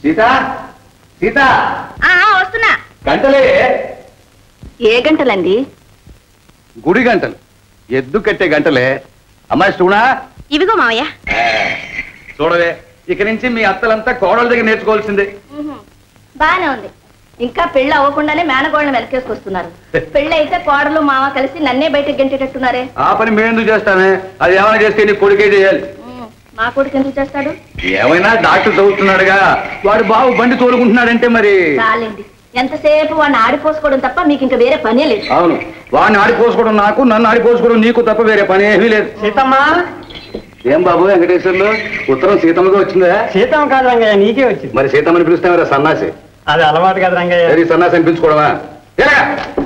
సీత సీత ఆ, ఆ, వస్తున్నా గంటలే ఏ గంటలండి గుడి గంటలు ఎద్దు కట్టే గంటలే అమ్మాయి స్టూనా ఇవిగో మావయ్య చూడవే ఇక నుంచి మీ అత్తలంతా కోడల దగ్గర నేర్చుకోవాల్సిందే బానే ఉంది ఇంకా పెళ్లి అవ్వకుండానే మేనగోళ్ళని వెనకేసుకొస్తున్నారు పెళ్లి అయితే కోడలు మామ కలిసి నన్నే బయటకు గంటేటట్టున్నారే ఆ పని మేము ఎందుకు చేస్తామే అది ఏమైనా చేస్తే నీ కొడుకే చేయాలి ఉమ్, మా కొడుకు ఎందుకు చేస్తాడు ఏమైనా డాక్టర్ చదువుతున్నాడుగా వాడు బాబు బండి తోలుకుంటున్నాడంటే మరి చాలండి ఎంతసేపు వాడిని ఆడిపోసుకోవడం తప్ప మీకు ఇంకా వేరే పనే లేదు అవును వాడిని ఆడిపోసుకోవడం నాకు నన్ను ఆడిపోసుకోవడం నీకు తప్ప వేరే పని ఏమీ లేదు సీతమ్మా ఏం బాబు వెంకటేశ్వర్లు ఉత్తరం సీతమ్మగా వచ్చిందా సీతమ్మ కాదు రంగయ్య నీకే వచ్చింది మరి సీతమ్మని పిలుస్తామరా సన్నాసి అది అలవాటు కదా రంగయ్య సరే సన్నాసి అనిపించుకోవడమా ఎలాగా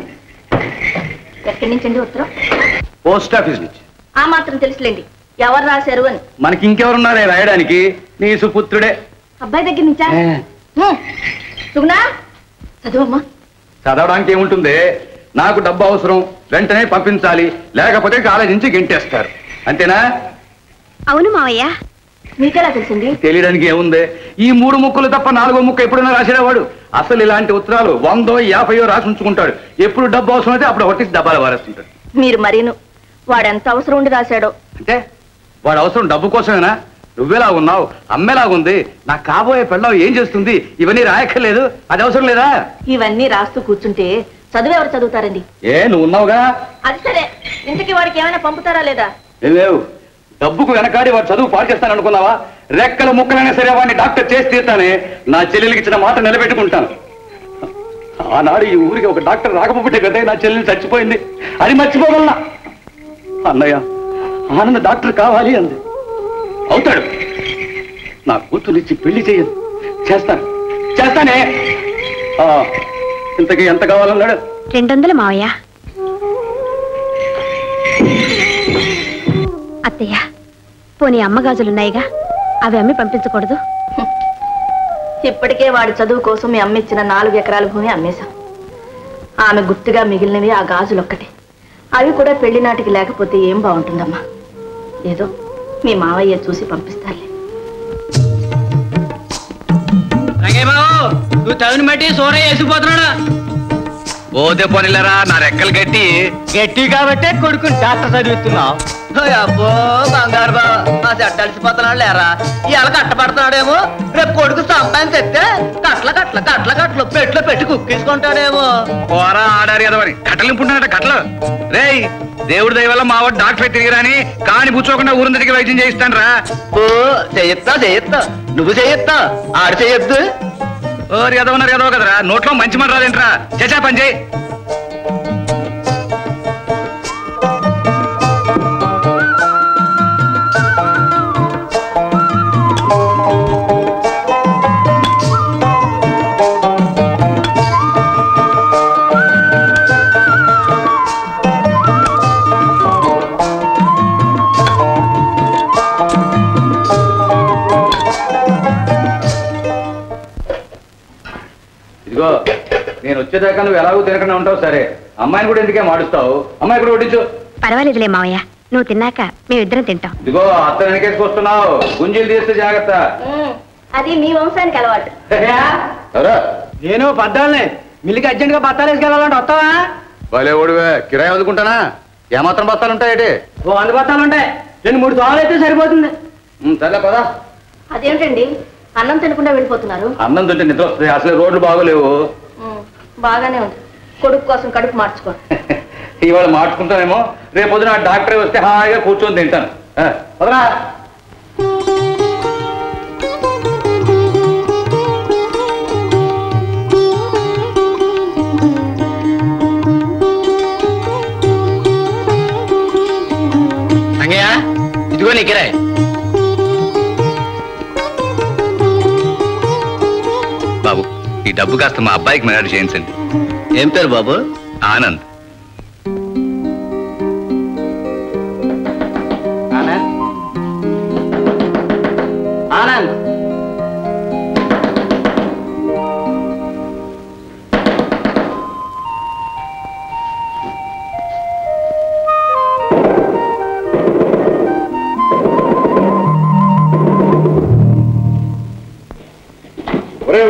ఎక్కడి నుంచి అండి ఉత్తరం పోస్ట్ ఆఫీస్ నుంచి ఆ మాత్రం తెలుసులేండి ఎవరు రాశారు అని మనకి ఇంకెవరున్నారే రాయడానికి నీ సుపుత్రుడే అబ్బాయి దగ్గర నుంచా ఉమ్, సుగుణా చదువమ్మా చదవడానికి ఏముంటుంది నాకు డబ్బు అవసరం వెంటనే పంపించాలి లేకపోతే కాలేజీ నుంచి గెంటేస్తారు అంతేనా అవును మావయ్య మీకెలా తెలిసింది తెలియడానికి ఏముంది ఈ మూడు ముక్కలు తప్ప నాలుగో ముక్క ఎప్పుడైనా రాసేవాడు అసలు ఇలాంటి ఉత్తరాలు వందో యాభైయో రాసి ఉంచుకుంటాడు ఎప్పుడు డబ్బు అవసరం అయితే అప్పుడు ఒకటి డబ్బాలు వారేస్తుంటాడు మీరు మరీను వాడెంత అవసరం ఉండి రాశాడో అంటే వాడు అవసరం డబ్బు కోసమేనా నువ్వెలా ఉన్నావు అమ్మేలా ఉంది నా కాబోయే పెళ్ళం ఏం చేస్తుంది ఇవన్నీ రాయక్కర్లేదు అది అవసరం లేదా ఇవన్నీ రాస్తూ కూర్చుంటే చదువు ఎవరు చదువుతారండి ఏ నువ్వు ఉన్నావుగా అది సరే ఇంతకీ వాడికి ఏమైనా పంపుతారా లేదా ఏం లేవు డబ్బుకు వెనకాడి వాడు చదువు పాడు చేస్తాను అనుకున్నావా రెక్కల ముక్కలైనా సరే వాడిని డాక్టర్ చేసి తీరుతానే నా చెల్లెలికి ఇచ్చిన మాట నిలబెట్టుకుంటాను ఆనాడు ఈ ఊరికి ఒక డాక్టర్ రాకపోతే కదా నా చెల్లెలు చచ్చిపోయింది అది మర్చిపోగలనా అన్నయ్య ఆనంద డాక్టర్ కావాలి అంది అవుతాడు నా కూతురిచ్చి పెళ్లి చేయదు చేస్తాను చేస్తానే ఆ, ఇంతకీ ఎంత కావాలన్నాడు రెండు వందలు మావయ్య అత్తయ్య పోనీ అమ్మగాజులున్నాయిగా అవి అమ్మి పంపించకూడదు ఇప్పటికే వాడి చదువు కోసం మీ అమ్మ ఇచ్చిన నాలుగు ఎకరాల భూమి అమ్మేశాం ఆమె గుర్తుగా మిగిలినవి ఆ గాజులొక్కటే అవి కూడా పెళ్లి నాటికి లేకపోతే ఏం బాగుంటుందమ్మా ఏదో మీ మావయ్య చూసి పంపిస్తారులే రంగయ్య బాబు నువ్వు చదువుని బట్టి సూరయ్య వేసిపోతున్నాడు పోతే పోనిల్లరా నా రెక్కలు గట్టి గట్టి కాబట్టే కొడుకుని డాక్టర్ చదివిస్తున్నావు అబ్బో బంగారు బా మా చెడ్డ అలసిపోతున్నాడు లేరా ఇవాళ కట్టబడుతున్నాడేమో రేపు కొడుకు సంపాదన తెస్తే కట్ల కట్ల కట్ల కట్లు పెట్లో పెట్టి కుక్కేసుకుంటాడేమో పోరా ఆడారు కదా మరి కట్టలు నింపుంటున్నాడు కట్టలు రేయ్ దేవుడి దయ వల్ల మా వాడు డాక్టర్ తిరిగిరాని కాని పుచ్చుకోకుండా ఊరందరికి వైద్యం చేయిస్తాను రా ఓ చెయ్యొత్తా చెయ్యొత్తా నువ్వు చెయ్యొత్తా ఆడు చెయ్యొద్దు ఓరి ఎదవన్నారు ఎదవ కదరా నోట్లో మంచి మాట రాదేంట్రా చచ్చా పని చేయి ఇదిగో నేను వచ్చేదాకా నువ్వు ఎలాగో తినకుండా ఉంటావు సరే అమ్మాయిని కూడా ఎందుకే మాడుస్తావు అమ్మాయి కూడా వడ్డించు పర్వాలేదులే మావయ్య నువ్వు తిన్నాక మేమిద్దరం తింటాం ఇదిగో అత్త వెనకేసుకొస్తున్నావు గుంజీలు తీస్తే జాగ్రత్త అది మీ వంశానికి అలవాటు ఎవరా నేను పద్దాలనే మిల్లికి అర్జెంట్ గా బత్తాలు వేసుకెళ్ళాలంటే వస్తావా భలే ఓడివే కిరాయి వదులుకుంటానా ఏమాత్రం బస్తాలు ఉంటాయేటి ఓ వంద బత్తాలు ఉంటాయి రెండు మూడు దోవలు అయితే సరిపోతుంది ఉమ్, సర్లే పదా అదేమిటండి అన్నం తినకుండా వెళ్ళిపోతున్నారు అన్నం తింటే నిద్ర వస్తుంది అసలు రోడ్లు బాగోలేవు బాగానే ఉంది కొడుకు కోసం కడుపు మార్చుకో ఇవాళ మార్చుకుంటానేమో రేపు పొద్దున డాక్టర్ వస్తే హాయిగా కూర్చొని తింటాను ఆ, పదరా రంగయ్య ఇదిగో నీ కిరాయి బాబు ఈ డబ్బు కాస్త మా అబ్బాయికి మేనేజ్ చేయించండి ఏం పేరు బాబు ఆనంద్ ఆనంద్ ఆనంద్ ఒరే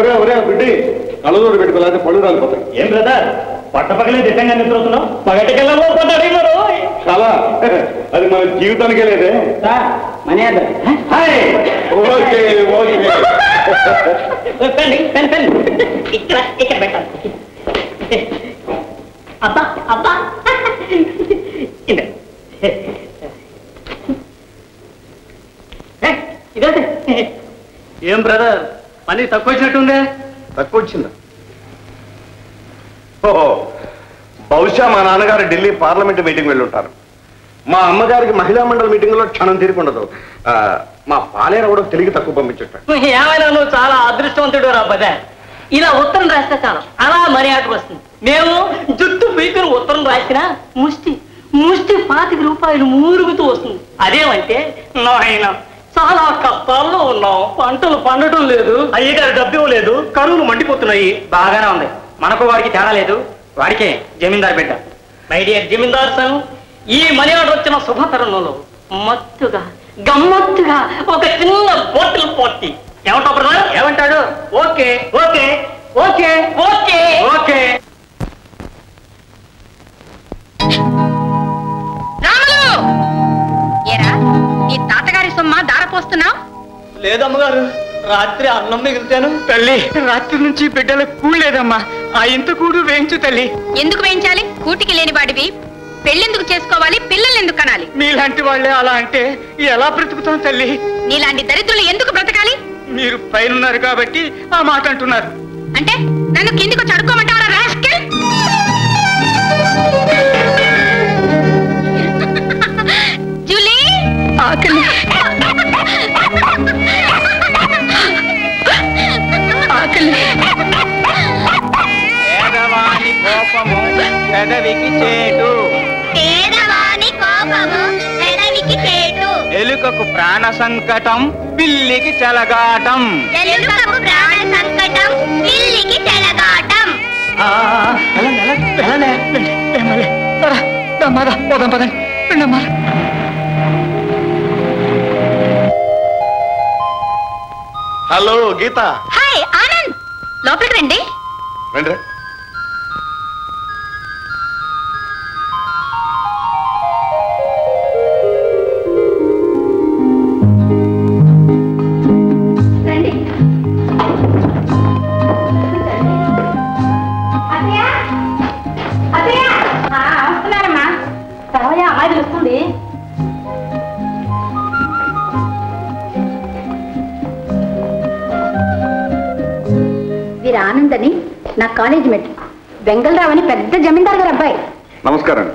పట్టపగలే దిట్టంగా నిద్రవుతున్నావు పగటికెళ్ళ పోతాడు మరో చాలా అది మన జీవితానికే లేదే sir money order hi okay okay pen pen pen ఇక్కడ ఇక్కడ పెట్టాలి అబ్బా అబ్బా ఇదే ఏం బ్రదర్ పని తక్కువ వచ్చినట్టుందే తక్కువ వచ్చిందా ఓహో బహుశా మా నాన్నగారు ఢిల్లీ పార్లమెంట్ మీటింగ్ వెళ్ళుంటారు మా అమ్మగారికి మహిళా మండలి మీటింగ్ లో క్షణం తీరుకుండదు ఆ, మా పాలేరు కూడా తెలివి తక్కువ పంపించుంటారు ఏమైనా నువ్వు చాలా అదృష్టవంతుడు రా పదే ఇలా ఉత్తరం రాస్తే చాలు అలా మనీ ఆర్డర్ వస్తుంది మేము జుట్టు పీకుని ఉత్తరం రాసినా ముష్టి ముష్టి పాతిక రూపాయలు మూరుగుతూ వస్తుంది అదేమంటే నాయన చాలా కష్టాల్లో ఉన్నాం పంటలు పండటం లేదు అయ్యగారు డబ్బు ఇవ్వలేదు కరువులు మండిపోతున్నాయి బాగానే ఉంది మనకు వాడికి తేడా లేదు వాడికే జమీందార్ బిడ్డ మై డియర్ జమీందార్ సన్ ఈ మనీ ఆర్డర్ వచ్చిన శుభతరుణంలో మత్తుగా గమ్మత్తుగా ఒక చిన్న బాటిల్ పార్టీ ఏమంటావు బ్రదర్ ఏమంటాడు okay okay okay okay okay Ramulu ఏరా నీ తాతగారి సొమ్మ దారపోస్తున్నావు లేదమ్మగారు రాత్రి అన్నం మిగిలితాను తల్లి రాత్రి నుంచి బిడ్డలకు కూడలేదమ్మా ఆ ఇంత కూడు వేయించు తల్లి ఎందుకు వేయించాలి కూటికి లేని వాడివి పెళ్ళెందుకు చేసుకోవాలి పిల్లల్ని ఎందుకు కనాలి మీలాంటి వాళ్ళే అలా అంటే ఎలా బ్రతుకుతాం తల్లి నీలాంటి దరిద్రులు ఎందుకు బ్రతకాలి మీరు పైనున్నారు కాబట్టి ఆ మాట అంటున్నారు అంటే నన్ను కిందికి చడుకోమంటావరా రాస్కెల్ జూలీ ఆకలి ఆకలి పేదవాని కోపము పెదవికి చేటు పేదవాని కోపము పెదవికి చేటు ఎలుకకు ప్రాణ సంకటం పిల్లికి చలగాటం ఎలుకకు ప్రాణ సంకటం పిల్లికి చెలగాటం హలో గీత హాయ్ ఆనంద్ లోపలికి రండి రండి రండి వస్తున్నారమ్మా రావయ్యా అమ్మాయి పిలుస్తుంది వీరు ఆనంద్ అని నా కాలేజ్ మెట్ వెంగళరావు అని పెద్ద జమీందార్ గారు అబ్బాయి నమస్కారం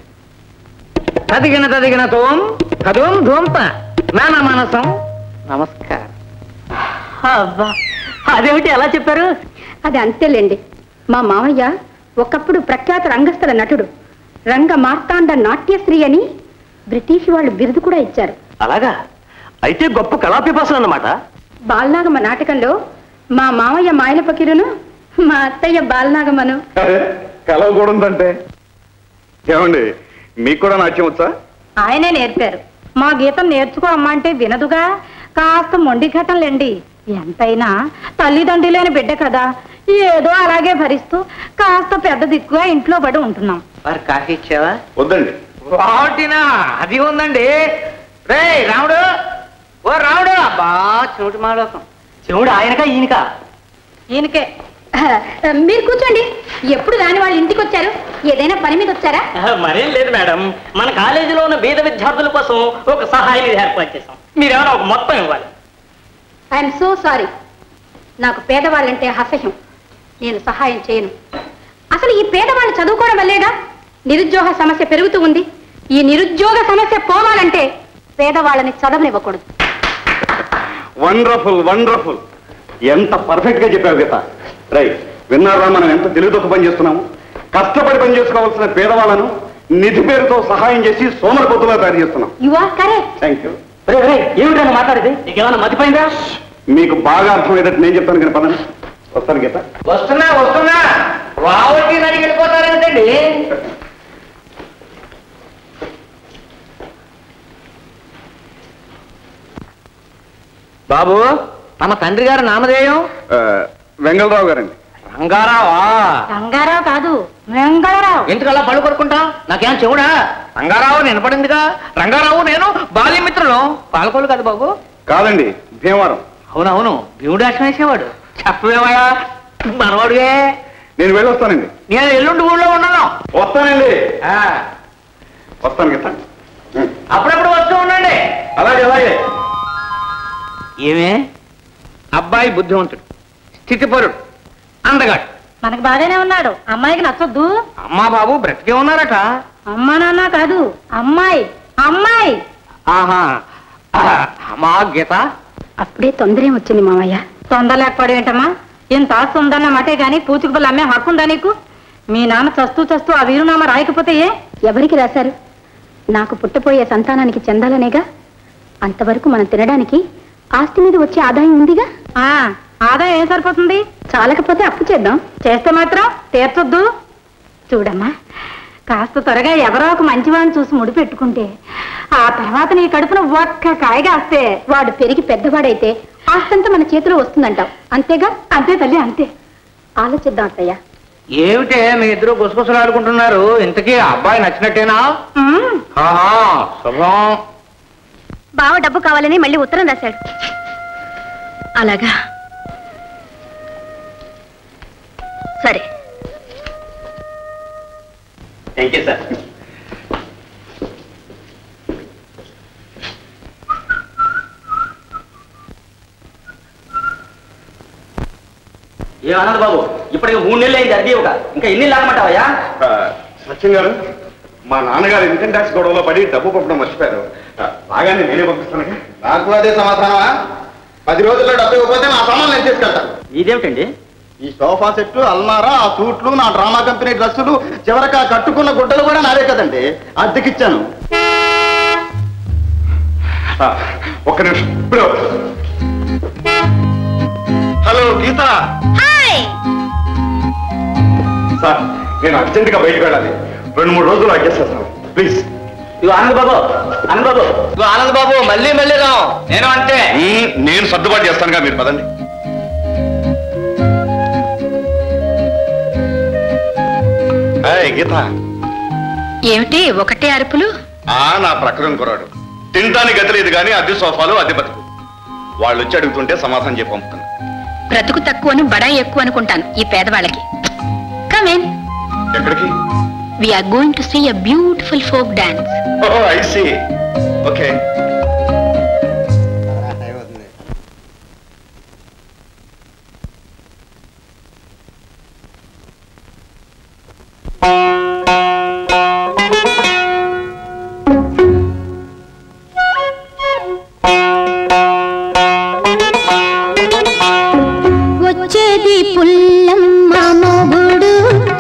తదిగిన తదిగిన తోం కదోం ధూంప నానా మనసం నమస్కారం అబ్బా అదేమిటి ఎలా చెప్పారు అది అంతేలేండి మా మామయ్య ఒకప్పుడు ప్రఖ్యాత రంగస్థల నటుడు రంగ మార్తాండ నాట్యశ్రీ అని బ్రిటిష్ వాళ్ళు బిరుదు కూడా ఇచ్చారు అలాగా అయితే గొప్ప కళాపిపాసన అన్నమాట బాలనాగమ్మ నాటకంలో మా మామయ్య మాయల పకిరును మా అత్తయ్య బాలనాగమ్మను కలవకూడదంటే ఏమండి మీకు కూడా నాట్యం వచ్చా ఆయనే నేర్పారు మా గీతం నేర్చుకో అమ్మా అంటే వినదుగా కాస్త మొండి ఘటనలేండి ఎంతైనా తల్లిదండ్రులు లేని బిడ్డ కదా ఏదో అలాగే భరిస్తూ కాస్త పెద్ద దిక్కుగా ఇంట్లో పడి ఉంటున్నాం మరి కాఫీ ఇచ్చావా వద్దండి వాటినా అది ఉందండి రే రాముడు ఓ రాముడు అబ్బా చెవుడు మాలోకం చెవుడు ఆయనక ఈయనక ఈయనకే మీరు కూర్చోండి ఎప్పుడు రాని వాళ్ళు ఇంటికి వచ్చారు ఏదైనా పని మీద వచ్చారా మరేం లేదు మేడం మన కాలేజీలో ఉన్న బీద విద్యార్థుల కోసం ఒక సహాయ నిధి ఏర్పాటు చేశాం మీరేమైనా ఒక మొత్తం ఇవ్వాలి ఐఎమ్ సో సారీ నాకు పేదవాళ్ళంటే అసహ్యం నేను సహాయం చేయను అసలు ఈ పేదవాళ్ళు చదువుకోవడం వల్లేగా నిరుద్యోగ సమస్య పెరుగుతూ ఉంది ఈ నిరుద్యోగ సమస్య పోవాలంటే పేదవాళ్ళని చదవనివ్వకూడదు వండర్ఫుల్ వండర్ఫుల్ ఎంత పర్ఫెక్ట్ గా చెప్పావు గీత రైట్ విన్నారా మనం ఎంత తెలివితోక పని చేస్తున్నాము కష్టపడి పని చేసుకోవాల్సిన పేదవాళ్ళను నిధి పేరుతో సహాయం చేసి సోమరపొత్తులా తయారు చేస్తున్నాం you are correct thank you ఏమిటన్నా మాట్లాడేది నీకేమైనా మతిపోయిందా మీకు బాగా అర్థమయ్యేటట్టు నేను చెప్తాను కానీ పదండి వస్తాను గీత వస్తున్నా వస్తున్నా వావటి నడికి వెళ్ళిపోతారేంటండి బాబు తమ తండ్రి గారి నామధేయం ఆ, వెంగళరావు గారండి రంగారావా రంగారావు కాదు వెంగళరావు ఎందుకలా పళ్ళు కొరుకుంటా నాకేం చెవుడా రంగారావు నినపడిందిగా రంగారావు నేను బాల్యమిత్రులు పాలకోలు కదా బాబు కాదండి భీమవరం అవునవును భీముడు అష్టం వేసేవాడు చెప్పవేమయ్యా మనవాడుగే నేను వెళ్ళొస్తానండి నేను ఎల్లుండి ఊళ్ళో ఉన్నాను వస్తానండి ఆ, వస్తాను గీత ఉం. అప్పుడప్పుడు వస్తూ ఉండండి అలాగే అలాగే ఏమే అబ్బాయి బుద్ధివంతుడు స్థితిపరుడు అందగాడు మనకు బాగానే ఉన్నాడు అమ్మాయికి నచ్చొద్దు అమ్మా బాబు బ్రతికే ఉన్నారట అమ్మా నాన్న కాదు అమ్మాయి అమ్మాయి ఆహా ఆహా, అమ్మా గీత అప్పుడే తొందర వచ్చింది మామయ్య తొందర లేకపోవడం ఏంటమ్మా ఇంత ఆస్తి ఉందన్న మాటే గాని పూచుకు బిల్ల అమ్మే హక్కు ఉందా నీకు మీ నాన్న చస్తూ చస్తూ ఆ వీరునామా రాయకపోతే ఏ ఎవరికి రాశారు నాకు పుట్టపోయే సంతానానికి చెందాలనేగా అంతవరకు మనం తినడానికి ఆస్తి మీద వచ్చే ఆదాయం ఉందిగా ఆ ఆదాయం ఏం సరిపోతుంది చాలకపోతే అప్పు చేద్దాం చేస్తే మాత్రం తీర్చొద్దు చూడమ్మా కాస్త త్వరగా ఎవరో ఒక మంచివాడిని చూసి ముడి పెట్టుకుంటే ఆ తర్వాత నీ కడుపున ఒక్క కాయ కాస్తే వాడు పెరిగి పెద్దవాడైతే ఆస్తంతా మన చేతిలో వస్తుందంటావు అంతేగా అంతే తల్లి అంతే ఆలోచిద్దాం అత్తయ్య ఏమిటే మీ ఇద్దరు గుసగుసలు ఆడుకుంటున్నారు ఇంతకీ ఆ అబ్బాయి నచ్చినట్టేనా ఉమ్, ఆహా శుభం బావ డబ్బు కావాలని మళ్ళీ ఉత్తరం రాశాడు అలాగా సరే థ్యాంక్ యూ సార్ ఏ ఆనంద్ బాబు ఇప్పటికి మూడు నెలలు అయింది అద్దె ఒక ఇంకా ఎన్ని లాగమంటావయ్యా ఆ, సత్యం గారు మా నాన్నగారు ఇన్కమ్ ట్యాక్స్ గొడవలో పడి డబ్బు పంపడం మర్చిపోయారు ఆ, బాగానే నేనే పంపిస్తాను నాకు అదే సమాధానమా పది రోజుల్లో డబ్బు ఇవ్వకపోతే నా సామాన్లు నేను తీసుకెళ్తాను ఇదేమిటండి ఈ సోఫా సెట్ అల్మారా ఆ సూట్లు నా డ్రామా కంపెనీ డ్రెస్సులు చివరికి ఆ కట్టుకున్న గుడ్డలు కూడా నావే కదండి అద్దెకిచ్చాను ఆ, ఒక్క నిమిషం ఇప్పుడు హలో గీత సార్ నేను అర్జెంటుగా బయటకు వెళ్ళాలి రెండు మూడు రోజులు అడ్జస్ట్ చేస్తాను ప్లీజ్ ఇదిగో ఆనంద్ బాబు ఆనంద్ బాబు ఇదిగో ఆనంద్ బాబు మళ్ళీ మళ్ళీ రాం నేను అంతే నేను సర్దుబాటు చేస్తానుగా మీరు పదండి ఏయ్, గీత ఏమిటి ఒకటే అరుపులు ఆ నా ప్రకృతం కుర్రాడు తినటానికి గతి లేదు కానీ అద్దె సోఫాలు అద్దె బతుకు వాళ్ళు వచ్చి అడుగుతుంటే సమాధానం చెప్పి పంపుతాను బ్రతుకు తక్కువను బడాయి ఎక్కువ అనుకుంటాను ఈ పేదవాళ్ళకి కమేన్ ఎక్కడికి we are going to see a beautiful folk dance oh I see okay వచ్చేది పుల్లమ్మ మొగుడు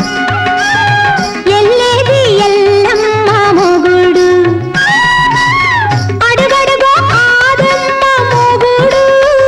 ఎల్లేది ఎల్లమ్మ మొగుడు అడుగడుగో ఆదమ్మ మొగుడు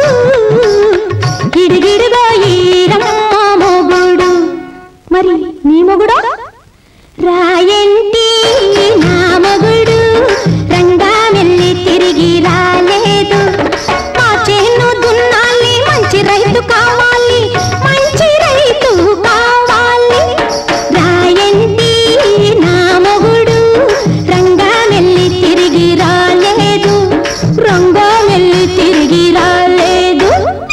గిడిగిడిగో ఈరమ్మ మొగుడు మరి నీ మొగుడు రాయంటి నా మొగుడు రంగా వెళ్ళి తిరిగి రాలేదు మా చేను దున్నాలి మంచి రైతు కావాలి మంచి రైతు కావాలి రాయంటి నా మొగుడు రంగా వెళ్ళి తిరిగి రాలేదు రంగా వెళ్ళి తిరిగి రాలేదు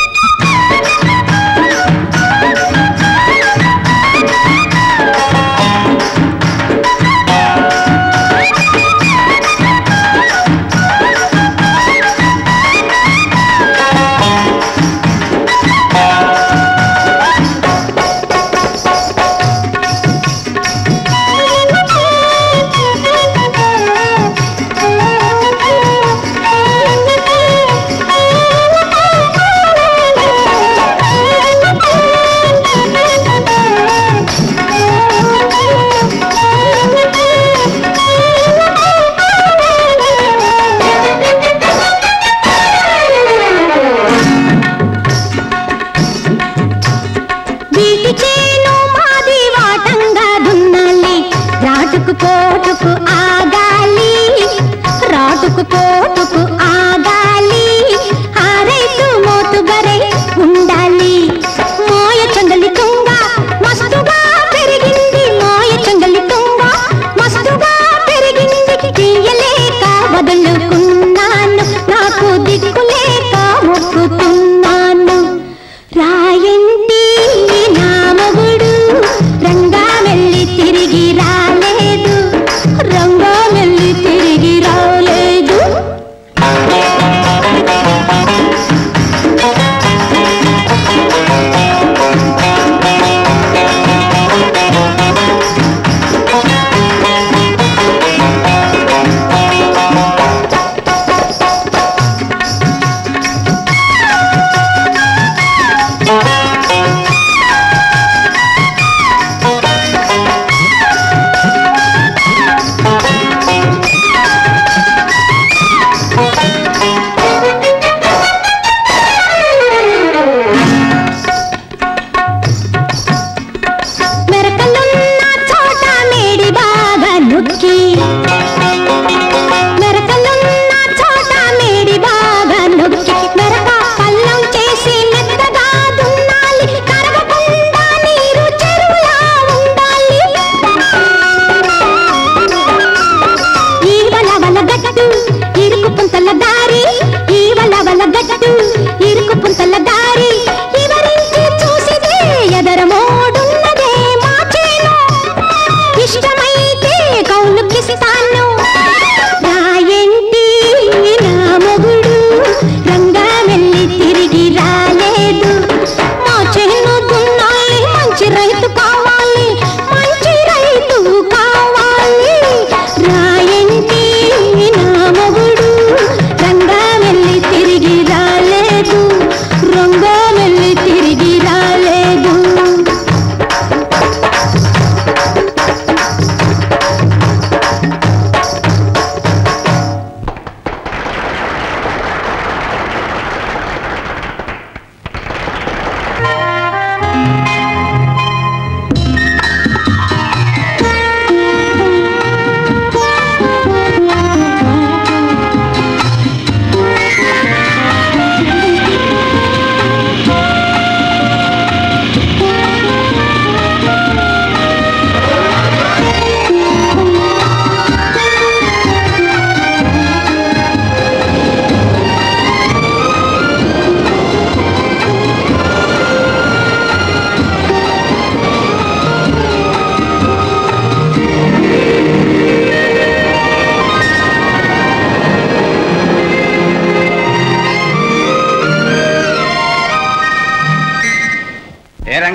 వీటి చేను మాది వాటంగా దున్నాలి రాటుకు పోటుకు ఆగాలి రాటుకు పోటుకు ఆగాలి ఆ రైతు మోతుగరై ఉండాలి మోయ చందలి తుంగ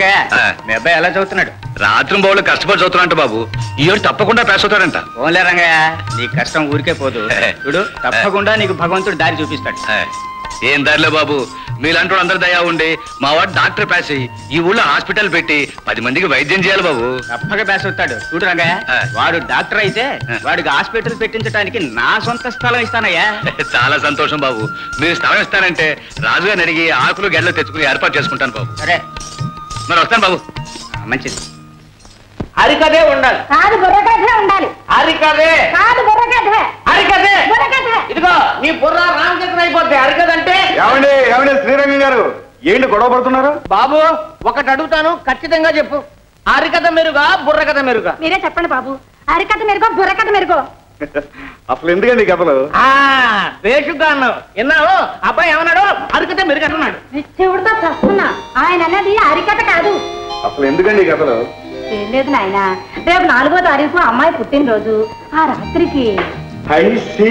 రంగయ్య ఆ. మీ అబ్బాయి ఎలా చదువుతున్నాడు రాత్రి బౌళ్ళు కష్టపడి చదువుతున్నట్టు బాబు ఈ ఏడు తప్పకుండా పాస్ అవుతాడంట ఓన్లే రంగయ్య నీ కష్టం ఊరికే పోదు చూడు తప్పకుండా నీకు భగవంతుడు దారి చూపిస్తాడు ఏ, ఏం దారిలో బాబు మీలాంటి అందరి దయా ఉండి మా వాడు డాక్టర్ పాస్ అయ్యి ఈ ఊళ్ళో హాస్పిటల్ పెట్టి పది మందికి వైద్యం చేయాలి బాబు తప్పక బేస్ అవుతాడు చూడు రంగయ్య ఆ. వాడు డాక్టర్ అయితే ఆ. వాడికి హాస్పిటల్ పెట్టించడానికి నా సొంత స్థలం ఇస్తానయ్యా చాలా సంతోషం బాబు మీరు స్థలం ఇస్తానంటే రాజుగారిని అడిగి ఆకులు గెడలు తెచ్చుకుని ఏర్పాటు చేసుకుంటాను బాబు సరే మరి వస్తాను బాబు ఆ, మంచిది హరికథే ఉండాలి కాదు బుర్రకథే ఉండాలి హరికథే కాదు బుర్రకథే హరికథే బుర్రకథే ఇదిగో నీ బుర్ర రామచంద్ర అయిపోద్ది హరికథంటే ఏమండి ఏమండి శ్రీరంగం గారు ఏంటి గొడవ పడుతున్నారు బాబు ఒకటి అడుగుతాను ఖచ్చితంగా చెప్పు హరికథ మెరుగా బుర్రకథ మెరుగా మీరే చెప్పండి బాబు అరికథ మెరుగో బుర్రకథ మెరుగో అసలు ఎందుకండి ఈ కథలు ఆ బేషుగ్గా అన్నావు విన్నావు అబ్బాయి ఏమన్నాడు హరికథ మెరుగు అంటున్నాడు శివుడితో చస్తున్నా ఆయన అన్నది అరికథ కాదు అసలు ఎందుకండి ఈ కథలు ఏం లేదు నాయన రేపు నాలుగో తారీఖు అమ్మాయి పుట్టినరోజు ఆ రాత్రికి ఐ సీ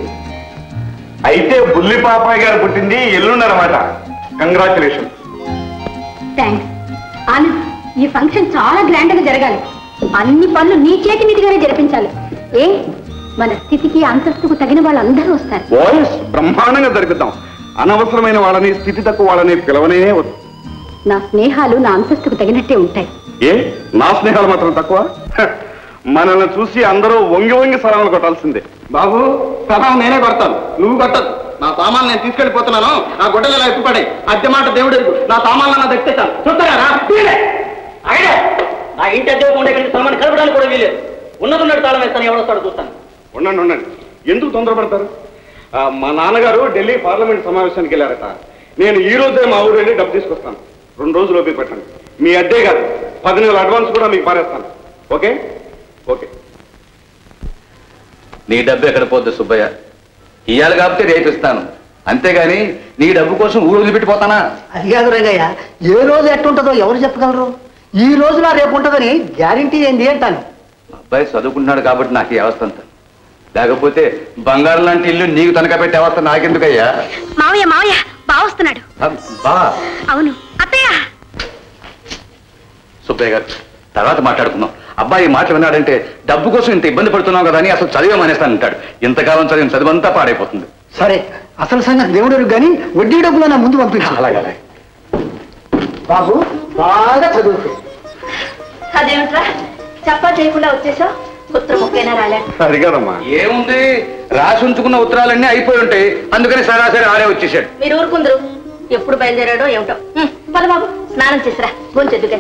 అయితే బుల్లి పాపాయ్ గారు పుట్టింది ఎల్లుండనమాట కంగ్రాచులేషన్ థ్యాంక్స్ ఆనంద్ ఈ ఫంక్షన్ చాలా గ్రాండ్ గా జరగాలి అన్ని పనులు నీ చేతి మీదుగానే జరిపించాలి ఏ మన స్థితికి అంతస్తుకు తగిన వాళ్ళందరూ వస్తారు వాయిస్ బ్రహ్మాండంగా జరిపిద్దాం అనవసరమైన వాళ్ళని స్థితి తక్కువ వాళ్ళని పిలవనే వద్దు నా స్నేహాలు నా అంతస్తుకు తగినట్టే ఉంటాయి ఏ నా స్నేహాలు మాత్రం తక్కువ హ, మనల్ని చూసి అందరూ వంగి వంగి సలాములు కొట్టాల్సిందే బాబు ప్రభావం నేనే కొడతాను నువ్వు కొట్టదు నా సామాన్లు నేను తీసుకెళ్లిపోతున్నాను నా గుడ్డలు ఇలా ఎత్తుపడాయి అద్దె మాట దేవుడు ఎరుగు. నా సామాన్లు నా దక్కేతాను చూస్తారా అయ్యే నా ఇంటి అద్దె ఉండే ఇక్కడికి సామాన్ కలపడానికి కూడా వీలేదు ఉన్నదున్నట్టు తాళం వేస్తాను ఎవడొస్తాడు చూస్తాను ఉండండి ఉండండి ఎందుకు తొందరపడతారు ఆ, మా నాన్నగారు ఢిల్లీ పార్లమెంట్ సమావేశానికి వెళ్ళారట నేను ఈ రోజే మా ఊరు వెళ్ళి డబ్బు తీసుకొస్తాను రెండు రోజులు ఓపిక పెట్టండి మీ అడ్డే కాదు పది నెలల అడ్వాన్స్ కూడా మీకు పారేస్తాను ఓకే ఓకే నీ డబ్బు ఎక్కడ పోద్ది సుబ్బయ్య ఇయ్యాలి కాబట్టి రేపు ఇస్తాను అంతేగాని నీ డబ్బు కోసం ఊరు వదిలిపెట్టిపోతానా అది కాదు రంగయ్య ఏ రోజు ఎట్టుంటుందో ఎవరు చెప్పగలరు ఈ రోజున రేపు ఉంటుందని గ్యారంటీ ఏంది అంటాను మా అబ్బాయి చదువుకుంటున్నాడు కాబట్టి నాకు ఈ అవస్థ అంత లేకపోతే బంగారం లాంటి ఇల్లు నీకు తనక పెట్టే అవస్థ నాకెందుకయ్యా మావయ్య మావయ్య బా వస్తున్నాడు అబ్ బా అవును అత్తయ్య సుబ్బయ్య గారు తర్వాత మాట్లాడుకుందాం అబ్బాయి ఈ మాట విన్నాడంటే డబ్బు కోసం ఇంత ఇబ్బంది పడుతున్నావు కదా అని అసలు చదివే మానేస్తానంటాడు ఇంతకాలం చదివిన చదువంతా పాడైపోతుంది సరే అసలు సంగతి దేవుడు కానీ వడ్డీ డబ్బులు నా ముందు పంపించు అలాగే అలాగే బాబు బాగా చదువుకో అదేమిట్రా చెప్పా చేయకుండా వచ్చేసా ఉత్తర ముక్కైనా రాలే అది కాదమ్మా ఏముంది రాసి ఉంచుకున్న ఉత్తరాలన్నీ అయిపోయి ఉంటాయి అందుకని సరాసరి ఆడే వచ్చేసాడు మీరు ఊరుకుందరు ఎప్పుడు బయలుదేరాడో ఏమిటో హ్మ్, పద బాబు స్నానం చేసిరా గొంచెద్దుగా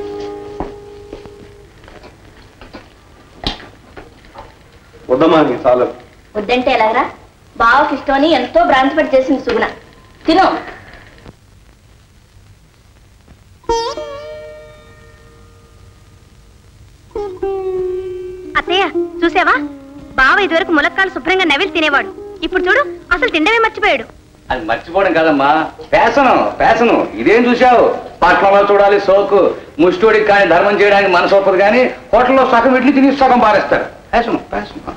వద్దమ్మా నీ చాలు వద్దంటే ఎలాగరా బావకి ఇష్టమని ఎంతో భ్రాంతిపడి చేసింది సుగుణ తిను అత్తయ్య చూసావా బావ ఇదివరకు ములక్కాలు శుభ్రంగా నవిలి తినేవాడు ఇప్పుడు చూడు అసలు తిండమే మర్చిపోయాడు అది మర్చిపోవడం కాదమ్మా పేసను పేసను ఇదేం చూసావు పట్నంలో చూడాలి సోకు ముష్టోడికి కానీ ధర్మం చేయడానికి మనసు ఒప్పదు కానీ హోటల్లో సగం ఇడ్లీ తిని సగం పారేస్తారు పేసను పేసను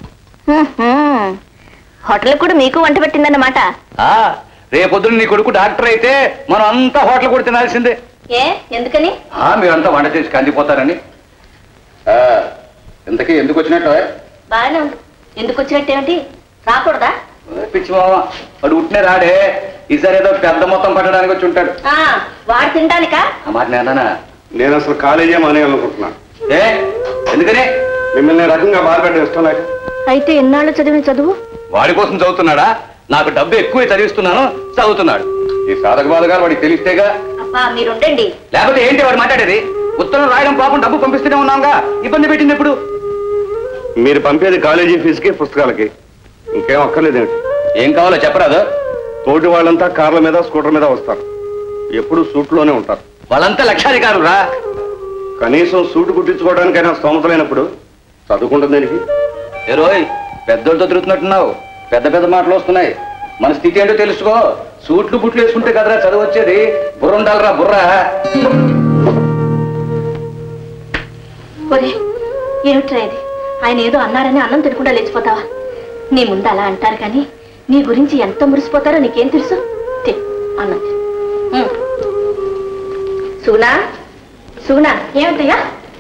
హోటల్ కూడా మీకు వంట పెట్టిందన్నమాట ఆ, రేపొద్దున నీ కొడుకు డాక్టర్ అయితే మనం అంతా హోటల్ కూడా తినాల్సిందే ఏ ఎందుకని ఆ, మీరంతా వంట చేసి కందిపోతారని ఆ, ఇంతకీ ఎందుకు వచ్చినట్టు బాగానే ఉంది ఎందుకు వచ్చినట్టేమిటి రాకూడదా పిచ్చి మామ వాడు ఉట్టినే రాడే ఈసారి ఏదో పెద్ద మొత్తం పట్టడానికి వచ్చి ఉంటాడు ఆ, వాడు తినడానికా ఆ మాట నేనా నేను అసలు కాలేజీ మానేయాలనుకుంటున్నాను ఏ ఎందుకని మిమ్మల్ని ఈ రకంగా బాధపెట్టడం ఇష్టం లేక అయితే ఎన్నాళ్ళు చదివిన చదువు వాడి కోసం చదువుతున్నాడా నాకు డబ్బు ఎక్కువ చదివిస్తున్నాను చదువుతున్నాడు ఈ సాధక బాధగారు వాడికి తెలిస్తేగా అబ్బా మీరుండండి లేకపోతే ఏంటి వాడు మాట్లాడేది ఉత్తరం రాయడం పాపం డబ్బు పంపిస్తూనే ఉన్నాంగా ఇబ్బంది పెట్టింది ఎప్పుడు మీరు పంపేది కాలేజీ ఫీజుకి పుస్తకాలకి ఇంకేం అక్కర్లేదేమిటి ఏం కావాలో చెప్పరాదు తోటి వాళ్ళంతా కార్ల మీద స్కూటర్ మీద వస్తారు ఎప్పుడు సూట్లోనే ఉంటారు వాళ్ళంతా లక్షాధికారులు రా కనీసం సూటు కుట్టించుకోవడానికైనా స్తోమత లేనప్పుడు చదువుకుంటుంది దానికి ఏ రోయ్ పెద్దోళ్ళతో తిరుగుతున్నట్టున్నావు పెద్ద పెద్ద మాటలు వస్తున్నాయి మన స్థితి ఏంటో తెలుసుకో సూట్లు బుట్లు వేసుకుంటే కదరా చదువు వచ్చేది బుర్ర ఉండాలిరా బుర్ర ఒరే ఏమిట్రా ఇది ఆయన ఏదో అన్నారని అన్నం తినకుండా లేచిపోతావా నీ ముందు అలా అంటారు కానీ నీ గురించి ఎంత మురిసిపోతారో నీకేం తెలుసు తి అన్నం తిను. ఉమ్. సుగుణా సుగుణ ఏమిటయ్యా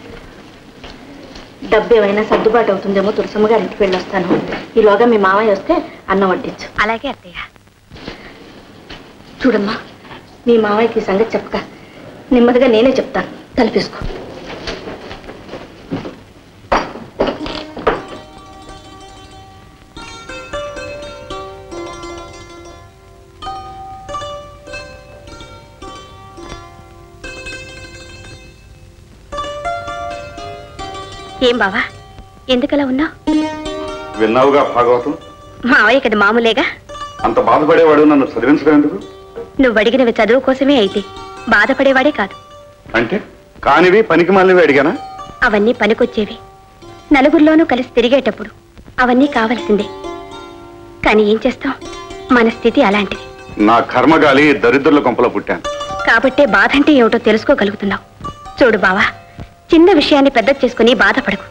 డబ్బు ఏమైనా సర్దుబాటు అవుతుందేమో తులసమ్మ గారి ఇంటికి వెళ్ళొస్తాను ఈలోగా మీ మామయ్య వస్తే అన్నం వడ్డించు అలాగే అత్తయ్య చూడమ్మా మీ మామయ్యకి ఈ సంగతి చెప్పక నెమ్మదిగా నేనే చెప్తాను తలపేసుకో ఏం బావా ఎందుకలా ఉన్నావు విన్నావుగా భాగవతం మావయ్య కదా మామూలేగా అంత బాధపడేవాడు నన్ను చదివించడం ఎందుకు నువ్వు అడిగినవి చదువు కోసమే అయితే బాధపడేవాడే కాదు అంటే కానివి పనికి మాలినవి అడిగానా అవన్నీ పనికొచ్చేవి నలుగురిలోనూ కలిసి తిరిగేటప్పుడు అవన్నీ కావలసిందే కానీ ఏం చేస్తాం మన స్థితి అలాంటిది నా కర్మగాలి దరిద్రుల కొంపలో పుట్టాను కాబట్టే బాధ అంటే ఏమిటో తెలుసుకోగలుగుతున్నావు చూడు బావా చిన్న విషయాన్ని పెద్ద చేసుకుని బాధపడకు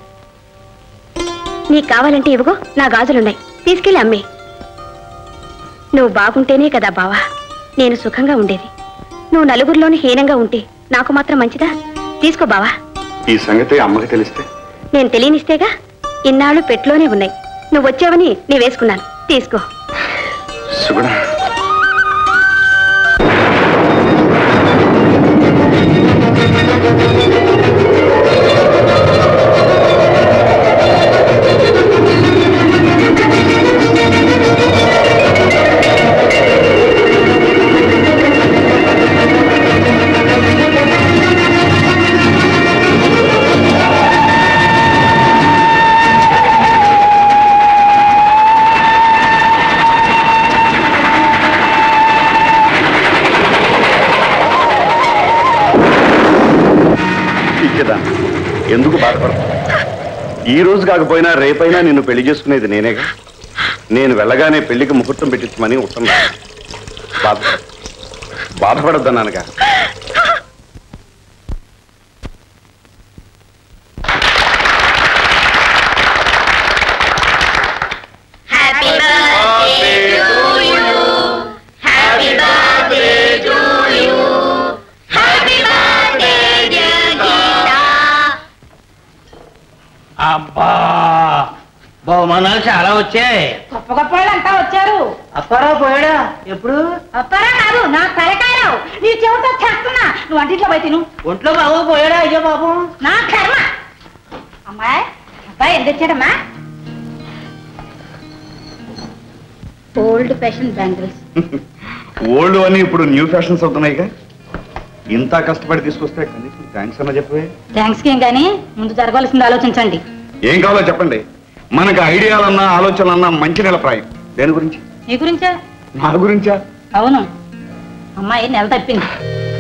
నీకు కావాలంటే ఇవ్వగో నా గాజులున్నాయి తీసుకెళ్ళి అమ్మే నువ్వు బాగుంటేనే కదా బావా నేను సుఖంగా ఉండేది నువ్వు నలుగురిలోనూ హీనంగా ఉంటే నాకు మాత్రం మంచిదా తీసుకో బావా ఈ సంగతి అమ్మకి తెలిస్తే నేను తెలియనిస్తేగా ఇన్నాళ్ళు పెట్లోనే ఉన్నాయి నువ్వు వచ్చావని నీ వేసుకున్నాను తీసుకో సుగుణ ఇచ్చేదా ఎందుకు బాధపడతావు ఈ రోజు కాకపోయినా రేపైనా నిన్ను పెళ్లి చేసుకునేది నేనేగా నేను వెళ్ళగానే పెళ్లికి ముహూర్తం పెట్టించమని ఉత్తరం రాశాను. బాధ బాధపడొద్దన్నానుగా అబ్బా బహుమానాలు చాలా వచ్చాయి గొప్ప గొప్ప వాళ్ళు అంతా వచ్చారు అప్పారా పోయాడా ఎప్పుడు వస్తారా కాదు నా తలకాయరావు నీ చెవితో చేస్తున్నా నువ్వు వంటింట్లో పోయి తిను ఒంట్లో బాబు పోయాడా అయ్యో బాబు నా కర్మ అమ్మాయి అబ్బాయి ఎంత తెచ్చాడమ్మా ఓల్డ్ ఫ్యాషన్ బ్యాంగిల్స్ ఓల్డ్ అని ఇప్పుడు న్యూ ఫ్యాషన్స్ అవుతున్నాయిగా ఇంత కష్టపడి తీసుకొస్తే కనీసం థ్యాంక్స్ అన్న చెప్పవే థ్యాంక్స్ ఏం కానీ ముందు జరగాల్సింది ఆలోచించండి ఏం కావాలో చెప్పండి మనకు ఐడియాలన్నా ఆలోచనలన్నా మంచి నిలప్రాయం దేని గురించి నీ గురించా నా గురించా అవును అమ్మాయి నెల తప్పింది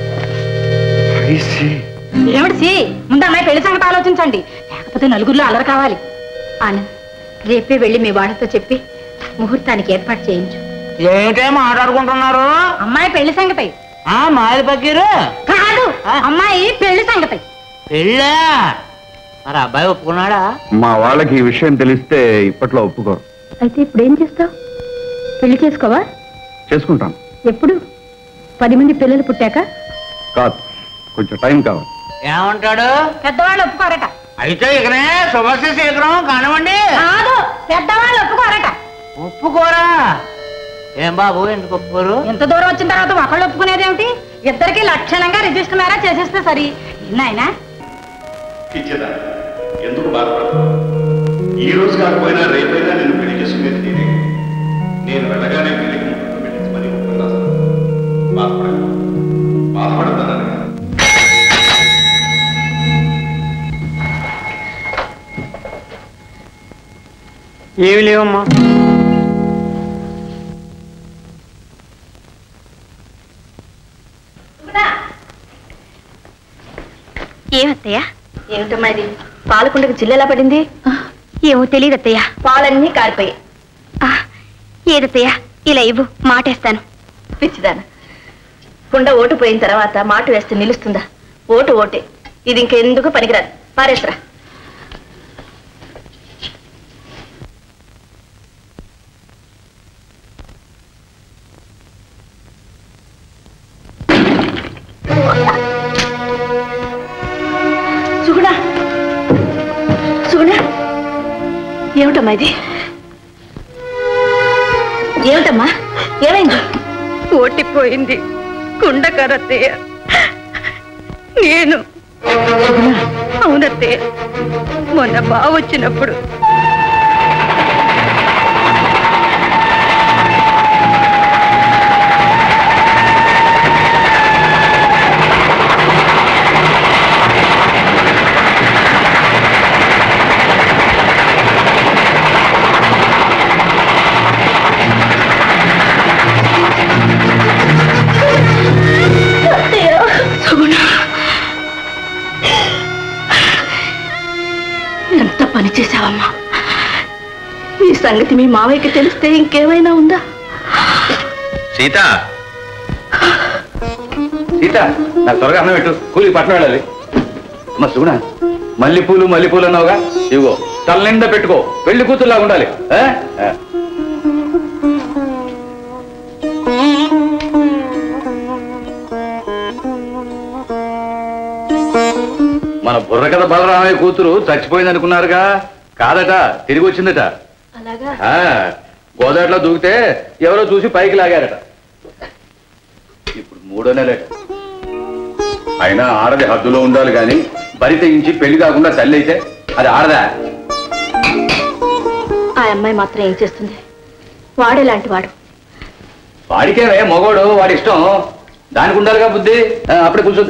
I see. ఏమిటి సి ముందు అమ్మాయి పెళ్లి సంగతి ఆలోచించండి లేకపోతే నలుగురిలో అలర కావాలి ఆనంద్ రేపే వెళ్ళి మీ వాళ్ళతో చెప్పి ముహూర్తానికి ఏర్పాటు చేయించు ఏమిటే మాట్లాడుకుంటున్నారు అమ్మాయి పెళ్లి సంగతి ఆ మాది పక్కీరు కాదు అమ్మాయి పెళ్లి సంగతి పెళ్ళా మరి అబ్బాయి ఒప్పుకున్నాడా మా వాళ్ళకి ఈ విషయం తెలిస్తే ఇప్పట్లో ఒప్పుకోరు అయితే ఇప్పుడు ఏం చేస్తావు పెళ్లి చేసుకోవా చేసుకుంటాను ఎప్పుడు పది మంది పిల్లలు పుట్టాక కాదు కొంచెం టైం కావాలి ఏమంటాడు పెద్దవాళ్ళు ఒప్పుకోరట అయితే ఇకనే శుభస్య శీఘ్రం కానివ్వండి కాదు పెద్దవాళ్ళు ఒప్పుకోరట ఒప్పుకోరా ఏం బాబు ఎందుకు ఒప్పుకోరు ఎంత దూరం వచ్చిన తర్వాత ఒకళ్ళు ఒప్పుకునేది ఏమిటి ఇద్దరికి లక్షణంగా రిజిస్టర్ మేరా చేసేస్తే సరి నాయనా ఇచ్చేదా ఎందుకు బాధపడతావు ఈ రోజు కాకపోయినా రేపైనా నేను పెళ్లి చేసుకునేది నేనే నేను వెళ్ళగానే పెళ్లికి ముహూర్తం పెట్టించమని ఒప్పుకుని రాశాను బాధపడకు బాధపడతాను ఏమి లేవమ్మా ఏమత్తయ్యా ఏమిటమ్మా ఇది పాలకుండకి జిల్లెలా పడింది ఏమో తెలియదత్తయ్యా పాలన్నీ కారిపోయాయి ఆ, ఏదత్తయ్యా ఇలా ఇవ్వు మాటేస్తాను పిచ్చిదాన కుండ ఓటు పోయిన తర్వాత మాట వేస్తే నిలుస్తుందా ఓటు ఓటే ఇది ఇంకెందుకు పనికిరాదు పారేసరా ఏమిటమ్మా ఇది ఏమిటమ్మా ఏమైంది ఓటిపోయింది కుండకరత్తయ్య నేను అవునత్తయ్య మొన్న బావ వచ్చినప్పుడు సుగుణ ఎంత పని చేశావమ్మా ఈ సంగతి మీ మావయ్యకి తెలిస్తే ఇంకేమైనా ఉందా సీత సీత నాకు త్వరగా అన్నం పెట్టు కూలి పట్టణం వెళ్ళాలి అమ్మ సుగుణ మల్లెపూలు మల్లెపూలు అన్నావుగా ఇదిగో తల నిండా పెట్టుకో పెళ్లి కూతురులాగా ఉండాలి ఆ? ఆ. మన బుర్రకథ బలరామయ్య కూతురు చచ్చిపోయింది అనుకున్నారుగా కాదట తిరిగి వచ్చిందట అలాగా ఆ, గోదావరిలో దూకితే ఎవరో చూసి పైకి లాగారట ఇప్పుడు మూడో నెలట అయినా ఆడది హద్దులో ఉండాలి కానీ బరి తెగించి పెళ్లి కాకుండా తల్లి అయితే అది ఆడదా ఆ అమ్మాయి మాత్రం ఏం చేస్తుంది వాడేలాంటి వాడు వాడికే మగోడు వాడి ఇష్టం దానికి ఉండాలిగా బుద్ధి ఆ, అప్పుడే కూర్చోదు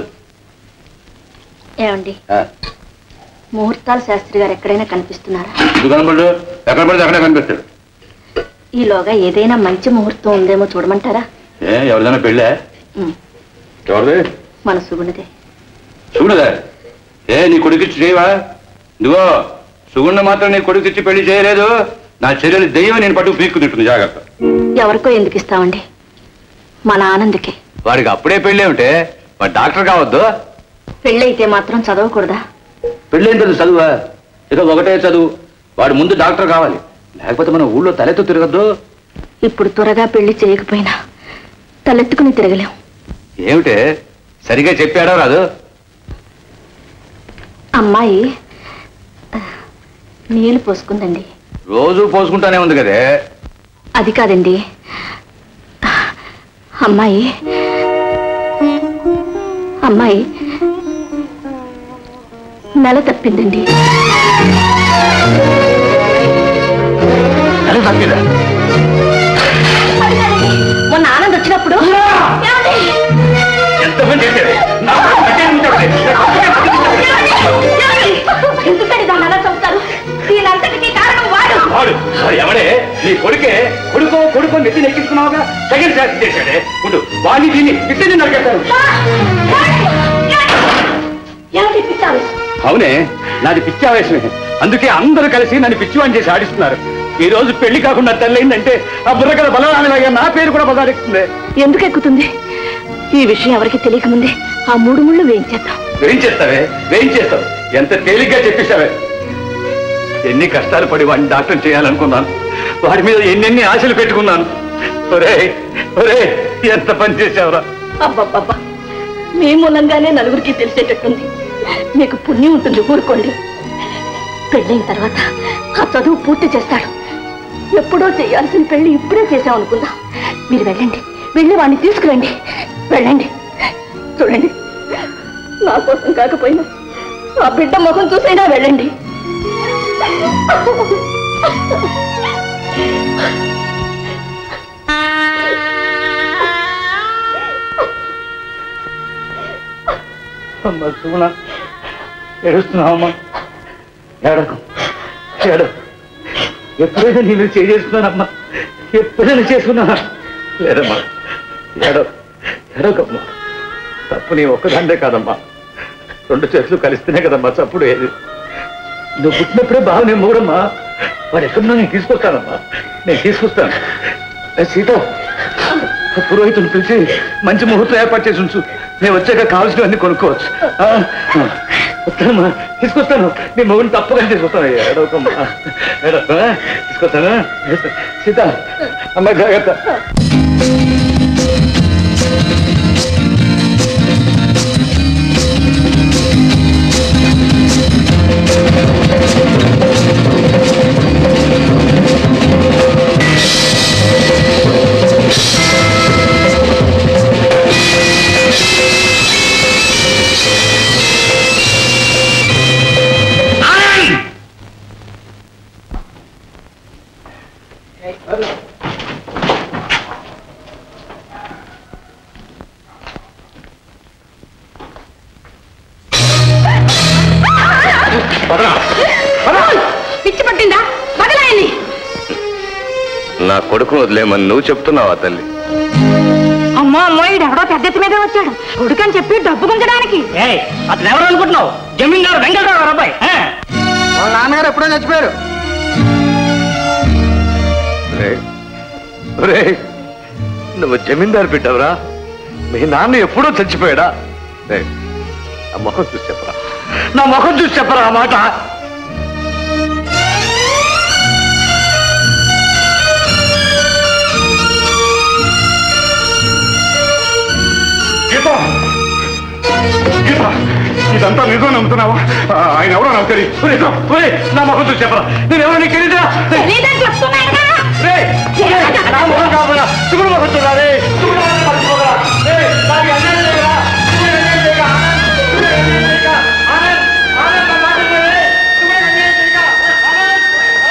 ఏమండి ఆ, ముహూర్తాల శాస్త్రి గారు ఎక్కడైనా కనిపిస్తున్నారా ఎందుకు కనపడు ఎక్కడ పడితే అక్కడే కనిపిస్తాడు ఈలోగా ఏదైనా మంచి ముహూర్తం ఉందేమో చూడమంటారా ఏ ఎవరిదైనా పెళ్ళే ఉమ్, ఎవరిది మన సుగుణదే సుగుణదా ఏ నీ కొడుకిచ్చి చేయవా ఇదిగో సుగుణ మాత్రం నీ కొడుకిచ్చి పెళ్లి చేయలేదు నా చెల్లెలు దెయ్యం నేను పట్టుకు పీక్కు తింటుంది జాగ్రత్త ఎవరికో ఎందుకు ఇస్తామండి మన ఆనందకే వాడికి అప్పుడే పెళ్ళి ఏమిటే వాడు డాక్టర్ కావద్దు పెళ్ళైతే మాత్రం చదవకూడదా పెళ్ళైన తర్వాత చదువా ఇక ఒకటే చదువు వాడు ముందు డాక్టర్ కావాలి లేకపోతే మన ఊళ్ళో తలెత్తు తిరగద్దు ఇప్పుడు త్వరగా పెళ్లి చేయకపోయినా తలెత్తుకుని తిరగలేం ఏమిటే సరిగా చెప్పాడో రాదు అమ్మాయి ఆ, నీళ్లు పోసుకుందండి రోజు పోసుకుంటానే ఉంది కదే అది కాదండి అమ్మాయి అమ్మాయి నెల తప్పిందండి అదే తప్పిదా మొన్న ఆనంద్ వచ్చినప్పుడు ఏమండి? ఎంతమంది చేసేది నాకు కట్టేది ఉంటాడు. ఏమండి? ఎందుకని దాన్ని అలా చంపుతారు దీనంతటికీ కారణం వాడు వాడు వాడు ఎవడే నీ కొడుకే కొడుకో కొడుకో నెత్తి నెక్కించుకున్నావుగా సెకండ్ శాస్త్రి చేశాడే ఉండు వాడిని దీన్ని ఇద్దరిని నరికేస్తాను ఏమిటి పిచ్చావి అవునే నాది పిచ్చి ఆవేశమే అందుకే అందరూ కలిసి నన్ను పిచ్చివాణి చేసి ఆడిస్తున్నారు ఈ రోజు పెళ్లి కాకుండా తల్లయిందంటే ఆ బుర్రకల బలరామిలాగా నా పేరు కూడా బదాడిస్తుంది ఎందుకు ఎక్కుతుంది ఈ విషయం ఎవరికి తెలియకముందే ఆ మూడు ముళ్ళు వేయించేద్దాం వేం చేస్తావే వేం చేస్తావు ఎంత తేలిగ్గా చెప్పేశావే ఎన్ని కష్టాలు పడి వాడిని డాక్టర్ చేయాలనుకున్నాను వాడి మీద ఎన్నెన్ని ఆశలు పెట్టుకున్నాను ఒరే ఒరే ఎంత పని చేశావురా అబ్బబ్బబ్బా మీ మూలంగానే నలుగురికి తెలిసేటట్టుంది మీకు పుణ్యం ఉంటుంది ఊరుకోండి పెళ్ళైన తర్వాత ఆ చదువు పూర్తి చేస్తాడు ఎప్పుడో చేయాల్సిన పెళ్లి ఇప్పుడే చేసాం అనుకుందాం మీరు వెళ్ళండి వెళ్ళి వాడిని తీసుకురండి వెళ్ళండి చూడండి నా కోసం కాకపోయినా ఆ బిడ్డ ముఖం చూసైనా వెళ్ళండి అమ్మ సుగుణ ఏడుస్తున్నావమ్మా ఏడకు ఏడు ఎప్పుడైనా నేను చేస్తున్నానమ్మా ఎప్పుడైనా చేసుకున్నానా లేదమ్మా ఏడో ఏడోకమ్మా తప్పు నీ ఒక్కదాన్నే కాదమ్మా రెండు చేతులు కలిస్తేనే కదమ్మా చప్పుడు ఏది నువ్వు పుట్టినప్పుడే బాగా నేను మూడమ్మా వాడు ఎక్కడున్నా నేను తీసుకొస్తానమ్మా నేను తీసుకొస్తాను ఏ సీత పురోహితుని పిలిచి మంచి ముహూర్తం ఏర్పాటు చేసి ఉంచు నేను వచ్చాక కావాల్సినవన్నీ కొనుక్కోవచ్చు ఆ, ఆ, వస్తానమ్మా తీసుకొస్తాను నీ మొగుడిని తప్పగా తీసుకొస్తాను ఏడవకమ్మా ఏడవ తీసుకొస్తాను సీత అమ్మ జాగ్రత్త ఆ పిచ్చి పట్టిందా బదలాయని నా కొడుకును వదిలేమని నువ్వు చెప్తున్నావా తల్లి అమ్మో అమ్మో ఈడు ఎవడో పెద్ద ఎత్తు మీద వచ్చాడు కొడుకని చెప్పి డబ్బు గుంజడానికి ఏయ్ అతను ఎవరు అనుకుంటున్నావు జమీందారు వెంకటరావు గారు అబ్బాయి ఆ. వాళ్ళ నాన్నగారు ఎప్పుడో చచ్చిపోయారు రేయ్, రేయ్, నువ్వు జమీందారు పెట్టావురా మీ నాన్న ఎప్పుడో చచ్చిపోయాడా రేయ్, నా ముఖం చూసి చెప్పరా నా ముఖం చూసి చెప్పరా ఆ మాట గీత గీత ఇదంతా నిజం నమ్ముతున్నావా ఆ, ఆయన ఎవరో నాకు తెలియదు ఒరేయ్, ఒరేయ్, నా ముఖం చూసి చెప్పరా నేను ఎవరో నీకు తెలీదా తెలీదని చెప్తున్నాడుగా. రేయ్, ఒరేయ్, నా ముఖం కావాలా శుకుడు ముఖం చూడాలి శుకుడు ముఖం మర్చిపోకరా. రేయ్, నాకు అన్యాయం చేయరా. శుకుడు అన్యాయం చేయరా. శుకుడు అన్యాయం చేయరా. ఆనంద్, ఆనంద్, నా మాట వినరే. శుకుడు అన్యాయం చేయరా. ఆనంద్,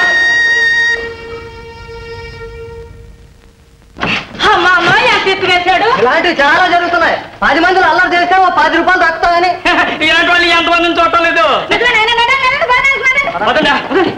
అమ్మా అమ్మా ఎంత ఎత్తు వేశాడు ఇలాంటివి చాలా జరుగుతున్నాయి పది మందిలో అల్లరి చేస్తే ఓ పది రూపాయలు దక్కుతాయని ఇలాంటి వాళ్ళు ఎంతమందిని చూడటం లేదు పదండి.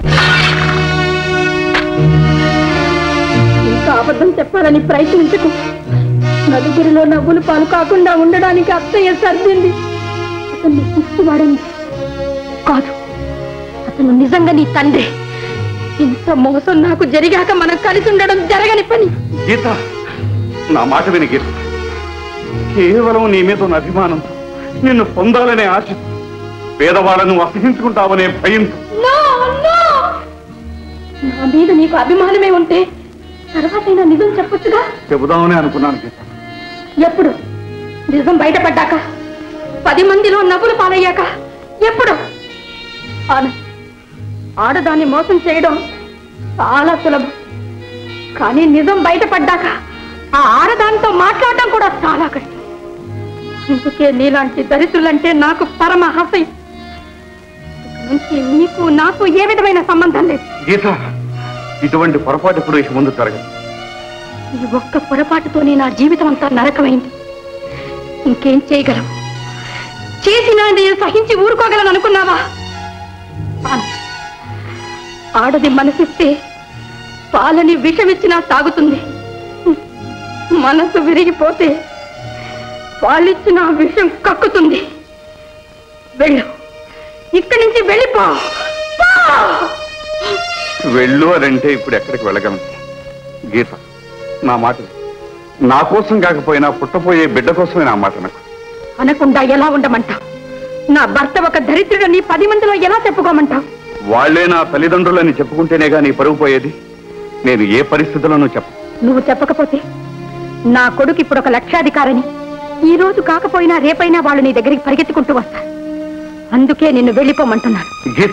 ఇంకా అబద్ధం చెప్పాలని ప్రయత్నించకు నలుగురిలో నవ్వులు పాలు కాకుండా ఉండడానికి అత్తయ్య సర్దింది అతన్ని పిచ్చివాడంది కాదు అతను నిజంగా నీ తండ్రి ఇంత మోసం నాకు జరిగాక మనం కలిసి ఉండడం జరగని పని గీత నా మాట విని గీత కేవలం నీ మీద ఉన్న అభిమానంతో నిన్ను పొందాలనే ఆశ పేదవాళ్ళను అసహించుకుంటావనే భయంతో No, no! నా మీద నీకు అభిమానమే ఉంటే తర్వాతైనా నిజం చెప్పొచ్చుగా చెబుదామని అనుకున్నాను గీత ఎప్పుడు నిజం బయటపడ్డాక పది మందిలో నవ్వులు పాలయ్యాక ఎప్పుడు ఆన- ఆడదాన్ని మోసం చేయడం చాలా సులభం కానీ నిజం బయటపడ్డాక ఆ ఆడదానితో మాట్లాడటం కూడా చాలా కష్టం అందుకే నీలాంటి దరిద్రులంటే నాకు పరమ హాస్యం ఇక నుంచి నీకు నాకు ఏ విధమైన సంబంధం లేదు గీత ఇటువంటి పొరపాటు ఇప్పుడు ఇక ముందు జరగదు ఈ ఒక్క పొరపాటుతోనే నా జీవితం అంతా నరకమైంది ఇంకేం చేయగలం చేసినా నేను సహించి ఊరుకోగలను అనుకున్నావా ఆన్. ఆడది మనసిస్తే పాలని విషమిచ్చినా తాగుతుంది మనసు విరిగిపోతే పాలిచ్చిన విషం కక్కుతుంది వెళ్ళు ఇక్కడి నుంచి వెళ్ళిపో పో! వెళ్ళు అదంటే ఇప్పుడు ఎక్కడికి వెళ్ళగలను గీత నా మాట విను. నా కోసం కాకపోయినా పుట్టపోయే బిడ్డ కోసమే నా మాట నాకు అనకుండా ఎలా ఉండమంటావు నా భర్త ఒక దరిద్రుడని పది మందిలో ఎలా చెప్పుకోమంటావు వాళ్లే నా తల్లిదండ్రులని చెప్పుకుంటేనే గానీ పరుగు పోయేది నేను ఏ పరిస్థితుల్లోనూ చెప్ప నువ్వు చెప్పకపోతే నా కొడుకు ఇప్పుడు ఒక లక్షాధికారని ఈ రోజు కాకపోయినా రేపైనా వాళ్ళు నీ దగ్గరికి పరిగెత్తుకుంటూ వస్తారు అందుకే నిన్ను వెళ్ళిపోమంటున్నాను గీత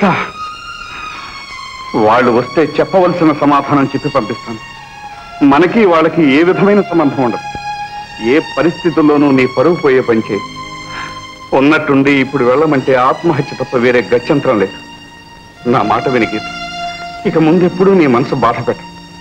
వాళ్ళు వస్తే చెప్పవలసిన సమాధానం చెప్పి పంపిస్తాను మనకి వాళ్ళకి ఏ విధమైన సంబంధం ఉండదు ఏ పరిస్థితుల్లోనూ నీ పరువు పోయే పంచే ఉన్నట్టుండి ఇప్పుడు వెళ్ళమంటే ఆత్మహత్య తప్ప వేరే గత్యంతరం లేదు నా మాట విని గీత ఇక ముందెప్పుడూ నీ మనసు బాధ పెట్ట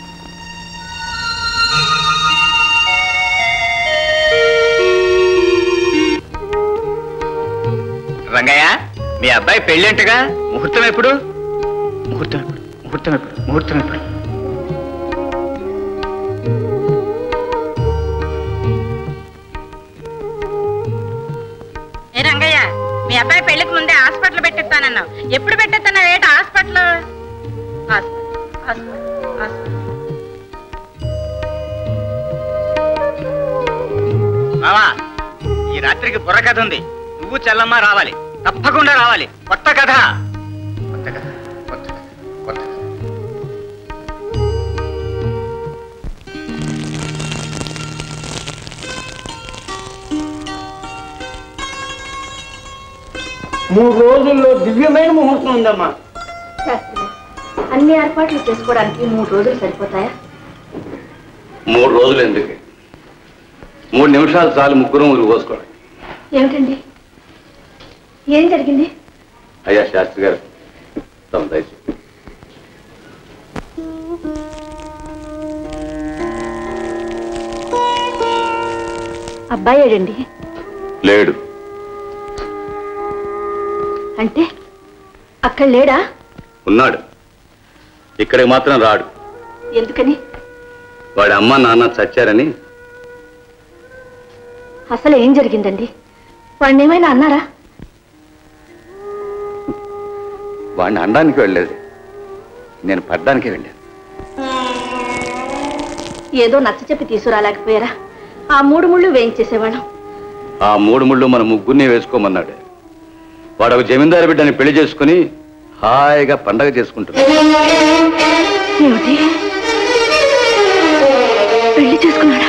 రంగయ్య మీ అబ్బాయి పెళ్ళేంటగా ముహూర్తం ఎప్పుడు ముహూర్తం ఎప్పుడు ముహూర్తం ఎప్పుడు ముహూర్తం ఎప్పుడు ఏ రంగయ్య మీ అబ్బాయి పెళ్లికి ముందే హాస్పిటల్ పెట్టిస్తానన్నావు ఎప్పుడు పెట్టిస్తున్నావు ఏంటి హాస్పిటల్ హాస్పిటల్ హాస్పిటల్ హాస్పిటల్ మావా ఈ రాత్రికి బుర్ర కథ ఉంది నువ్వు చెల్లమ్మ రావాలి తప్పకుండా రావాలి కొత్త కథ కొత్త కథ కొత్త కథ కొత్త కథ మూడు రోజుల్లో దివ్యమైన ముహూర్తం ఉందమ్మా శాస్త్రి అన్ని ఏర్పాట్లు చేసుకోవడానికి మూడు రోజులు సరిపోతాయా మూడు రోజులు ఎందుకు మూడు నిమిషాలు చాలు ముగ్గురం ఊరు కోసుకోండి ఏమిటండి ఏం జరిగింది అయ్యా శాస్త్రి గారు తమ దయచేసి అబ్బాయి ఏడండి లేడు అంటే అక్కడ లేడా ఉన్నాడు ఇక్కడికి మాత్రం రాడు ఎందుకని వాడి అమ్మ నాన్న చచ్చారని అసలు ఏం జరిగిందండి వాడిని ఏమైనా అన్నారా వాడిని అనడానికి వెళ్ళలేదు నేను పడ్డానికి వెళ్ళాను ఏదో నచ్చ చెప్పి తీసుకురాలేకపోయారా ఆ మూడు ముళ్ళు వేయించేసేవాళ్ళం ఆ మూడు ముళ్ళు మన ముగ్గురిని వేసుకోమన్నాడు వాడు ఒక జమీందారు బిడ్డని పెళ్లి చేసుకుని హాయిగా పండగ చేసుకుంటున్నాడు ఏమిటి పెళ్లి చేసుకున్నాడా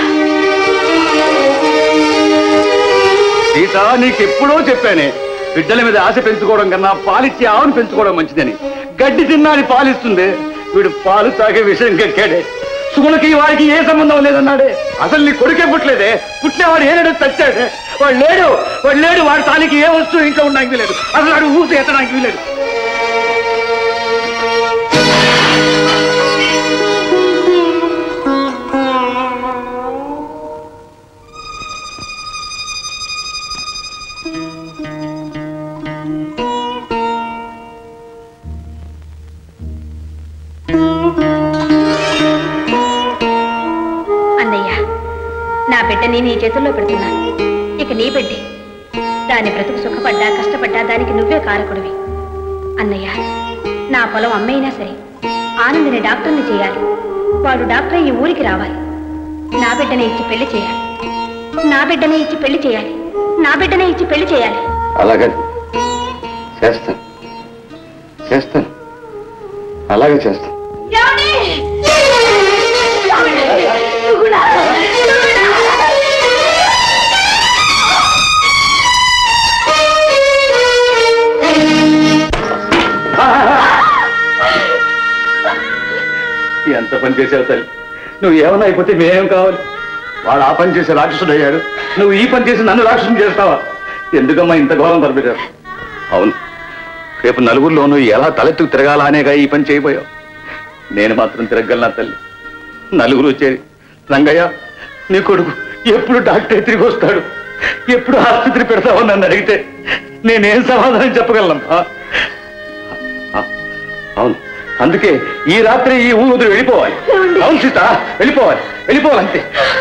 సీత నీకెప్పుడో చెప్పానే బిడ్డల మీద ఆశ పెంచుకోవడం కన్నా పాలిచ్చి ఆవును పెంచుకోవడం మంచిదని గడ్డి తిన్నాని పాలిస్తుంది వీడు పాలు తాగే విషయం కెక్కాడే సుగుణకి వాడికి ఏ సంబంధం లేదన్నాడే అసలు నీ కొడుకే పుట్టలేదే పుట్టినవాడు ఏనాడు చచ్చాడే వాడు లేడు వాడు లేడు వాడి తాలికి ఏ వస్తువు ఇంట్లో ఉండడానికి లేదు అసలు వాడు ఊసి ఎత్తడానికి వీలేదు అన్నయ్య నా బిడ్డని నీ చేతుల్లో పెడుతున్నాను ఇక నీ బిడ్డే దాని బ్రతుకు సుఖపడ్డా కష్టపడ్డా దానికి నువ్వే కారకుడివి అన్నయ్య నా పొలం అమ్మైనా సరే ఆనందిని డాక్టర్ని చేయాలి వాడు డాక్టర్ ఈ ఊరికి రావాలి నా బిడ్డనే ఇచ్చి పెళ్లి చేయాలి నా బిడ్డనే ఇచ్చి పెళ్లి చేయాలి నా బిడ్డనే ఇచ్చి పెళ్లి చేయాలి అలాగే చేస్తాను చేస్తాను అలాగే చేస్తాను ఎంత పని చేసావు తల్లి నువ్వు ఏమన్నా అయిపోతే మేమేం కావాలి వాడు ఆ పని చేసి రాక్షసుడు అయ్యాడు నువ్వు ఈ పని చేసి నన్ను రాక్షసుని చేస్తావా ఎందుకమ్మా ఇంత ఘోరం తలపెట్టావు అవును రేపు నలుగురిలోనూ ఎలా తలెత్తుకు తిరగాలా అనేగా ఈ పని చేయబోయావు నేను మాత్రం తిరగలనా తల్లి నలుగురు వచ్చేది రంగయ్య నీ కొడుకు ఎప్పుడు డాక్టర్ తిరిగి వస్తాడు ఎప్పుడు ఆసుపత్రి పెడతావు నన్ను అడిగితే నేనేం సమాధానం చెప్పగలనమ్మా ఆ, అవును అందుకే ఈ రాత్రి ఈ ఊరు వదిలి వెళ్ళిపోవాలి అవును సీత వెళ్ళిపోవాలి వెళ్ళిపోవాలి అంతే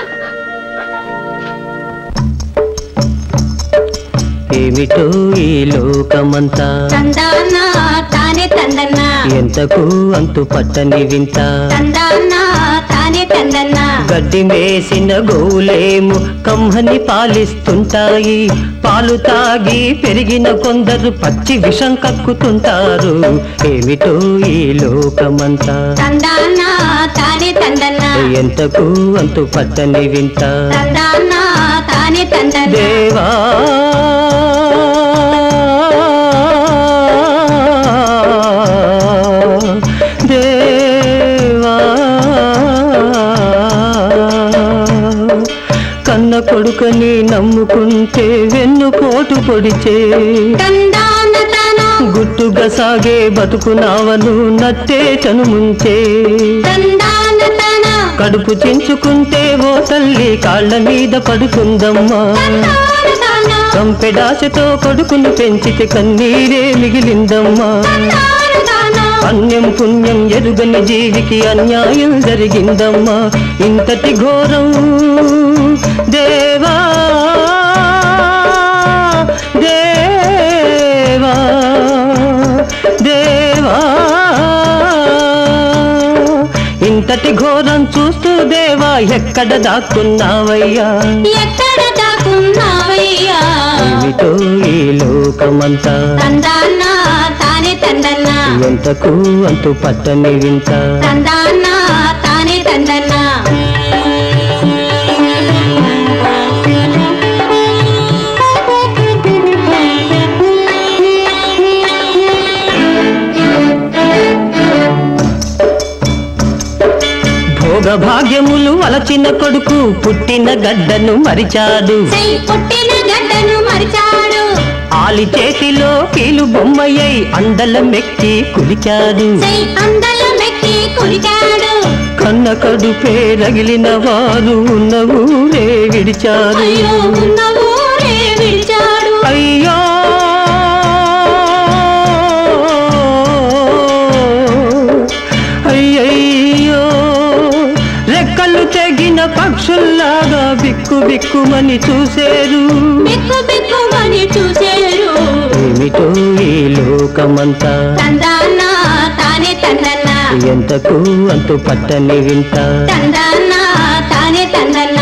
ఏమిటో ఈ లోకమంతా తందానా తానే తందన్నా ఎంతకు అంతు పట్టని వింత తందానా తానే తందన్నా గడ్డి మేసిన గోలేము కమ్మని పాలిస్తుంటాయి పాలు తాగి పెరిగిన కొందరు పచ్చి విషం కక్కుతుంటారు ఏమిటో ఈ లోకమంతా తందానా తానే తందన్నా ఎంతకు అంతు పట్టని వింత తందానా తానే తందన్నా దేవా దేవా కన్న కొడుకని నమ్ముకుంటే వెన్ను పోటు పొడిచే తందాన తానా గుట్టుగా సాగే బతుకునావను నట్టే చనుముంచే తందాన తానా కడుపు చించుకుంటే ఓ తల్లి కాళ్ళ మీద పడుకుందమ్మా తాన తానా కంపెడాశతో కొడుకును పెంచితే కన్నీరే మిగిలిందమ్మా తాన తానా అన్యం పుణ్యం ఎరుగని జీవికి అన్యాయం జరిగిందమ్మా ఇంతటి ఘోరం దేవా దేవా దేవా ఇంతటి ఘోరం చూస్తూ దేవా ఎక్కడ దాక్కున్నావయ్యా ఎక్కడ దాక్కున్నావయ్యా ఏమిటో ఈ లోకమంతా తందానా తానే తందన్నా ఎంతకు అంతు పట్టని వింత తందానా తానే తందన్నా భోగ భాగ్యములు అలచిన కొడుకు పుట్టిన గడ్డను మరిచాడు సై పుట్టిన గడ్డను మరిచాడు ఆలి చేతిలో కీలు బొమ్మయ్యై అండల మెక్కి కులిచాడు సై అందల మెక్కి కులికాడు కన్న కడుపే రగిలిన వారు ఉన్న ఊరే విడిచారు అయ్యో ఉన్న ఊరే విడిచాడు అయ్యో అయ్యయ్యో రెక్కలు తెగిన పక్షుల్లాగా బిక్కు బిక్కుమని చూసేరు బిక్కు బిక్కుమని చూసేరు ఏమిటో ఈ లోకమంతా తందాన తానే తందన్న ఎంతకు అంతు పట్టని వింత తందాన తానే తందన్న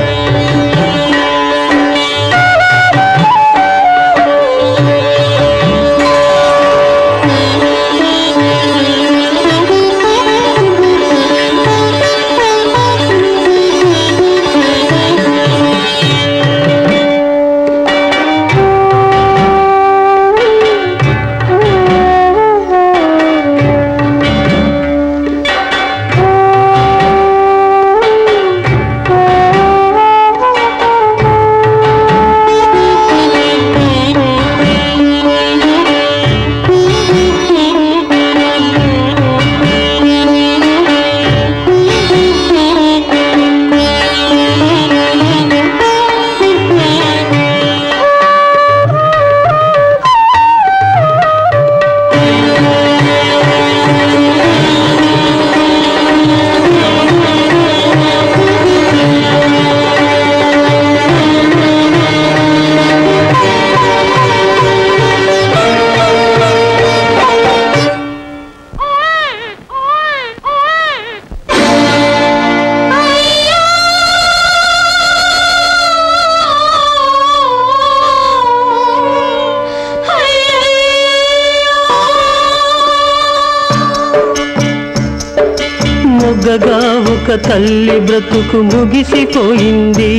మొగ్గగా ఒక తల్లి బ్రతుకు ముగిసిపోయింది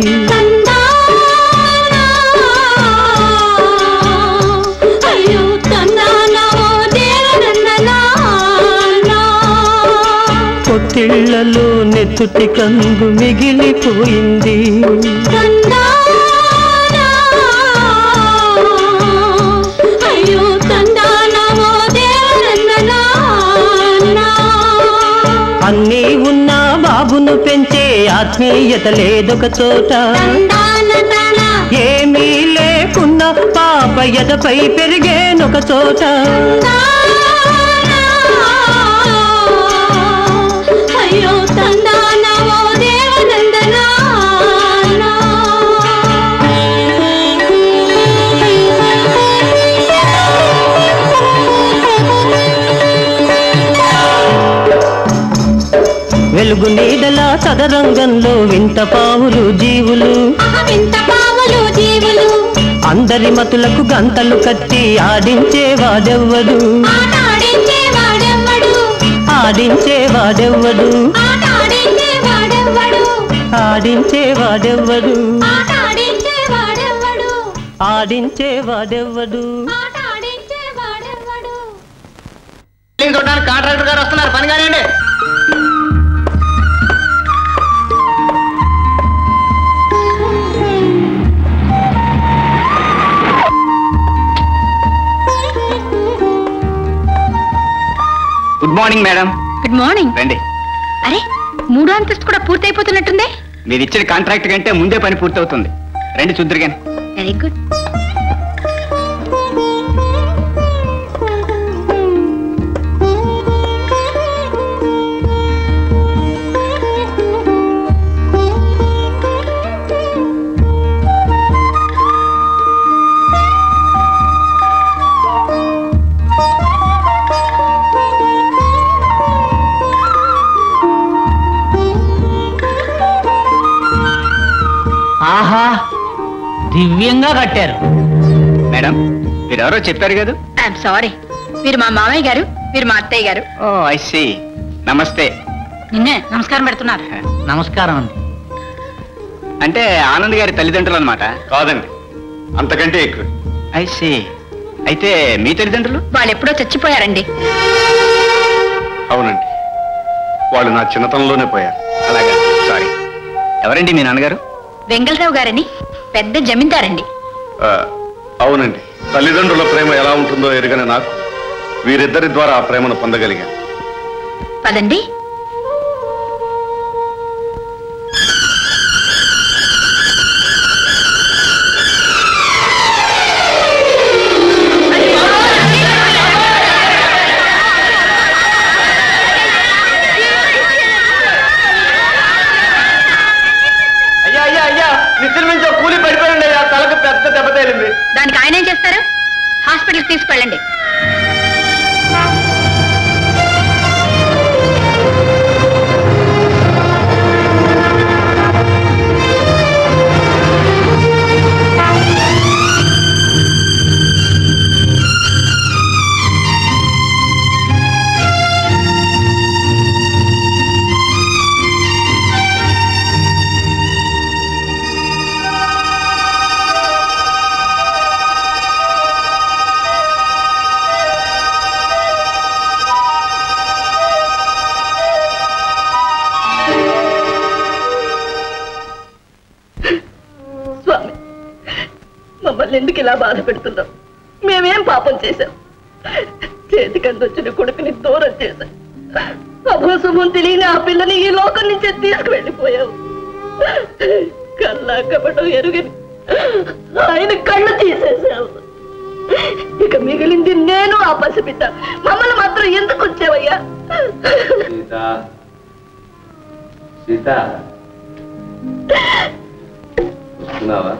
అయ్యో తందాన ఓ దేవనందనా పొత్తిళ్లలో నెత్తుటి కంగు మిగిలిపోయింది అయ్యో తందాన ఓ దేవనందనా అన్నీ ఉన్నా బాబును పెంచే ఆత్మీయత లేదొక చోట ఏమీ లేకున్నా పాప ఎదపై పెరిగేనొక చోట అయ్యో తందాన ఓ దేవనందనా వెలుగు నీడల సదరంగంలో వింత పావులు జీవులు వింత పావులు జీవులు అందరి మతులకు గంతలు కట్టి ఆడించేవాడెవ్వడు ఆడించే వాడెవ్వడు ఆడించేవాడెవ్వడు ఆడించే వాడెవ్వడు ఆడించేవాడెవ్వడు ఆడించే వాడెవ్వడు ఆడించేవాడెవ్వడు ఆడించే వాడెవ్వడు బిల్డింగ్ చూడడానికి కాంట్రాక్టర్ గారు వస్తున్నారు పని కానివ్వండి good morning madam good morning రండి అరే మూడో అంతస్తు కూడా పూర్తయిపోతున్నట్టుందే మీరు ఇచ్చిన కాంట్రాక్ట్ కంటే ముందే పని పూర్తవుతుంది రండి చూద్దరు కానీ వెరీ గుడ్ ఆహా దివ్యంగా కట్టారు మేడం మీరెవరో చెప్పారు కదా ఐఎమ్ సారీ మీరు మా మామయ్య గారు మీరు మా అత్తయ్య గారు ఓ ఐ సీ నమస్తే నిన్నే నమస్కారం పెడుతున్నారు నమస్కారం అండి అంటే ఆనంద్ గారి తల్లిదండ్రులు అనమాట కాదండి అంతకంటే ఎక్కువ ఐ సీ అయితే మీ తల్లిదండ్రులు వాళ్ళు ఎప్పుడో చచ్చిపోయారండి అవునండి వాళ్ళు నా చిన్నతనంలోనే పోయారు అలాగా సారీ ఎవరండి మీ నాన్నగారు వెంగళరావు గారని పెద్ద జమీందారండి ఆ, అవునండి తల్లిదండ్రుల ప్రేమ ఎలా ఉంటుందో ఎరుగని నాకు వీరిద్దరి ద్వారా ఆ ప్రేమను పొందగలిగాను పదండి ఆయన ఏం చేస్తారు హాస్పిటల్కి తీసుకెళ్ళండి స్వామి మమ్మల్ని ఎందుకు ఇలా బాధ పెడుతున్నాం మేమేం పాపం చేశాం చేతికందొచ్చిన కొడుకుని దూరం చేశాం అభోశుభం తెలియని ఆ పిల్లని ఈ లోకం నుంచే తీసుకువెళ్ళిపోయావు కల్లా కపటం ఎరుగని ఆయన కళ్ళు తీసేశావు ఇక మిగిలింది నేను ఆ పసిబిడ్డ మమ్మల్ని మాత్రం ఎందుకు వచ్చావయ్యా సీత సీత వస్తున్నావా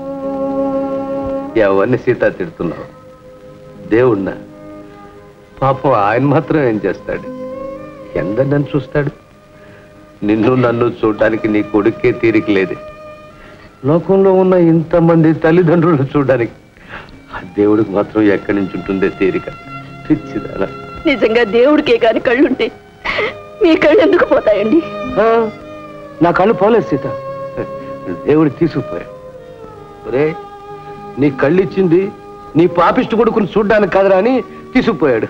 ఎవరిని సీత తిడుతున్నావు దేవుణ్ణా పాపం ఆయన మాత్రం ఏం చేస్తాడు ఎందరు నన్ను చూస్తాడు నిన్ను నన్ను చూడడానికి నీ కొడుకే తీరిక లేదు లోకంలో ఉన్న ఇంతమంది తల్లిదండ్రులను చూడడానికి ఆ దేవుడికి మాత్రం ఎక్కడి నుంచి ఉంటుందే తీరిక పిచ్చిదానా నిజంగా దేవుడికే కాని కళ్ళుంటే మీ కళ్ళు ఎందుకు పోతాయండి ఆ, నా కళ్ళు పోలేదు సీత దేవుడు తీసుకుపోయాడు ఒరే నీ కళ్ళు ఇచ్చింది నీ పాపిష్టి కొడుకుని చూడ్డానికి కాదురా అని తీసుకుపోయాడు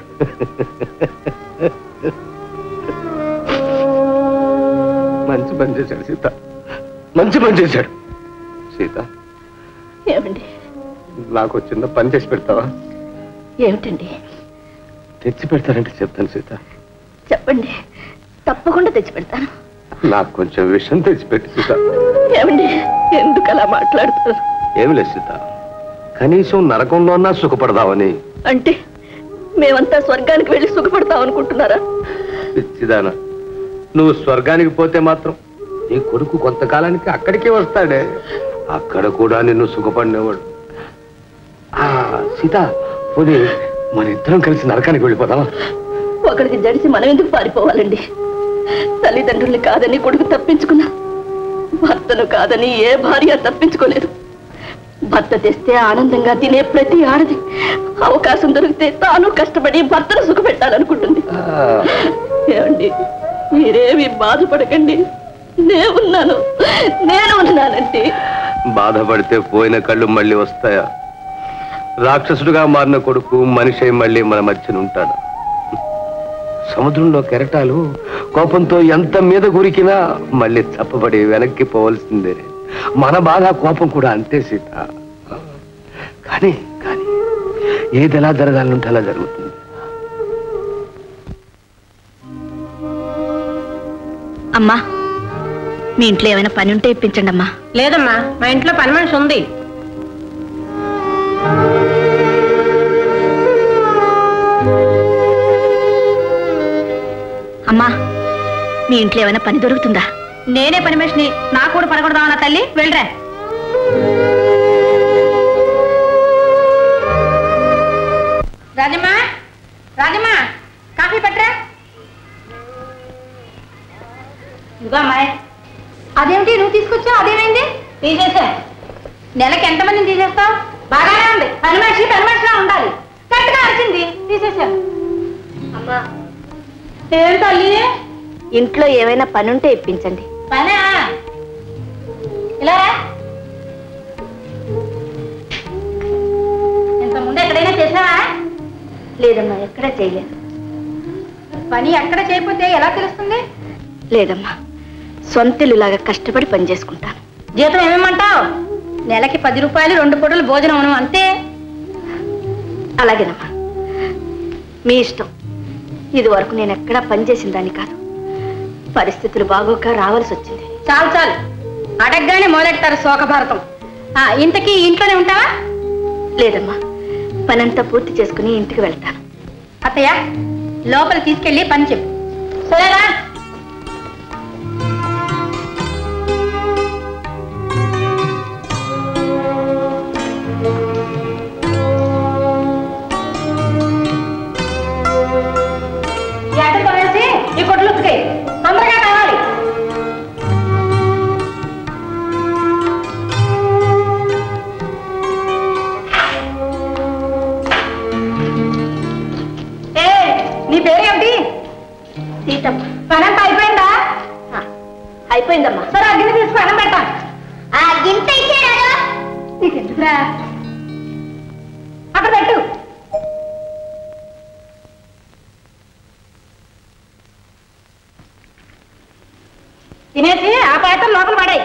మంచి పని చేశాడు సీత మంచి పని చేశాడు సీత ఏమండి నాకు ఒక చిన్న పని చేసి పెడతావా ఏమిటండి తెచ్చి పెడతానంటే చెప్తాను సీత చెప్పండి తప్పకుండా తెచ్చి పెడతాను నాకు కొంచెం విషయం తెచ్చిపెట్టి సీత ఏమండి ఎందుకు అలా మాట్లాడుతారు ఏమి లేదు సీత కనీసం నరకంలో అన్నా సుఖపడదామని అంటే మేమంతా స్వర్గానికి వెళ్ళి సుఖపడతాం అనుకుంటున్నారా పిచ్చిదాన నువ్వు స్వర్గానికి పోతే మాత్రం నీ కొడుకు కొంతకాలానికి అక్కడికే వస్తాడే అక్కడ కూడా నిన్ను సుఖపడినవాడు ఆ సీత పోనీ మన ఇద్దరం కలిసి నరకానికి వెళ్ళిపోదామా ఒకరికి జడిసి మనం ఎందుకు పారిపోవాలండి తల్లిదండ్రుల్ని కాదని కొడుకు తప్పించుకున్నా భర్తను కాదని ఏ భార్య తప్పించుకోలేదు భర్త తెస్తే ఆనందంగా తినే ప్రతి ఆడది అవకాశం దొరికితే తాను కష్టపడి భర్తను సుఖపెట్టాలనుకుంటుంది ఏమండి మీరేమి బాధపడకండి నేనున్నాను నేను ఉన్నానండి బాధపడితే పోయిన కళ్ళు మళ్ళీ వస్తాయా రాక్షసుడుగా మారిన కొడుకు మనిషి అయి మళ్ళీ మన మధ్యన ఉంటాడు సముద్రంలో కెరటాలు కోపంతో ఎంత మీద గురికినా మళ్ళీ చప్పబడి వెనక్కి పోవలసిందే మన బాధ కోపం కూడా అంతే సీత కానీ కానీ ఏది ఎలా జరగాలంటే అలా జరుగుతుంది అమ్మా మీ ఇంట్లో ఏమైనా పని ఉంటే ఇప్పించండి అమ్మా లేదమ్మా మా ఇంట్లో పని మనిషి ఉంది అమ్మా మీ ఇంట్లో ఏమైనా పని దొరుకుతుందా నేనే పని మనిషిని నా కూడా పడకూడదామన్నా తల్లి వెళ్ళరా రాజమ్మా రాజమ్మా కాఫీ పట్టరా ఇదిగో అమ్మాయి అదేమిటి నువ్వు తీసుకొచ్చావు అదేమైంది తీసేసా నెలకి ఎంతమందిని తీసేస్తావు బాగానే ఉంది పని మనిషి పని మనిషిలా ఉండాలి కరెక్ట్గా అరిచింది తీసేసా అమ్మా ఏం తల్లి ఇంట్లో ఏమైనా పని ఉంటే ఇప్పించండి పనా ఇలా రా. ఇంత ముందు ఎక్కడైనా చేసావా లేదమ్మా ఎక్కడా చేయలేదు పని ఎక్కడ చేయకపోతే ఎలా తెలుస్తుంది లేదమ్మా సొంతలులాగా కష్టపడి పని చేసుకుంటాను జీతం ఏమేమంటావు నెలకి పది రూపాయలు రెండు పూటలు భోజనం అను అంతే అలాగేనమ్మా మీ ఇష్టం ఇది వరకు నేను ఎక్కడా పని చేసిన దాన్ని కాదు పరిస్థితులు బాగోక రావాల్సి వచ్చింది చాలు చాలు అడగగానే మొదలెడతారు శోకభారతం ఆ, ఇంతకీ ఇంట్లోనే ఉంటావా లేదమ్మా పనంతా పూర్తి చేసుకుని ఇంటికి వెళ్తాను అత్తయ్య లోపల తీసుకెళ్ళి పని చెప్పు సరేనా అయిపోయిందమ్మా సరే ఆ గిన్నె తీసుకు అన్నం పెడతాను ఆ గింత ఇచ్చాడు నీకెందుకురా అక్కడ పెట్టు తినేసి ఆ పాయసం లోపల పడాయి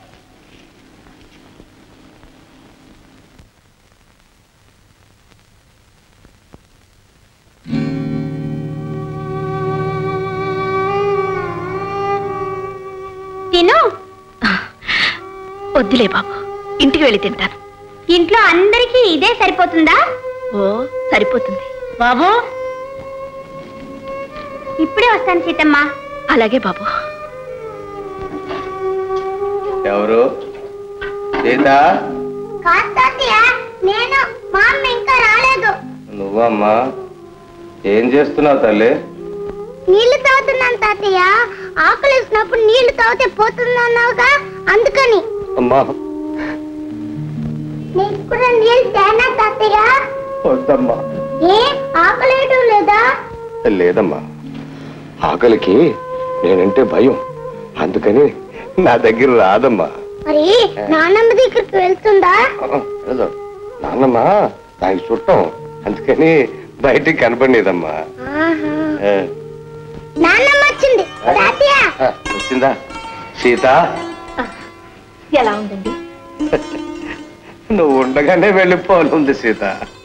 తిను వద్దులే బాబు ఇంటికి వెళ్ళి తింటాను ఇంట్లో అందరికీ ఇదే సరిపోతుందా ఓ సరిపోతుంది బాబు ఇప్పుడే వస్తాను సీతమ్మ అలాగే బాబు ఎవరు సీత నేను మా అమ్మ ఇంకా రాలేదు నువ్వమ్మా ఏం చేస్తున్నావు తల్లి నీళ్లు తాగుతున్నాను తాతయ్య ఆకలి వేసినప్పుడు నీళ్లు తాగితే పోతుందన్నావుగా అందుకని అమ్మా నీకు కూడా నీళ్ళు తేనా తాతయ్య వద్దమ్మా ఏ ఆకలేయటం లేదా లేదమ్మా ఆకలికి నేనంటే భయం అందుకని నా దగ్గర రాదమ్మా మరి నాన్నమ్మ దగ్గరికి వెళ్తుందా ఆ, వెళ్దాం. నాన్నమ్మ దానికి చుట్టం అందుకని బయటికి కనపడలేదమ్మా ఆహా. ఆ, నాన్నమ్మ వచ్చింది తాతయ్య ఆ, వచ్చిందా సీత ఎలా ఉందండి నువ్వు ఉండగానే వెళ్ళిపోనుంది సీత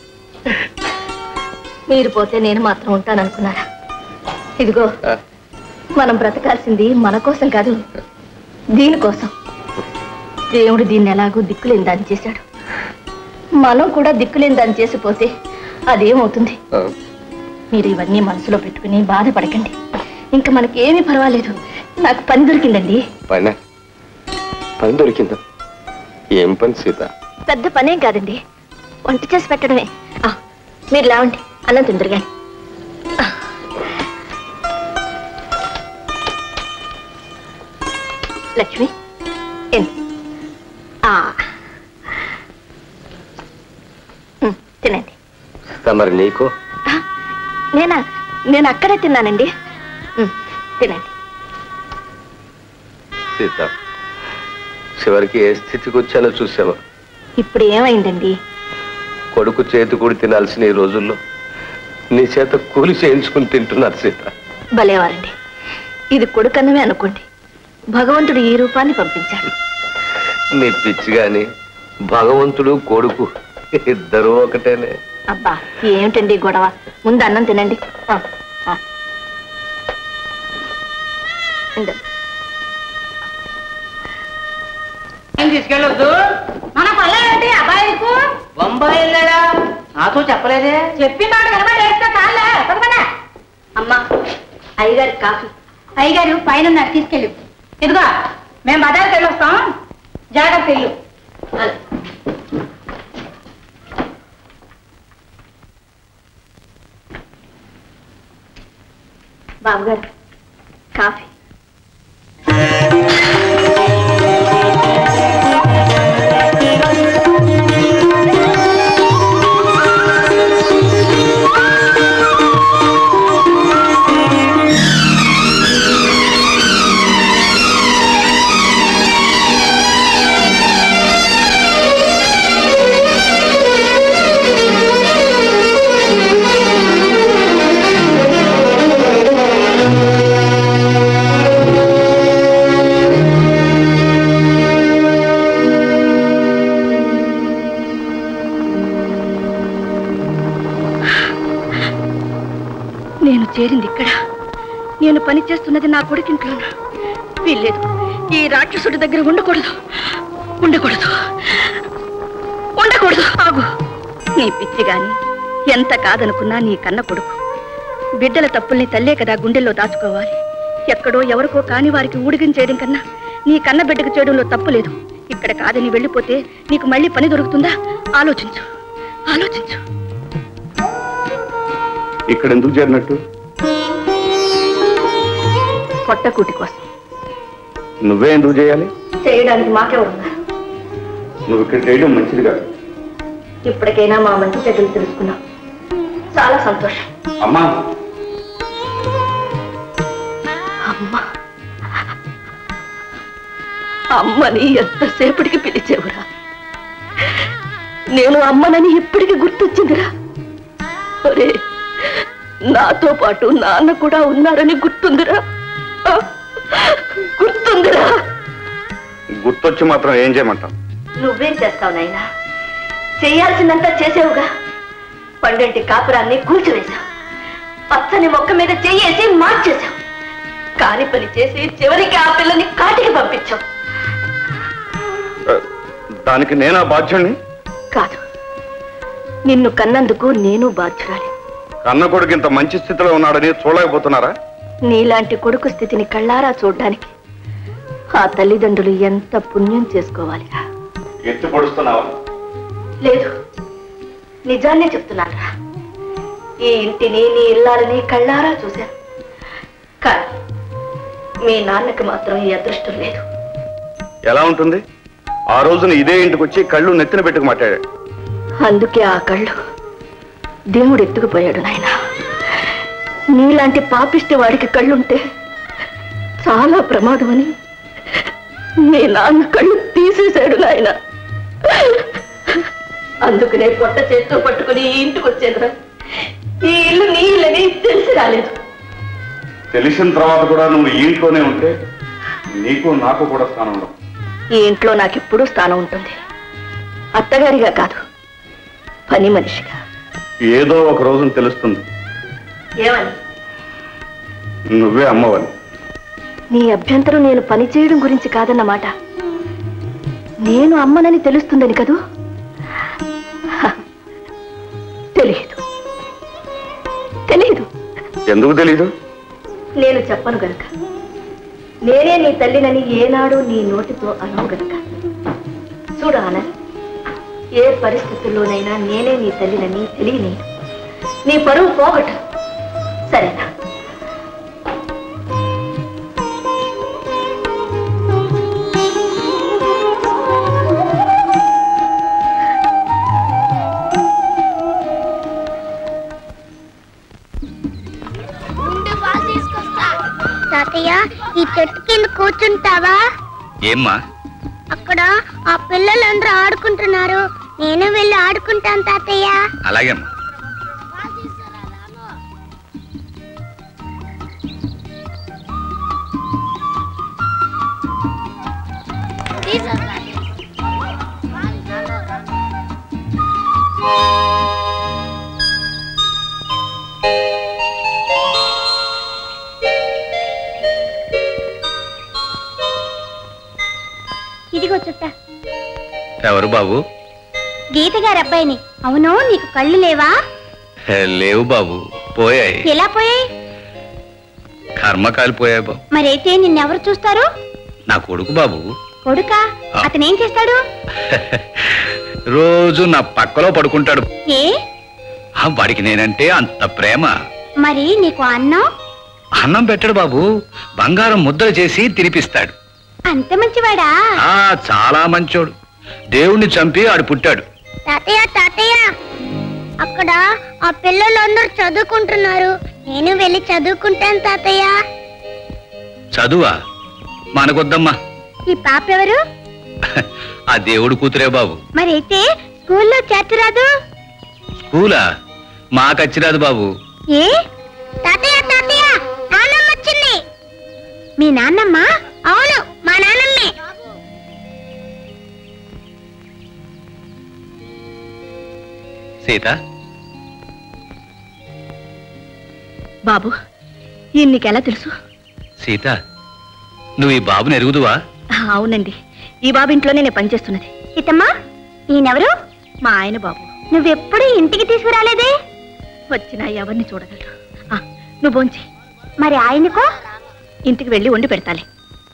మీరు పోతే నేను మాత్రం ఉంటాననుకున్నారా ఇదిగో ఆ, మనం బ్రతకాల్సింది మన కోసం కాదు దీనికోసం దేవుడు దీన్ని ఎలాగో దిక్కులేని దాన్ని చేశాడు మనం కూడా దిక్కులేని దాన్ని చేసిపోతే అదేమవుతుంది ఆ, మీరు ఇవన్నీ మనసులో పెట్టుకుని బాధపడకండి ఇంకా మనకి ఏమీ పర్వాలేదు నాకు పని దొరికిందండి పైన పని దొరికిందా ఏం పని సీత పెద్ద పనేం కాదండి వంట చేసి పెట్టడమే ఆ, మీరు లేవండి అన్నం తిందరు గాని ఆ. లక్ష్మి ఏంటి ఆ. ఉమ్, తినండి మరి నీకు ఆ, నేనా నేను అక్కడే తిన్నానండి ఉమ్, తినండి సీత చివరికి ఏ స్థితికి వచ్చానో చూసావా ఇప్పుడు ఏమైందండి కొడుకు చేతి కూడి తినాల్సిన ఈ రోజుల్లో నీ చేత కూలి చేయించుకుని తింటున్నారు సీత భలేవారండి ఇది కొడుకన్నమే అనుకోండి భగవంతుడు ఈ రూపాన్ని పంపించాడు నీ పిచ్చి గాని భగవంతుడు కొడుకు ఇద్దరు ఒకటేనే అబ్బా ఏమిటండి ఈ గొడవ ముందు అన్నం తినండి ఆ, ఆ. ఇందండి. ఏం తీసుకెళ్ళొద్దు మన పల్లెంటి అబ్బాయికు బొంబాయి వెళ్ళాడా నాతో చెప్పలేదే చెప్పిన మాట వినబడి ఏడిస్తే చాలే పదమనే అమ్మా అయ్యగారి కాఫీ అయ్యగారు పైన ఉన్నారు తీసుకెళ్ళు ఇదిగో మేము బజార్కి వెళ్ళి వస్తాం జాగ్రత్త ఇల్లు అలాగే. బాబుగారు కాఫీ నేను చేరింది ఇక్కడ నేను పని చేస్తున్నది నా కొడుకింట్లోనా వీల్లేదు ఈ రాక్షసుడి దగ్గర ఉండకూడదు ఉండకూడదు ఉండకూడదు ఆగు నీ పిచ్చి గాని ఎంత కాదనుకున్నా నీ కన్న కొడుకు బిడ్డల తప్పుల్ని తల్లే కదా గుండెల్లో దాచుకోవాలి ఎక్కడో ఎవరికో కాని వారికి ఊడిగం చేయడం కన్నా నీ కన్న బిడ్డకు చేయడంలో తప్పు లేదు ఇక్కడ కాదని వెళ్ళిపోతే నీకు మళ్ళీ పని దొరుకుతుందా ఆలోచించు ఆలోచించు ఇక్కడ ఎందుకు చేరినట్టు పొట్టకూటి కోసం నువ్వే ఎందుకు చేయాలి చేయడానికి మాకెవరున్నారు నువ్వు ఇక్కడ చేయడం మంచిది కాదు ఇప్పటికైనా మా మంచి చెడ్డలు తెలుసుకున్నాం చాలా సంతోషం అమ్మా అమ్మా అమ్మని ఎంతసేపటికి పిలిచేవురా నేను అమ్మనని ఇప్పటికి గుర్తొచ్చిందిరా ఒరే నాతో పాటు నాన్న కూడా ఉన్నారని గుర్తుందిరా ఆ, గుర్తుందిరా గుర్తొచ్చి మాత్రం ఏం చేయమంటాం నువ్వేం చేస్తావు నాయనా చేయాల్సిందంతా చేసేవుగా పండంటి కాపురాన్ని కూల్చివేశావు పచ్చని మొక్క మీద చెయ్యేసి మార్చేశావు కాని పని చేసి చివరికి ఆ పిల్లని కాటికి పంపించావు ఆ, దానికి నేనా బాధ్యుణ్ణి కాదు నిన్ను కన్నందుకు నేను బాధ్యురాలి కన్న కొడుకు ఇంత మంచి స్థితిలో ఉన్నాడని చూడలేకపోతున్నారా నీలాంటి కొడుకు స్థితిని కళ్ళారా చూడ్డానికి ఆ తల్లిదండ్రులు ఎంత పుణ్యం చేసుకోవాలిరా ఎత్తి పొడుస్తున్నావా లేదు నిజాన్నే చెప్తున్నానురా ఈ ఇంటిని నీ ఇల్లాలని కళ్ళారా చూశాను కానీ మీ నాన్నకి మాత్రం ఈ అదృష్టం లేదు ఎలా ఉంటుంది ఆ రోజున ఇదే ఇంటికి వచ్చి కళ్ళు నెత్తిన పెట్టుకు మాట్లాడాడు అందుకే ఆ కళ్ళు దేవుడు ఎత్తుకుపోయాడు నాయన నీలాంటి పాపిష్టి వాడికి కళ్ళుంటే చాలా ప్రమాదమని మీ నాన్న కళ్ళు తీసేశాడు నాయన అందుకనే పొట్ట చేత్తో పట్టుకుని ఈ ఇంటికి వచ్చేదిరా ఈ ఇల్లు నీ ఇల్లని తెలిసి రాలేదు తెలిసిన తర్వాత కూడా నువ్వు ఈ ఇంట్లోనే ఉంటే నీకు నాకు కూడా స్థానం ఉండదు ఈ ఇంట్లో నాకెప్పుడూ స్థానం ఉంటుంది అత్తగారిగా కాదు పని మనిషిగా ఏదో ఒక రోజున తెలుస్తుంది ఏమని నువ్వే అమ్మవని నీ అభ్యంతరం నేను పని చేయడం గురించి కాదన్నమాట నేను అమ్మనని తెలుస్తుందని కదూ హ, తెలియదు తెలియదు ఎందుకు తెలీదు నేను చెప్పను గనక నేనే నీ తల్లినని ఏనాడు నీ నోటితో అనవు గనక చూడు ఆనంద్ ఏ పరిస్థితుల్లోనైనా నేనే నీ తల్లినని తెలియనేను నీ పరువు పోగొట్టు సరేనా తాతయ్య ఈ చెట్టు కింద కూర్చుంటావా ఏమ్మా అక్కడ ఆ పిల్లలందరూ ఆడుకుంటున్నారు నేను వెళ్ళి ఆడుకుంటాను తాతయ్య అలాగేమ్మా ఇదిగో చుట్ట ఎవరు బాబు గీత గారి అబ్బాయిని అవును నీకు కళ్ళు లేవా హే, లేవు బాబు పోయాయి ఎలా పోయాయి కర్మ కాలిపోయాయి బాబు మరైతే నిన్నెవరు చూస్తారు నా కొడుకు బాబు కొడుకా అతనేం చేస్తాడు రోజు నా పక్కలో పడుకుంటాడు ఏ ఆ, వాడికి నేనంటే అంత ప్రేమ మరి నీకు అన్నం అన్నం పెట్టడు బాబు బంగారం ముద్దలు చేసి తినిపిస్తాడు అంత మంచివాడా ఆ చాలా మంచోడు దేవుణ్ణి చంపి ఆడు పుట్టాడు తాతయ్య తాతయ్య అక్కడ ఆ పిల్లలందరూ చదువుకుంటున్నారు నేను వెళ్ళి చదువుకుంటాను తాతయ్య చదువా మనకొద్దమ్మా ఈ పాప ఎవరు ఆ దేవుడు కూతురే బాబు మరైతే స్కూల్లో చేర్చరాదు స్కూలా మాకచ్చిరాదు బాబు ఏ తాతయ్య తాతయ్య నాన్నమ్మ వచ్చింది మీ నాన్నమ్మ అవును మా నాన్నమ్మే సీత బాబు ఈ నీకెలా తెలుసు సీత నువ్వు ఈ బాబుని ఎరుగుదువా ఆ, అవునండి ఈ బాబు ఇంట్లోనే నేను పనిచేస్తున్నది ఇతమ్మా ఈయనెవరు మా ఆయన బాబు నువ్వెప్పుడు ఇంటికి తీసుకురాలేదే వచ్చినా ఎవరిని చూడగలరు ఆ, నువ్వు బోంచి మరి ఆయనకో ఇంటికి వెళ్ళి వండి పెడతాలే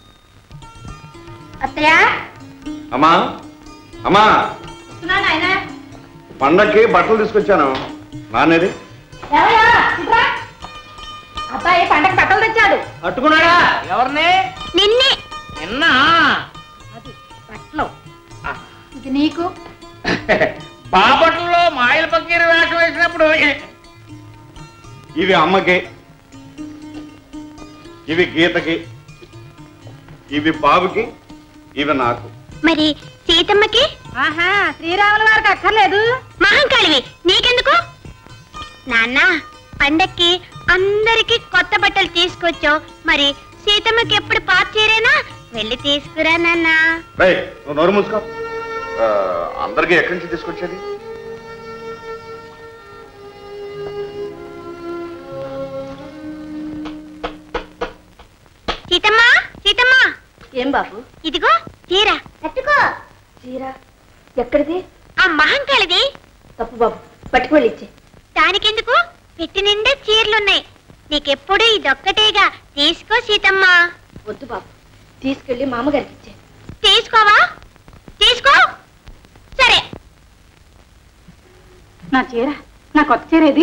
అత్తయ్య అమ్మా అమ్మా పండక్కి బట్టలు తీసుకొచ్చాను నాన్నది అబ్బాయి పండగ బట్టలు తెచ్చాడు పట్టుకున్నాడా ఎవరిని నిన్నే నిన్న బట్టలు ఇది నీకు బాపట్లలో మాయల పక్కీర వేషం వేసినప్పుడు ఇవి అమ్మకి ఇవి గీతకి ఇవి బాబుకి ఈవెన్ నాకు మరి సీతమ్మకి ఆహా శ్రీరాముల వారికి అక్కర్లేదు మహంకాళివి నీకెందుకు నాన్న పండక్కి అందరికి కొత్త బట్టలు తీసుకొచ్చావు మరి సీతమ్మకి ఎప్పుడు పాత చీరేనా వెళ్ళి తీసుకురా నాన్న రై నువ్వు నోరు మూసుకో ఆ, అందరికీ ఎక్కడి నుంచి తీసుకొచ్చేది సీతమ్మ సీతమ్మ ఏం బాబు ఇదిగో చీర కట్టుకో చీర ఎక్కడిది ఆ మహంకాళిది తప్పు బాబు పట్టుకువెళ్ళి ఇచ్చే దానికెందుకు పెట్టి నిండా చీరలున్నాయి నీకెప్పుడు ఇదొక్కటేగా తీసుకో సీతమ్మ వద్దు బాబు తీసుకెళ్ళి మా అమ్మగారికి ఇచ్చే తీసుకోవా తీసుకో సరే నా చీర నా కొత్త చీర ఇది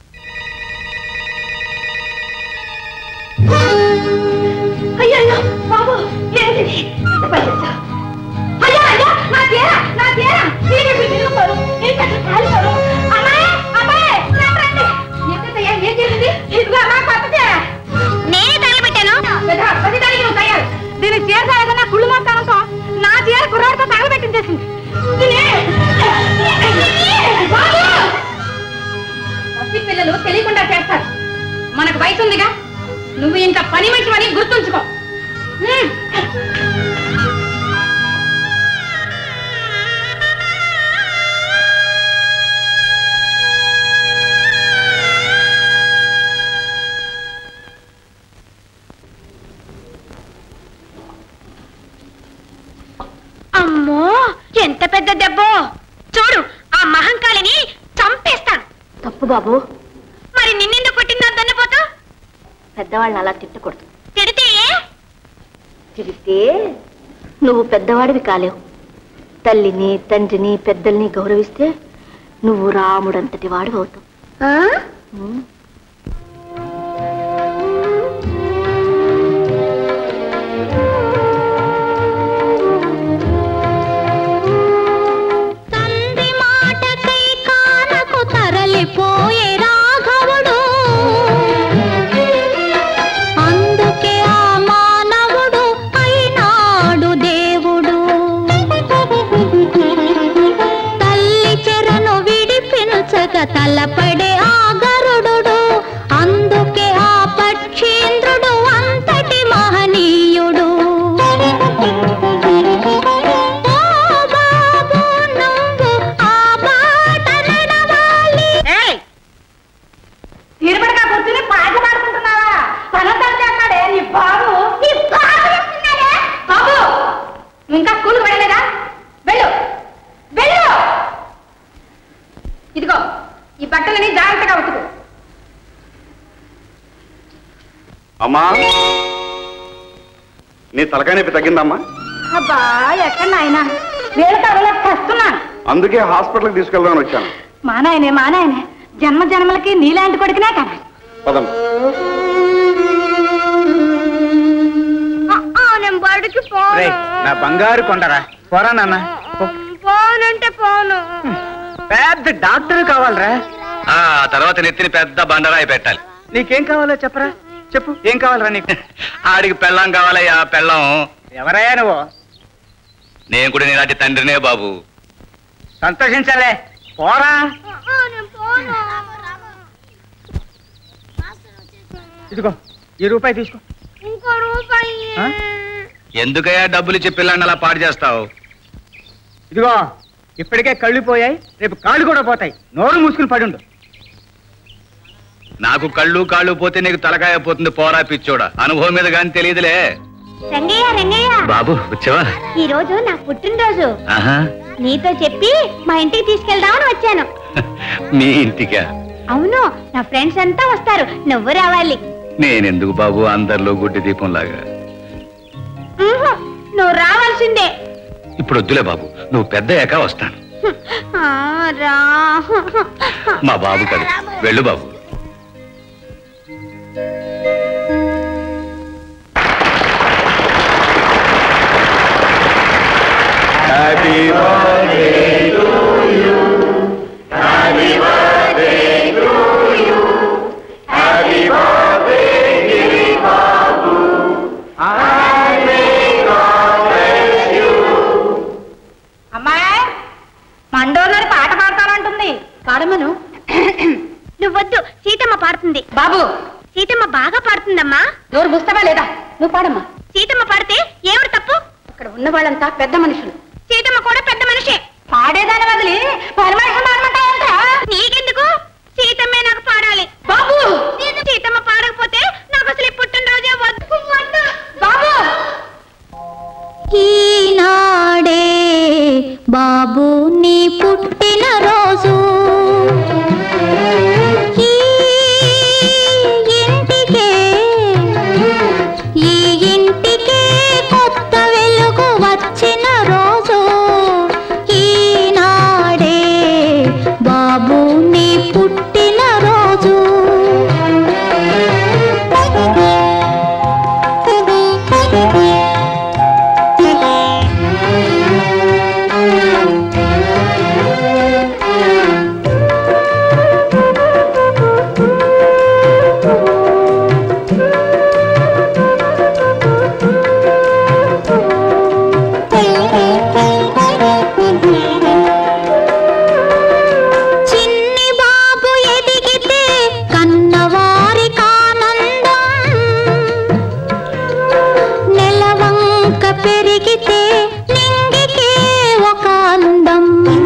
అయ్యో బాబు ఏంటిది ఎంత పని చేశావు? అయ్యో అయ్యో నా చీర నా చీర చీర విరిగిపోరు ఈ చెట్లు కాలిపోరు అమ్మాయి అమ్మాయి రండి, రండి ఏంటయ్యా ఏం జరిగింది ఇదిగో నా కొత్త చీర నేనే తగలబెట్టాను పెద్ద పది దానికి నువ్వు తయారు దీని చీర సాగన కుళ్ళు మాత్రంతో నా చీర కుర్రాడితో తగలబెట్టించేసింది బాబు! పసి పిల్లలు తెలియకుండా చేస్తారు మనకు వయసు ఉందిగా నువ్వు ఇంకా పని మనిషి అని గుర్తుంచుకో హ్మ్. అమ్మో ఎంత పెద్ద దెబ్బో చూడు ఆ మహంకాళిని చంపేస్తాను తప్పు బాబు మరి నిన్నెందుకు కొట్టిందో దున్నపోతూ పెద్దవాళ్ళని అలా తిట్టకూడదు తిడితే తిరిగితే నువ్వు పెద్దవాడివి కాలేవు తల్లిని తండ్రిని పెద్దల్ని గౌరవిస్తే నువ్వు రాముడంతటి వాడు అవుతావు ఉమ్. తండ్రి మాటకై కానకు తరలిపోయే రాఘవుడు అందుకే ఆ మానవుడు అయినాడు దేవుడు తల్లి చెరను విడిపించక తలపడే ఆ గరుడు అందుకే ఆ పక్షీంద్రుడు అంతటి మహనీయుడు ఓ బాబు నువ్వు ఆ బాట నడవాలి తీరుబడిగా కూర్చుని పాట పాడుకుంటున్నావా పనంతా చేస్తాడే నీ బాబు నీ బాబు చేస్తున్నాడే? బాబు నువ్వు ఇంకా స్కూల్కి వెళ్ళలేదా వెళ్ళు వెళ్ళు ఇదిగో ఈ బట్టలని జాగ్రత్తగా ఉతుకు అమ్మా నీ తలకాయ నొప్పి తగ్గిందమ్మా అబ్బా ఎక్కడ నాయన వేళ తరలో వస్తున్నాను అందుకే హాస్పిటల్కి తీసుకెళ్దామని వచ్చాను మా నాయనే మా నాయనే జన్మ జన్మలకి నీలాంటి కొడుకునే కదా పదమ్మా నేను బడికి పోను నా బంగారు కొండరా పోరా నాన్న పోనంటే పోను పెద్ద డాక్టర్ కావాలరా ఆ తర్వాత నెత్తిని పెద్ద బండరాయి పెట్టాలి నీకేం కావాలో చెప్పరా చెప్పు ఏం కావాలరా నీకు ఆడికి పెళ్ళం కావాలయ్యా పెళ్ళం ఎవరయ్యా నువ్వు నేను కూడా నీలాంటి తండ్రినే బాబు సంతోషించాలే పోరా నేను పోను ఇదిగో ఈ రూపాయి తీసుకో ఇంకో రూపాయి ఆ? ఎందుకయ్యా డబ్బులు ఇచ్చి పిల్లని అలా పాడు చేస్తావు ఇదిగో ఇప్పటికే కళ్ళు పోయాయి రేపు కాళ్ళు కూడా పోతాయి నోరు మూసుకుని పడుండు నాకు కళ్ళు కాళ్ళు పోతే నీకు తలకాయ పోతుంది పోరా పిచ్చోడా అనుభవం మీద కానీ తెలియదులే రంగయ్య రంగయ్య బాబు వచ్చావా ఈ రోజు నా పుట్టినరోజు ఆహా నీతో చెప్పి మా ఇంటికి తీసుకెళ్దామని వచ్చాను మీ ఇంటికా అవును నా ఫ్రెండ్స్ అంతా వస్తారు నువ్వు రావాలి నేనెందుకు బాబు అందరిలో గుడ్డి దీపం లాగా ఉహు, నువ్వు రావాల్సిందే ఇప్పుడు వద్దులే బాబు నువ్వు పెద్దయ్యాక వస్తాను ఆ, రా మా బాబు కాదు వెళ్ళు బాబు ఆ నోరు ముస్తావా లేదా నువ్వు పాడమ్మా సీతమ్మ పాడితే ఏమిటి తప్పు ఇక్కడ ఉన్న వాళ్ళంతా పెద్ద మనుషులు సీతమ్మ కూడా పెద్ద మనిషే పాడేదాని వదిలి పరమేశ్వరం పాడమంటావంటా నీకెందుకు సీతమ్మే నాకు పాడాలి బాబు సీతమ్మ పాడకపోతే నాకు అసలు ఈ పుట్టినరోజే వద్దు వద్దు. బాబు ఈనాడే బాబు నీ పుట్టిన రోజు ఈ ఇంటికే ఈ ఇంటికే కొత్త వెలుగు వచ్చిన రోజు ఈనాడే బాబు నీ పుట్టిన రోజు చిన్ని బాబు ఎదిగితే కన్నవారి కానందం నెలవంక పెరిగితే నింగికే ఒక అందం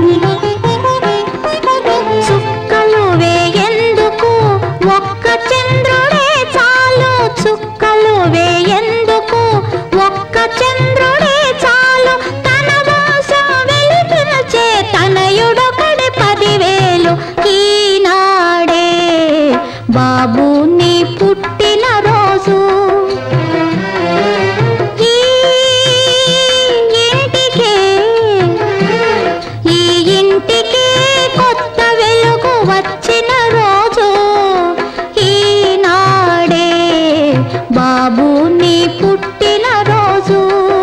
చుక్కలు వేయందుకు ఒక్క చంద్రుడే చాలు చుక్కలు వేయందుకు ఒక్క చంద్రుడే చాలు తన వంశం వెలిపించే తనయుడొకడి పదివేలు ఈనాడే బాబు నీ పుట్టిన రోజు ఈ ఇంటికే ఈ ఇంటికే కొత్త వెలుగు వచ్చిన రోజు ఈనాడే బాబు నీ పుట్టిన రోజు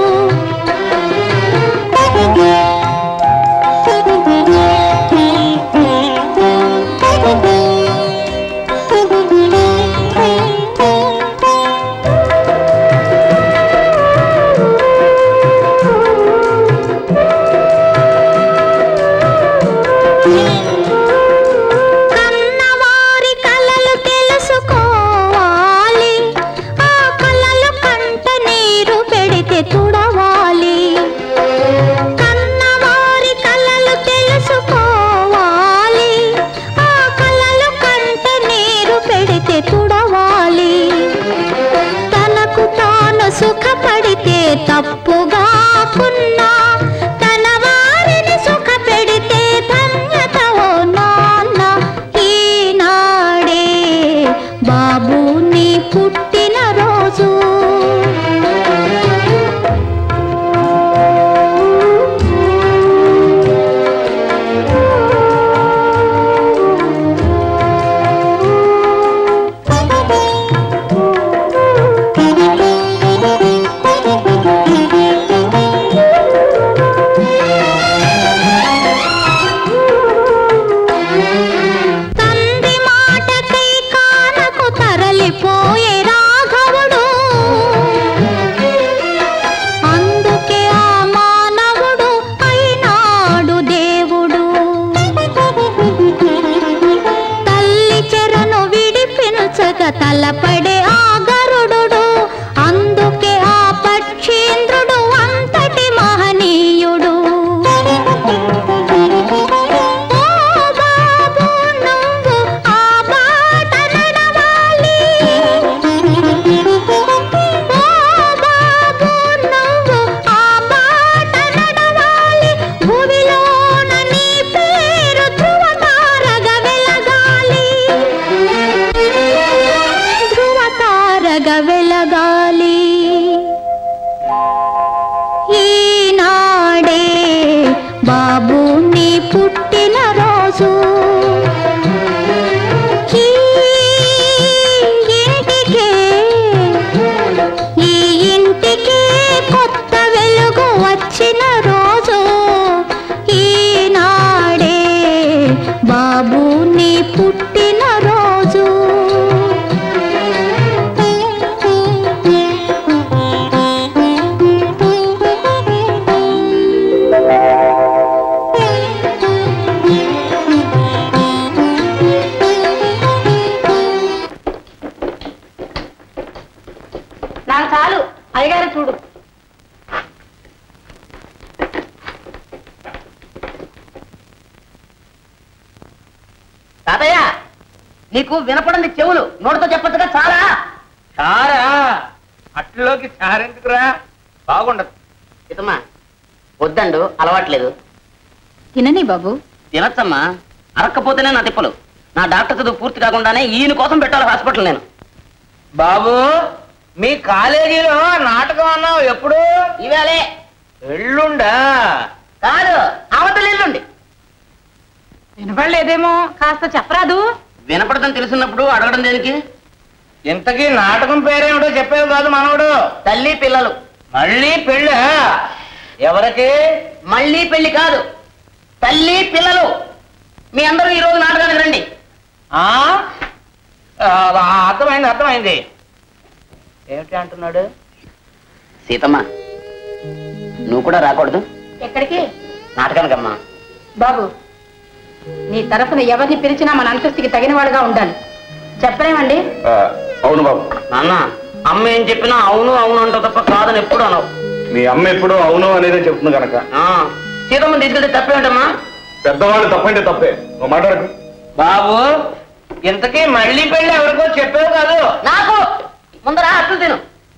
కన్నవారి కలలు తెలుసుకోవాలి ఆ కలలు కంట నీరు పెడితే తుడవాలి కన్నవారి కలలు తెలుసుకోవాలి ఆ కలలు కంట నీరు పెడితే తుడవాలి తనకు తాను సుఖపడితే తప్పుగాకున్నా తన వారిని సుఖపెడితే ధన్యత ఓ నాన్న ఈనాడే బాబు నీ పుట్టిన రోజు తండ్రి మాటకై కానకు తరలిపోయే రాఘవుడు అందుకే ఆ మానవుడు అయినాడు దేవుడు తల్లి చెరను విడిపించక తలపడే ఆ గరుడు అందుకే ఆ పక్షీంద్రుడు అంతటి మహనీయుడు ఓ బాబు నువ్వు ఆ బాట నడవాలి ఓ బాబు నువ్వు ఆ బాట నడవాలి భూమిలోన నీ పేరు ధ్రువతారగా వెలగాలి ధ్రువతారగా వెలగాలి ఈనాడే బాబు నీ పుట్టిన రోజు ఈ ఇంటికే ఈ ఇంటికే కొత్త వెలుగు వచ్చిన రోజు ఈనాడే బాబు నీ పుట్టిన రోజు నీకు వినపడింది చెవులు నోటితో చెప్పొచ్చుగా చాలా చారా అట్లోకి చారెందుకురా బాగుండదు ఇతమ్మా వద్దండు అలవాట్లేదు తినని బాబు తినచ్చమ్మా అరక్కపోతేనే నా తిప్పలు నా డాక్టర్ చదువు పూర్తి కాకుండానే ఈయన కోసం పెట్టాలి హాస్పిటల్ నేను బాబు మీ కాలేజీలో నాటకం అన్నావు ఎప్పుడు ఇవాళే ఎల్లుండా కాదు అవతల ఎల్లుండి వినపడలేదేమో కాస్త చెప్పరాదు వినపడదని తెలిసినప్పుడు అడగడం దేనికి ఇంతకీ నాటకం పేరేమిటో చెప్పేది కాదు మనవడు తల్లి పిల్లలు మళ్ళీ పెళ్ళ ఎవరికి మళ్ళీ పెళ్లి కాదు తల్లి పిల్లలు మీ అందరూ ఈ రోజు నాటకానికి రండి ఆ ఆ, అర్థమైంది అర్థమైంది ఏమిటి అంటున్నాడు సీతమ్మ నువ్వు కూడా రాకూడదు ఎక్కడికి నాటకానికమ్మా బాబు నీ తరఫున ఎవరిని పిలిచినా మన అంతస్తుకి తగిన వాడుగా ఉండాలి చెప్పలేమండి అవును బాబు నాన్న అమ్మ ఏం చెప్పినా అవును అవును అంటావు తప్ప కాదని ఎప్పుడు అనవు మీ అమ్మ ఎప్పుడూ అవును అనేదే చెప్తుంది కనుక ఆ, సీతమ్మ తీసుకెళ్తే తప్పేంటమ్మా పెద్దవాళ్ళు తప్పంటే తప్పే నువ్వు మాట్లాడకు బాబు ఇంతకీ మళ్ళీ పెళ్ళి ఎవరికో చెప్పేది కాదు నాకు ముందర అట్లు తిను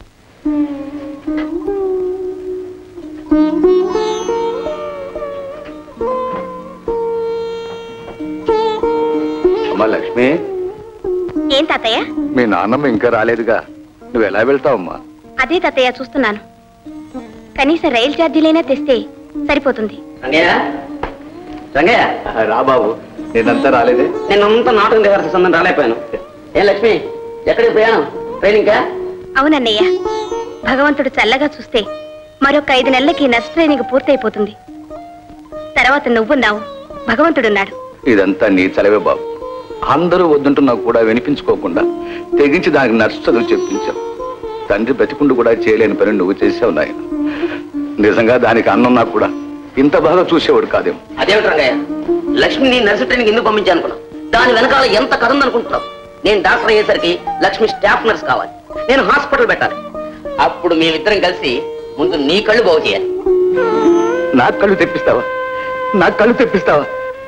అమ్మా లక్ష్మి ఏం తాతయ్య మీ నాన్నమ్మ ఇంకా రాలేదుగా నువ్వు ఎలా వెళ్తావమ్మా అదే తాతయ్య చూస్తున్నాను కనీసం రైలు ఛార్జీలైనా తెస్తే సరిపోతుంది రంగయ్య రంగయ్య రా బాబు నేనంతా రాలేదే నిన్నంతా నాటకం రిహార్సల్స్ ఉందని రాలేకపోయాను ఏం లక్ష్మి ఎక్కడికి ప్రయాణం ట్రైనింగ్కా అవునన్నయ్య భగవంతుడు చల్లగా చూస్తే మరొక ఐదు నెలలకి నర్స్ ట్రైనింగ్ పూర్తయిపోతుంది తర్వాత నువ్వున్నావు భగవంతుడున్నాడు ఇదంతా నీ చలవే బాబు అందరూ వద్దుంటున్నా కూడా వినిపించుకోకుండా తెగించి దానికి నర్సు చదువు చెప్పించావు తండ్రి బతికుండు కూడా చేయలేని పని నువ్వు చేసావు నాయన నిజంగా దానికి అన్నున్నా కూడా ఇంత బాగా చూసేవాడు కాదేమో అదేమిటి రంగయ్య లక్ష్మిని నర్సు ట్రైనింగ్ ఎందుకు పంపించాను అనుకున్నావు దాని వెనకాల ఎంత కథ ఉందనుకుంటున్నావు నేను డాక్టర్ అయ్యేసరికి లక్ష్మి స్టాఫ్ నర్స్ కావాలి నేను హాస్పిటల్ పెట్టాలి అప్పుడు మేమిద్దరం కలిసి ముందు నీ కళ్ళు బాగు చేయాలి నాకు కళ్ళు తెప్పిస్తావా నాకు కళ్ళు తెప్పిస్తావా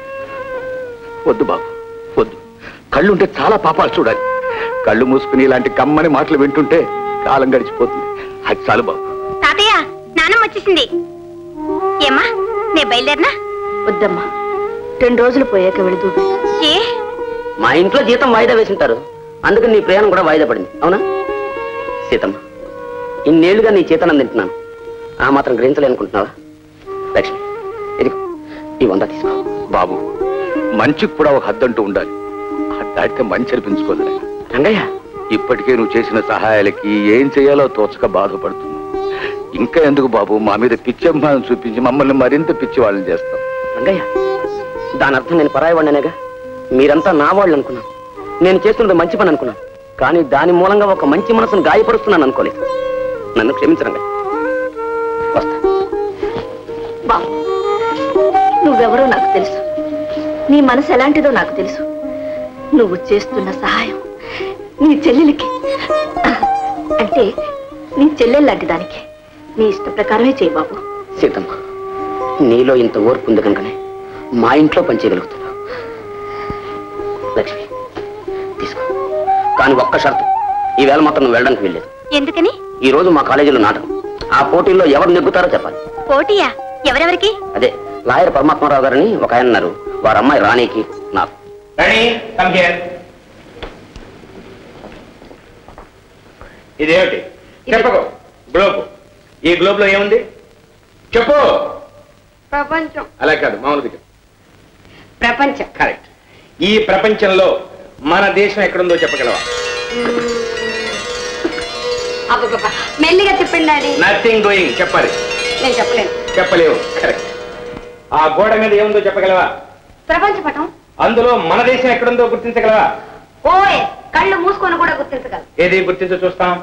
వద్దు బాబు వద్దు కళ్ళుంటే చాలా పాపాలు చూడాలి కళ్ళు మూసుకుని ఇలాంటి కమ్మని మాటలు వింటుంటే కాలం గడిచిపోతుంది అది చాలు బాబు తాతయ్య నానమ్మ వచ్చేసింది ఏమ్మా నే బయలుదేరినా వద్దమ్మా రెండు రోజులు పోయాక వెళుతూ ఏ మా ఇంట్లో జీతం వాయిదా వేసింటారు అందుకని నీ ప్రయాణం కూడా వాయిదా పడింది అవునా సీతమ్మ ఇన్నేళ్లుగా నీ చేతనం తింటున్నాను ఆ మాత్రం గ్రహించలేనుకుంటున్నావా లక్ష్మి ఇదిగో ఈ వంద తీసుకో బాబు మంచికి కూడా ఒక హద్దంటూ ఉండాలి అది దాటితే మంచి అనిపించుకోదు రంగయ్య ఇప్పటికే నువ్వు చేసిన సహాయాలకి ఏం చేయాలో తోచక బాధపడుతున్నావు ఇంకా ఎందుకు బాబు మా మీద పిచ్చి అభిమానం చూపించి మమ్మల్ని మరింత పిచ్చి వాళ్ళని చేస్తాం రంగయ్య దాని అర్థం నేను పరాయి వాడినేగా మీరంతా నా వాళ్ళు అనుకున్నాను నేను చేస్తున్నది మంచి పని అనుకున్నాను కానీ దాని మూలంగా ఒక మంచి మనసును గాయపరుస్తున్నాను అనుకోలేదు నన్ను క్షమించరండి వస్తా బాబు నువ్వెవరో నాకు తెలుసు నీ మనసు ఎలాంటిదో నాకు తెలుసు నువ్వు చేస్తున్న సహాయం నీ చెల్లెలికి అంటే నీ చెల్లెలు లాంటి దానికి నీ ఇష్ట ప్రకారమే చేయి బాబు సీతమ్మ నీలో ఇంత ఓర్పు ఉంది కనుకనే మా ఇంట్లో పనిచేయగలుగుతున్నావు లక్ష్మి తీసుకో కానీ ఒక్క షరతు ఈవేళ మాత్రం నువ్వు వెళ్ళడానికి వెళ్ళలేదు ఎందుకని ఈ రోజు మా కాలేజీలో నాటకం ఆ పోటీల్లో ఎవరు నెగ్గుతారో చెప్పాలి పోటీయా ఎవరెవరికి అదే లాయర్ పరమాత్మారావు గారని ఒక ఆయన ఉన్నారు వారి అమ్మాయి రాణికి నాకు రాణి కమ్ హియర్ ఇదేమిటి చెప్పకు గ్లోబ్ ఈ గ్లోబ్ లో ఏముంది చెప్పు ప్రపంచం అలా కాదు మామూలు దగ్గర ప్రపంచం కరెక్ట్ ఈ ప్రపంచంలో మన దేశం ఎక్కడుందో చెప్పగలవా అబ్బబ్బబ్బా. మెల్లిగా చెప్పండి డాడీ నథింగ్ డూయింగ్ చెప్పాలి నేను చెప్పలేను చెప్పలేవు కరెక్ట్ ఆ గోడ మీద ఏముందో చెప్పగలవా ప్రపంచ పటం అందులో మన దేశం ఎక్కడుందో గుర్తించగలవా ఓయ్ కళ్ళు మూసుకొని కూడా గుర్తించగలరు ఏది గుర్తించు చూస్తాం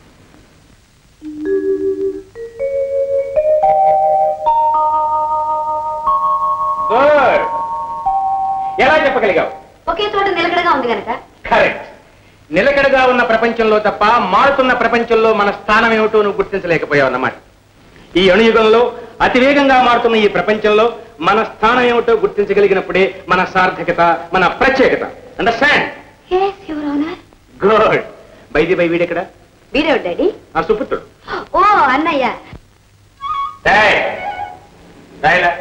గుడ్ ఎలా చెప్పగలిగావు ఒకే చోట నిలకడగా ఉంది కనుక కరెక్ట్ నిలకడగా ఉన్న ప్రపంచంలో తప్ప మారుతున్న ప్రపంచంలో మన స్థానం ఏమిటో నువ్వు గుర్తించలేకపోయావు అన్నమాట ఈ అణుయుగంలో అతివేగంగా మారుతున్న ఈ ప్రపంచంలో మన స్థానం ఏమిటో గుర్తించగలిగినప్పుడే మన సార్థకత మన ప్రత్యేకత అండర్స్టాండ్ గుడ్ బైది బై వీడెక్కడ వీడేవాడు డాడీ ఆ సుపుత్రుడు ఓ అన్నయ్య ఏయ్, రాయలా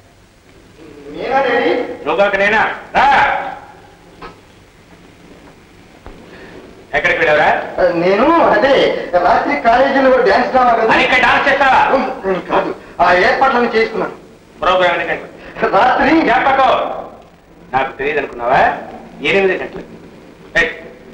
నువ్వు కాక నేనా రా ఎక్కడికి వెళ్ళావురా నేను అదే రాత్రి కాలేజీలో డ్యాన్స్ డ్రామా కదా అని ఇక్కడ డాన్స్ చేస్తావా ఉమ్, కాదు ఆ ఏర్పాట్లను చేసుకున్నాను ప్రోగ్రామ్ ఎన్ని గంటలు రాత్రి చెప్పకో నాకు తెలియదు అనుకున్నావా ఎనిమిది గంటలు ఏయ్,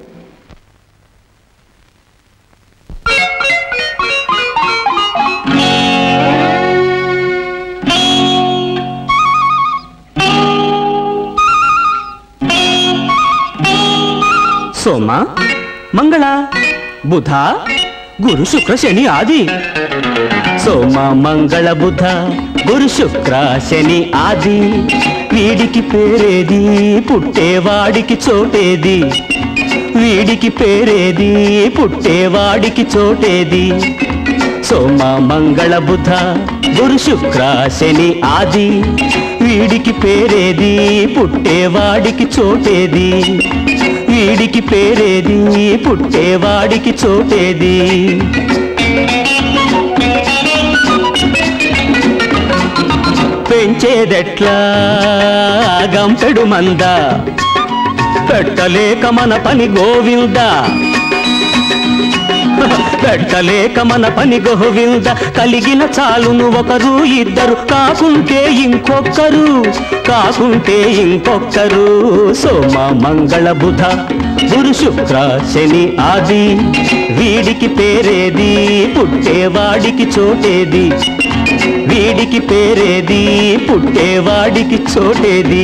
సోమ మంగళ బుధ గురు శుక్ర శని ఆది సోమ మంగళ బుధ గురు శుక్ర శని ఆది వీడికి పేరేది పుట్టేవాడికి చోటేది వీడికి పేరేది పుట్టేవాడికి చోటేది సోమ మంగళ బుధ గురు శుక్ర శని ఆది వీడికి పేరేది పుట్టేవాడికి చోటేది వీడికి పేరేది పుట్టేవాడికి చోటేది పెంచేదెట్లా గంపెడు మంద పెట్టలేక మన పని గోవిందా పెట్టలేక మన పని గోవింద కలిగిన చాలును ఒకరు ఇద్దరు కాకుంటే ఇంకొక్కరు కాకుంటే ఇంకొక్కరు సోమ మంగళ బుధ గురు శుక్ర శని ఆది వీడికి పేరేది పుట్టేవాడికి చోటేది వీడికి పేరేది పుట్టేవాడికి చోటేది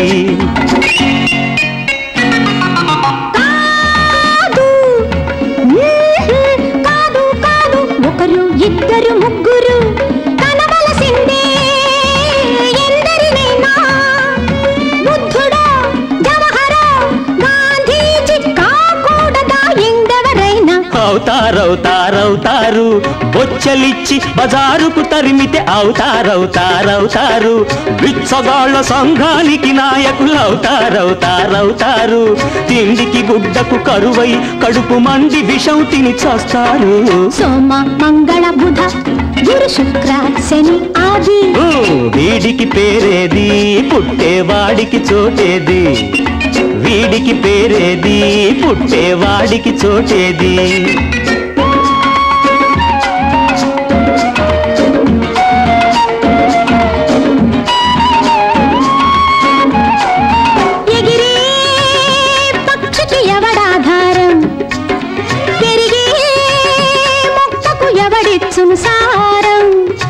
కాదు కాదు ఒకరు ఇద్దరు ముగ్గురు కనవలసిందే ఎందరినైనా బుద్ధుడా జవహరా గాంధీజీ కాకూడదా ఎందెవరైనా అవుతారవుతారవుతారు బొచ్చలిచ్చి బజారుకు తరిమితే అవుతారవుతారవుతారు బిచ్చగాళ్ళ సంఘానికి నాయకులు అవుతారవుతారవుతారు తిండికి గుడ్డకు కరువై కడుపు మండి విషం తిని చస్తారు సోమ మంగళ బుధ గురు శుక్ర శని ఆది ఊ, వీడికి పేరేది పుట్టేవాడికి చోటేది వీడికి పేరేది పుట్టేవాడికి చోటేది ఎగిరే పక్షికి ఎవడాధారం పెరిగే మొక్కకు ఎవడిచ్చును సారం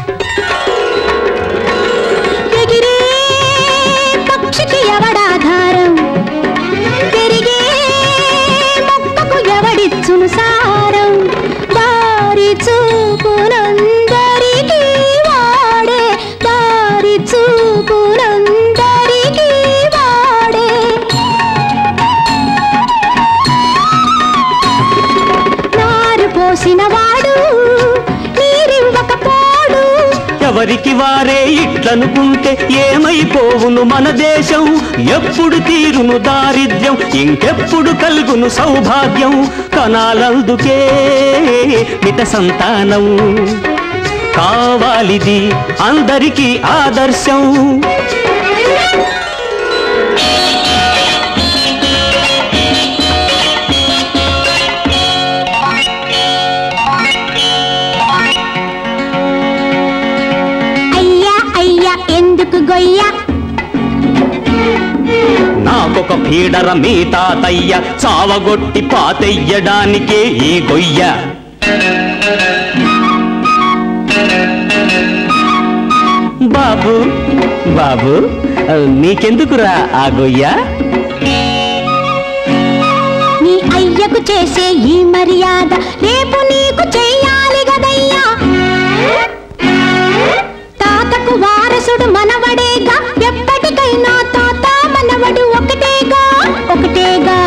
ఎగిరే పక్షికి ఎవడాధారం పెరిగే మొక్కకు ఎవడిచ్చును సారం దారి చూపునందరికీ వాడే దారి చూపునందరికీ వాడే నారు పోసిన వాడు నీరివ్వకపోడు ఎవరికి వారే ఇట్లనుకుంటే ఏమైపోవును మన దేశం ఎప్పుడు తీరును దారిద్ర్యం ఇంకెప్పుడు కలుగును సౌభాగ్యం కనాలందుకే మిత సంతానం కావాలిది అందరికీ ఆదర్శం అయ్యా అయ్యా ఎందుకు గొయ్య నాకొక పీడర మీ తాతయ్య చావగొట్టి పాతెయ్యడానికే ఈ గొయ్య బాబు బాబు నీకెందుకురా ఆ గొయ్య నీ అయ్యకు చేసే ఈ మర్యాద రేపు నీకు చెయ్యాలి గదయ్యా తాతకు వారసుడు మనవడేగా ఎప్పటికైనా తాత మనవడు ఒకటేగా ఒకటేగా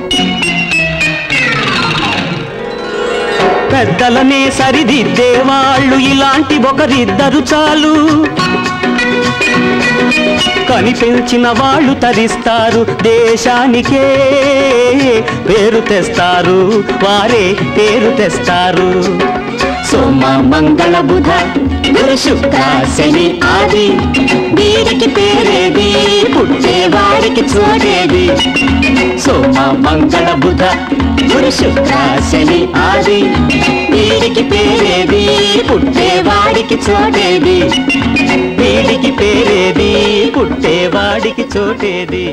పెద్దలనే సరిదిద్దే వాళ్ళు ఇలాంటి ఒకరిద్దరు చాలు కనిపించిన వాళ్ళు తరిస్తారు దేశానికే పేరు తెస్తారు వారే పేరు తెస్తారు సోమ మంగళ బుధ గురు శుక్ర శని ఆది వీరికి పేరేది పుట్టేవాడికి చోటేది సోమ మంగళ బుధ గురు శుక్ర శని ఆది వీరికి పేరేది పుట్టేవాడికి చోటేది వీడికి పేరేది పుట్టేవాడికి చోటేది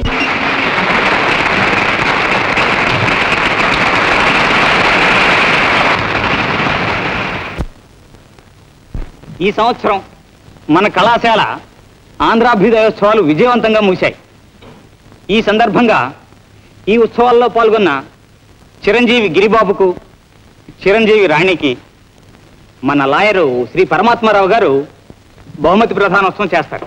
ఈ సంవత్సరం మన కళాశాల ఆంధ్రాభ్యుదయోత్సవాలు విజయవంతంగా ముగిశాయి ఈ సందర్భంగా ఈ ఉత్సవాల్లో పాల్గొన్న చిరంజీవి గిరిబాబుకు చిరంజీవి రాణికి మన లాయరు శ్రీ పరమాత్మారావు గారు బహుమతి ప్రధానోత్సవం చేస్తారు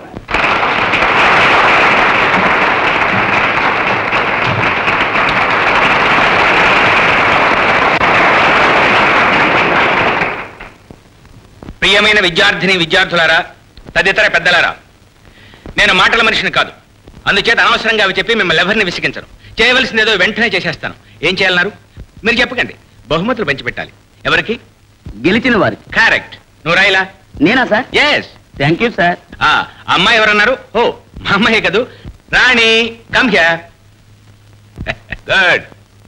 ప్రియమైన విద్యార్థిని విద్యార్థులారా తదితర పెద్దలారా నేను మాటల మనిషిని కాదు అందుచేత అనవసరంగా అవి చెప్పి మిమ్మల్ని ఎవరిని విసిగించను చేయవలసిందేదో వెంటనే చేసేస్తాను ఏం చేయాలన్నారు మీరు చెప్పకండి బహుమతులు పంచిపెట్టాలి ఎవరికి గెలిచిన వారికి కరెక్ట్ నువ్వు రాయిలా నేనా sir yes thank you sir ఆ అమ్మాయి ఎవరన్నారు ఓ మా అమ్మాయి కదూ రాణి కమ్ హియర్ గుడ్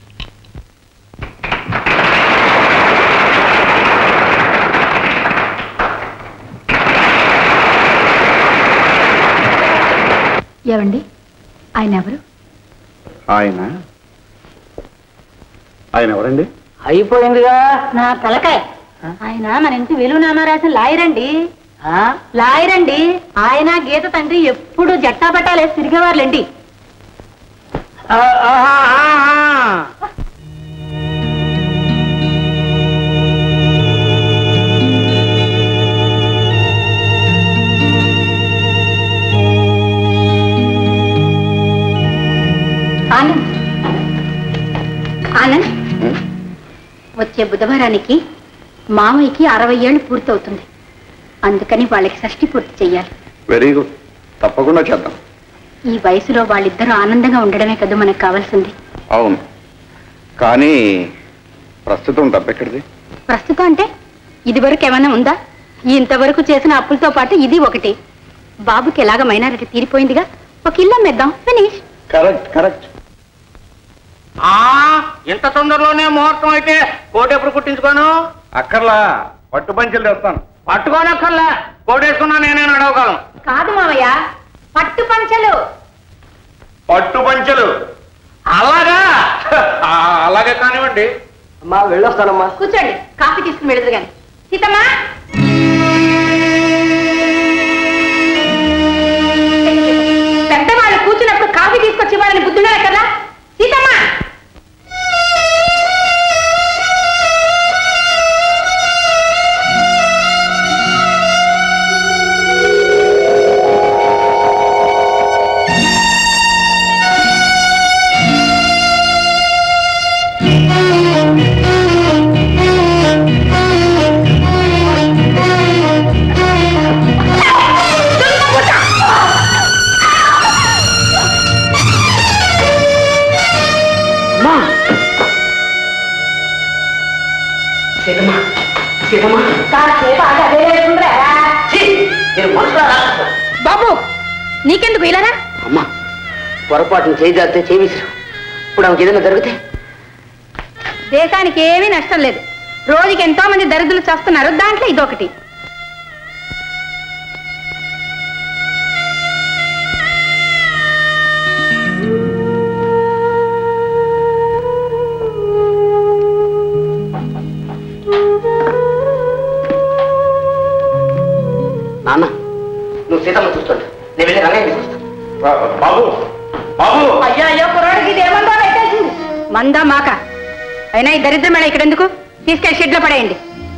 ఏమండి ఆయన ఎవరు ఆయన ఆయన ఎవరండి అయిపోయిందిగా నా తలకాయ ఆయన మన ఇంటి విలువనామా రాసిన లాయర్ అండి లాయర్ అండి ఆయన గీత తండ్రి ఎప్పుడు జట్టా పట్టాలేసి తిరిగేవారులేండి ఆనంద్ ఆనంద్ వచ్చే బుధవారానికి మామయ్యకి అరవై ఏళ్ళు పూర్తవుతుంది అందుకని వాళ్ళకి షష్ఠి పూర్తి చెయ్యాలి వెరీ గుడ్ తప్పకుండా చేద్దాం ఈ వయసులో వాళ్ళిద్దరూ ఆనందంగా ఉండడమే కదా మనకు కావాల్సింది అవును కానీ ప్రస్తుతం డబ్బెక్కడిది ప్రస్తుతం అంటే ఇది వరకు ఏమైనా ఉందా ఇంతవరకు చేసిన అప్పులతో పాటు ఇది ఒకటి బాబుకి ఎలాగ మైనారిటీ తీరిపోయిందిగా ఒక ఇల్లు అమ్మేద్దాం ఫినిష్ కరెక్ట్ కరెక్ట్ ఆ ఇంత తొందరలోనే ముహూర్తం అయితే కోటి ఎప్పుడు కుట్టించుకోను అక్కర్లా పట్టు పంచలు తెస్తాను పట్టుకోనక్కర్లే కోటేసుకున్నా నేనే నడవగలను కాదు మావయ్య పట్టు పంచలు పట్టు పంచలు అలాగా ఆ, అలాగే కానివ్వండి అమ్మా వెళ్ళొస్తానమ్మా కూర్చోండి కాఫీ తీసుకుని వెళ్ళదు గాని సీతమ్మా పెద్దవాళ్ళు కూర్చున్నప్పుడు కాఫీ తీసుకొచ్చి ఇవ్వాలని బుద్ధుండాలి కదా సీతమ్మా సీతమ్మా సీతమ్మా కాసేపు ఆగి అదే లేకుండ్రా. నేను మనసులో రాక్షస. బాబు నీకెందుకు ఇలారా అమ్మా పొరపాటును చేయి జారితే చేయి విసిరు ఇప్పుడు ఆమెకి ఏదైనా జరిగితే దేశానికి ఏమీ నష్టం లేదు రోజుకి ఎంతో మంది దరిద్రులు చేస్తున్నారు దాంట్లో ఇదొకటి నాన్న నువ్వు సీతమ్మ చూస్తుంటా నేను వెళ్ళి రంగయ్య తీసుకొస్తాను బాబు బాబు అయ్యో అయ్యో కుర్రాడికి ఇది ఏమందో పెట్టేసింది మందా మాక అయినా ఈ దరిద్రం మేడ ఇక్కడ ఎందుకు తీసుకెళ్లి షెడ్ లో పడేయండి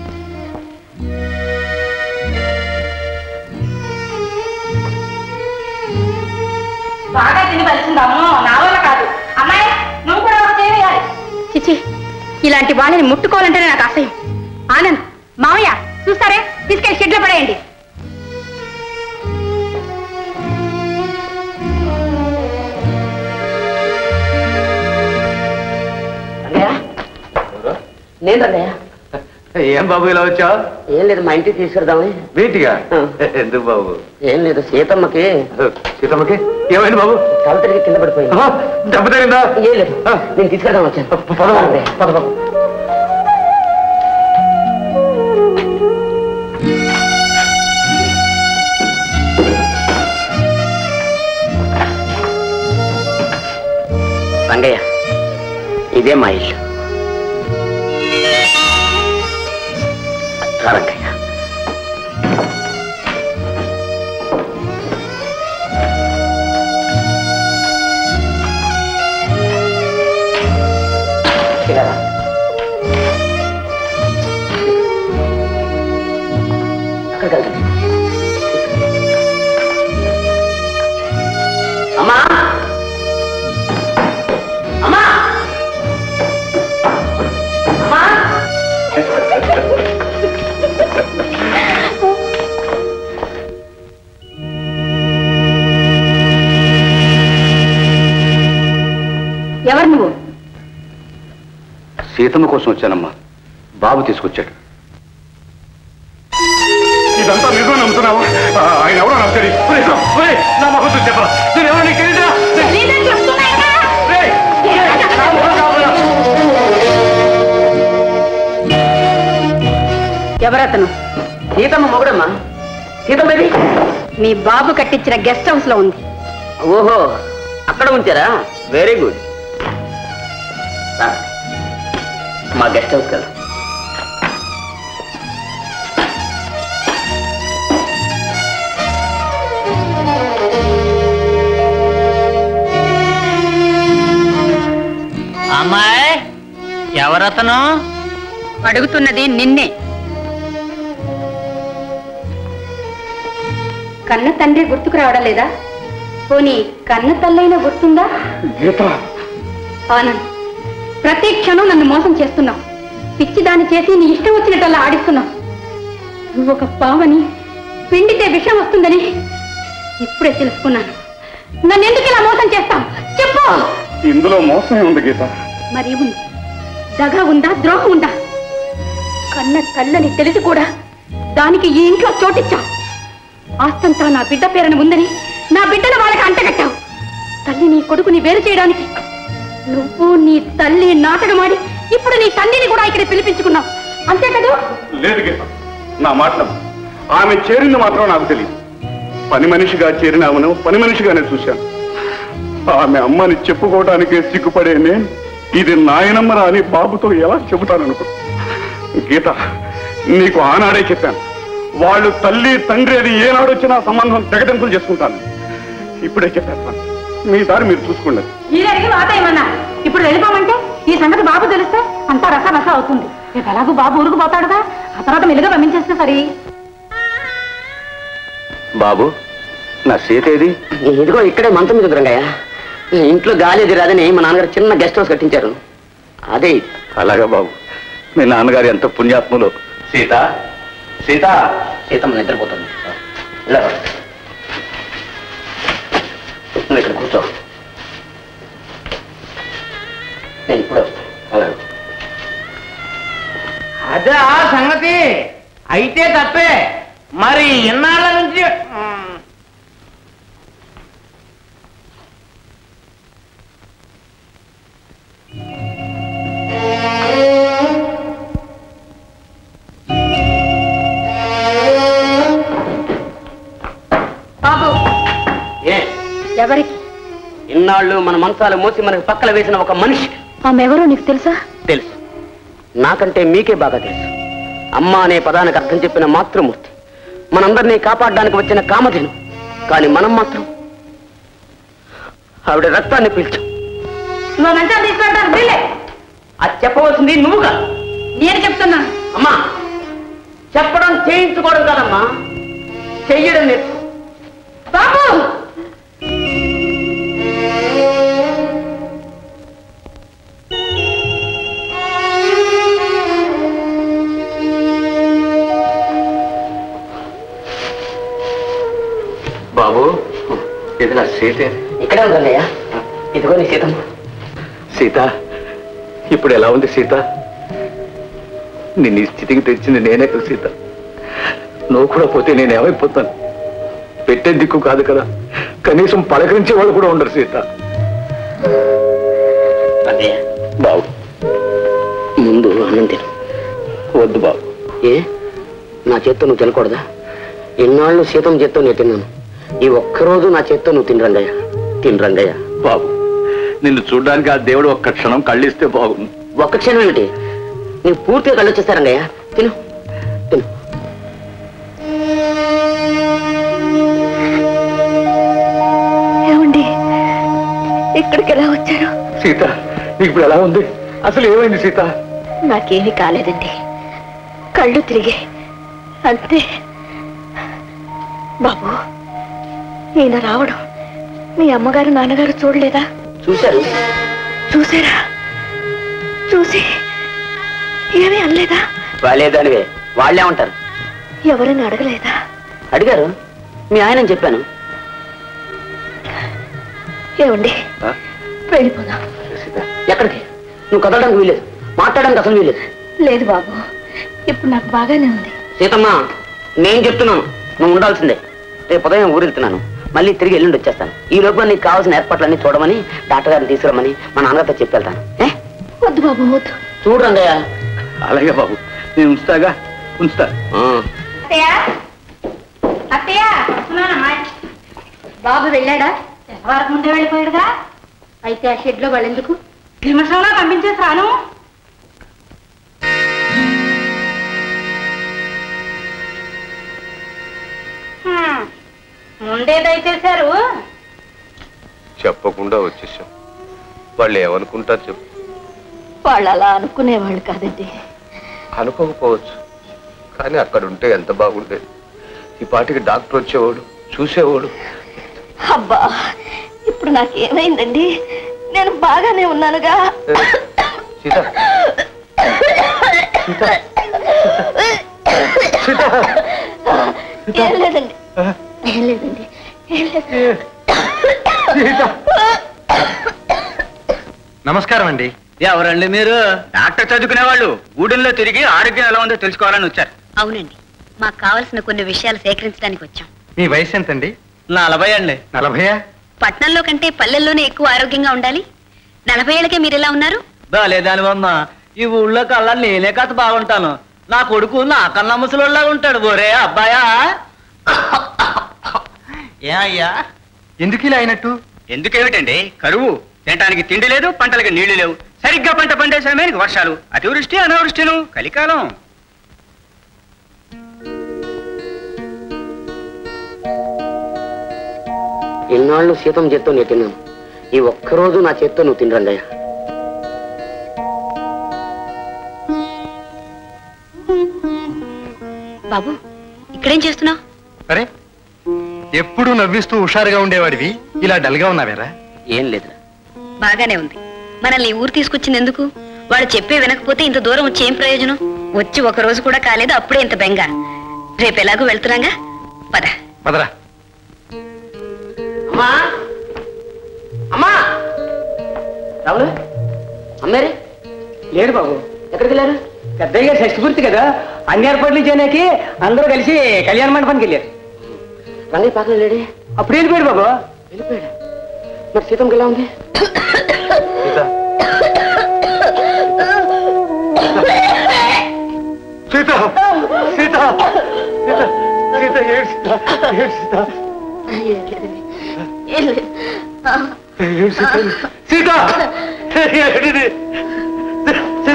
బాగా తిని కలిసిందమ్మో నా వల్ల కాదు అమ్మాయి నువ్వు కూడా ఒక చేయాలి చిచి ఇలాంటి వాళ్ళని ముట్టుకోవాలంటేనే నాకు అసహ్యం ఆనంద్ మావయ్య చూస్తారే తీసుకెళ్లి షెడ్ లో పడేయండి నేను రంగయ్య ఏం బాబు ఇలా వచ్చావు ఏం లేదు మా ఇంటికి తీసుకెళ్దామని వీటిగా ఎందుకు బాబు ఏం లేదు సీతమ్మకి సీతమ్మకి ఏమైంది బాబు తల తిరిగి కింద పడిపోయింది దెబ్బ తగిందా ఏం లేదు నేను తీసుకెళ్దాం వచ్చాను పద బాబు, రంగయ్య. పద బాబు రంగయ్య ఇదే మా ఇల్లు రా రంగయ్య ఇలా రా. అక్కడికి వెళ్దాం. అమ్మా అమ్మా అమ్మా ఎవరు నువ్వు సీతమ్మ కోసం వచ్చానమ్మా బాబు తీసుకొచ్చాడు ఇదంతా నిజం నమ్ముతున్నావా ఆ, ఆయన ఎవరో నాకు తెలియదు ఒరేయ్, ఒరేయ్, నా మొహం చూసి చెప్పరా నేను ఎవరో నీకు తెలీదా రేయ్, నా మొహం కావాలా? ఎవరతను సీతమ్మ మొగుడమ్మా సీతమ్మ ఇది మీ బాబు కట్టించిన గెస్ట్ హౌస్ లో ఉంది ఓహో అక్కడ ఉంచారా వెరీ గుడ్ మా గెస్ట్ హౌస్ కదా అమ్మాయి ఎవరతను అడుగుతున్నది నిన్నే కన్న తండ్రి గుర్తుకు రావడం లేదా పోనీ కన్న తల్లైనా గుర్తుందా గీత ఆనంద్ ప్రతి క్షణం నన్ను మోసం చేస్తున్నావు పిచ్చి దాన్ని చేసి నీ ఇష్టం వచ్చినట్టల్లా ఆడిస్తున్నావు నువ్వు ఒక పావని పిండితే విషం వస్తుందని ఇప్పుడే తెలుసుకున్నాను నన్ను ఎందుకు ఇలా మోసం చేస్తావు చెప్పు ఇందులో మోసమే ఉంది గీత మరి ఉంది దగ ఉందా ద్రోహం ఉందా కన్న కళ్ళని తెలిసి కూడా దానికి ఈ ఇంట్లో చోటిచ్చావు ఆస్తంతా నా బిడ్డ పేరున ఉందని నా బిడ్డను వాళ్ళకి అంటగట్టావు తల్లి నీ కొడుకుని వేరు చేయడానికి నువ్వు నీ తల్లి నాటకమాడి ఇప్పుడు నీ తండ్రిని కూడా ఇక్కడ పిలిపించుకున్నావు అంతే కదూ లేదు గీత నా మాటలు ఆమె చేరింది మాత్రం నాకు తెలియదు పని మనిషిగా చేరిన ఆమెను పని మనిషిగానే చూశాను ఆమె అమ్మని చెప్పుకోవడానికే సిగ్గుపడే నేను ఇది నాయనమ్మరా అని బాబుతో ఎలా చెబుతాననుకో గీత నీకు ఆనాడే చెప్పాను వాళ్ళు తల్లి తండ్రి అది ఏనాడొచ్చినా సంబంధం తెగదెంపులు చేసుకుంటాను ఇప్పుడే చెప్పేస్తాను మీ దారి మీరు చూసుకోండి ఈ అడిగి మాట ఏమన్నా ఇప్పుడు వెళ్ళిపోమంటే ఈ సంగతి బాబు తెలిస్తే అంతా రస రస అవుతుంది రేపు ఎలాగో బాబు ఊరుకు పోతాడుగా ఆ తర్వాత మెల్లిగా పంపించేస్తే సరి బాబు నా సీత ఏది ఇదిగో ఇక్కడే మంచం మీద రంగయ్య ఇంట్లో గాలి అది రాదని మా నాన్నగారు చిన్న గెస్ట్ హౌస్ కట్టించారు అదే ఇది. అలాగా బాబు మీ నాన్నగారు ఎంత పుణ్యాత్ములు సీత సీత సీతమ్మ నిద్రపోతుంది ఇలా రా. నువ్వు ఇక్కడ కూర్చో నేను ఇప్పుడు అలాగే అదే ఆ సంగతి అయితే తప్పే మరి ఇన్నాళ్ళ నుంచి మ్, బాబు ఏ ఎవరికి ఇన్నాళ్ళు మన మంచాలు మోసి మనకు పక్కన వేసిన ఒక మనిషి ఆమె ఎవరో నీకు తెలుసా తెలుసు నాకంటే మీకే బాగా తెలుసు అమ్మ అనే పదానికి అర్థం చెప్పిన మాతృమూర్తి మనందరినీ కాపాడడానికి వచ్చిన కామధేను కానీ మనం మాత్రం ఆవిడ రక్తాన్ని పీల్చాం నువ్వు మంచాలు తీసుకెళ్తాను వీళ్ళే అది చెప్పవలసింది నువ్వుగా నేను చెప్తున్నాను అమ్మా చెప్పడం చేయించుకోవడం కాదమ్మా చెయ్యడం నేర్చు బాబు బాబు ఇది నా సీత ఇక్కడే ఉందన్నయ్య ఇదిగో నీ సీతమ్మ సీత ఇప్పుడు ఎలా ఉంది సీత నిన్ను ఈ స్థితికి తెచ్చింది నేనే కదా సీత నువ్వు కూడా పోతే నేను ఏమైపోతాను పెట్టే దిక్కు కాదు కదా కనీసం పలకరించే వాళ్ళు కూడా ఉండరు సీత రంగయ్య బాబు ముందు అన్నం తిను వద్దు బాబు ఏ నా చేత్తో నువ్వు తినకూడదా ఎన్నాళ్ళు సీతం చేత్తో నేను తిన్నాను ఈ ఒక్కరోజు నా చేత్తో నువ్వు తిని రంగయ్య తిని రంగయ్య బాబు నిన్ను చూడడానికి ఆ దేవుడు ఒక్క క్షణం కళ్ళిస్తే బాగుంది ఒక్క క్షణం ఏమిటి నీకు పూర్తిగా కళ్ళు వచ్చేస్తా రంగయ్య తిను తిను ఏమండి ఇక్కడికి ఎలా వచ్చారు సీత నీకు ఇప్పుడు ఎలా ఉంది అసలు ఏమైంది సీత నాకేమీ కాలేదండి కళ్ళు తిరిగి అంతే బాబు ఈయన రావడం మీ అమ్మగారు నాన్నగారు చూడలేదా చూశారు చూసారా చూసి ఏమీ అనలేదా వాళ్ళేదానివే వాళ్ళే ఉంటారు ఎవరిని అడగలేదా అడిగారు మీ ఆయన చెప్పాను ఏమండి వెళ్ళిపోదాం ఎక్కడికి నువ్వు కదలడానికి వీలేదు మాట్లాడడానికి అసలు వీలేదు లేదు బాబు ఇప్పుడు నాకు బాగానే ఉంది సీతమ్మ నేను చెప్తున్నాను నువ్వు ఉండాల్సిందే రేపు ఉదయం ఊరు వెళ్తున్నాను మళ్ళీ తిరిగి ఎల్లుండి వచ్చేస్తాను ఈ లోపల నీకు కావాల్సిన ఏర్పాట్లన్నీ చూడమని డాక్టర్ గారిని తీసుకురమ్మని మా నాన్నగారితో చెప్పి వెళ్తాను ఏ? వద్దు బాబు వద్దు చూడు రంగయ్య అలాగే బాబు నేను ఉంచుతాగా ఉంచుతా అత్తయ్య అత్తయ్య వస్తున్నానమ్మా బాబు వెళ్ళాడా వరకు ముందే వెళ్ళిపోయాడుగా అయితే ఆ షెడ్ లో వాళ్ళెందుకు నిమిషంలో పంపించేసి రాను హ్మ్. ముందే దయచేశారు చెప్పకుండా వచ్చేసాం వాళ్ళు ఏమనుకుంటారు చెప్పు వాళ్ళు అలా అనుకునేవాళ్ళు కాదండి అనుకోకపోవచ్చు కానీ అక్కడ ఉంటే ఎంత బాగుండేది ఈ పాటికి డాక్టర్ వచ్చేవాడు చూసేవాడు అబ్బా ఇప్పుడు నాకేమైందండి నేను బాగానే ఉన్నానుగా సీత ఏం లేదండి ఏం లేదండి ఏం లేదు నమస్కారం అండి ఎవరండి మీరు డాక్టర్ చదువుకునే వాళ్ళు గూడెంలో తిరిగి ఆరోగ్యం ఎలా ఉందో తెలుసుకోవాలని వచ్చారు అవునండి మాకు కావలసిన కొన్ని విషయాలు సేకరించడానికి వచ్చాం మీ వయసు ఎంతండి నలభై అండి నలభయా పట్నంలో కంటే పల్లెల్లోనే ఎక్కువ ఆరోగ్యంగా ఉండాలి నలభై ఏళ్ళకే మీరు ఎలా ఉన్నారు దానివమ్మ ఈ ఊళ్ళో కల్లా నేనే కథ బాగుంటాను నా కొడుకు నా కన్నా ముసలోళ్ళగా ఉంటాడు ఒరే అబ్బాయా ఏ అయ్యా ఎందుకు ఇలా అయినట్టు ఎందుకేమిటండి కరువు తినటానికి తిండి లేదు పంటలకి నీళ్లు లేవు సరిగ్గా పంట పండే సమయానికి వర్షాలు అతివృష్టి అనావృష్టిలు కలికాలం ఎన్నాళ్ళు సీతం చేత్తో నేను తిన్నాను ఈ ఒక్కరోజు నా చేత్తో నువ్వు తిని రంగయ్య బాబు ఇక్కడేం చేస్తున్నావు అరే ఎప్పుడు నవ్విస్తూ హుషారుగా ఉండేవాడివి ఇలా డల్గా ఉన్నావేరా ఏం లేదు బాగానే ఉంది మనల్ని ఈ ఊరు తీసుకొచ్చింది ఎందుకు వాడు చెప్పే వినకపోతే ఇంత దూరం వచ్చి ఏం ప్రయోజనం వచ్చి ఒక రోజు కూడా కాలేదు అప్పుడే ఇంత బెంగ రేపు ఎలాగో వెళ్తున్నాగా పద పదరా అమ్మా అమ్మా రావులు అమ్మేరే లేడు బాబు ఎక్కడికి వెళ్ళారు పెద్దయ్య గారు షష్టి పూర్తి కదా అన్ని ఏర్పాట్లు చేయడానికి అందరూ కలిసి కళ్యాణ మండపానికి వెళ్ళారు రంగయ్య పాకలు లేడే అప్పుడు వెళ్ళిపోయాడు బాబు వెళ్ళిపోయాడు మరి సీతంకి ఎలా ఉంది సీత సీత సీత సీత ఏడు సీత ఏడు సీత ఏం లేదు ఆ, ఏడు సీత సీత ఏడిది సీత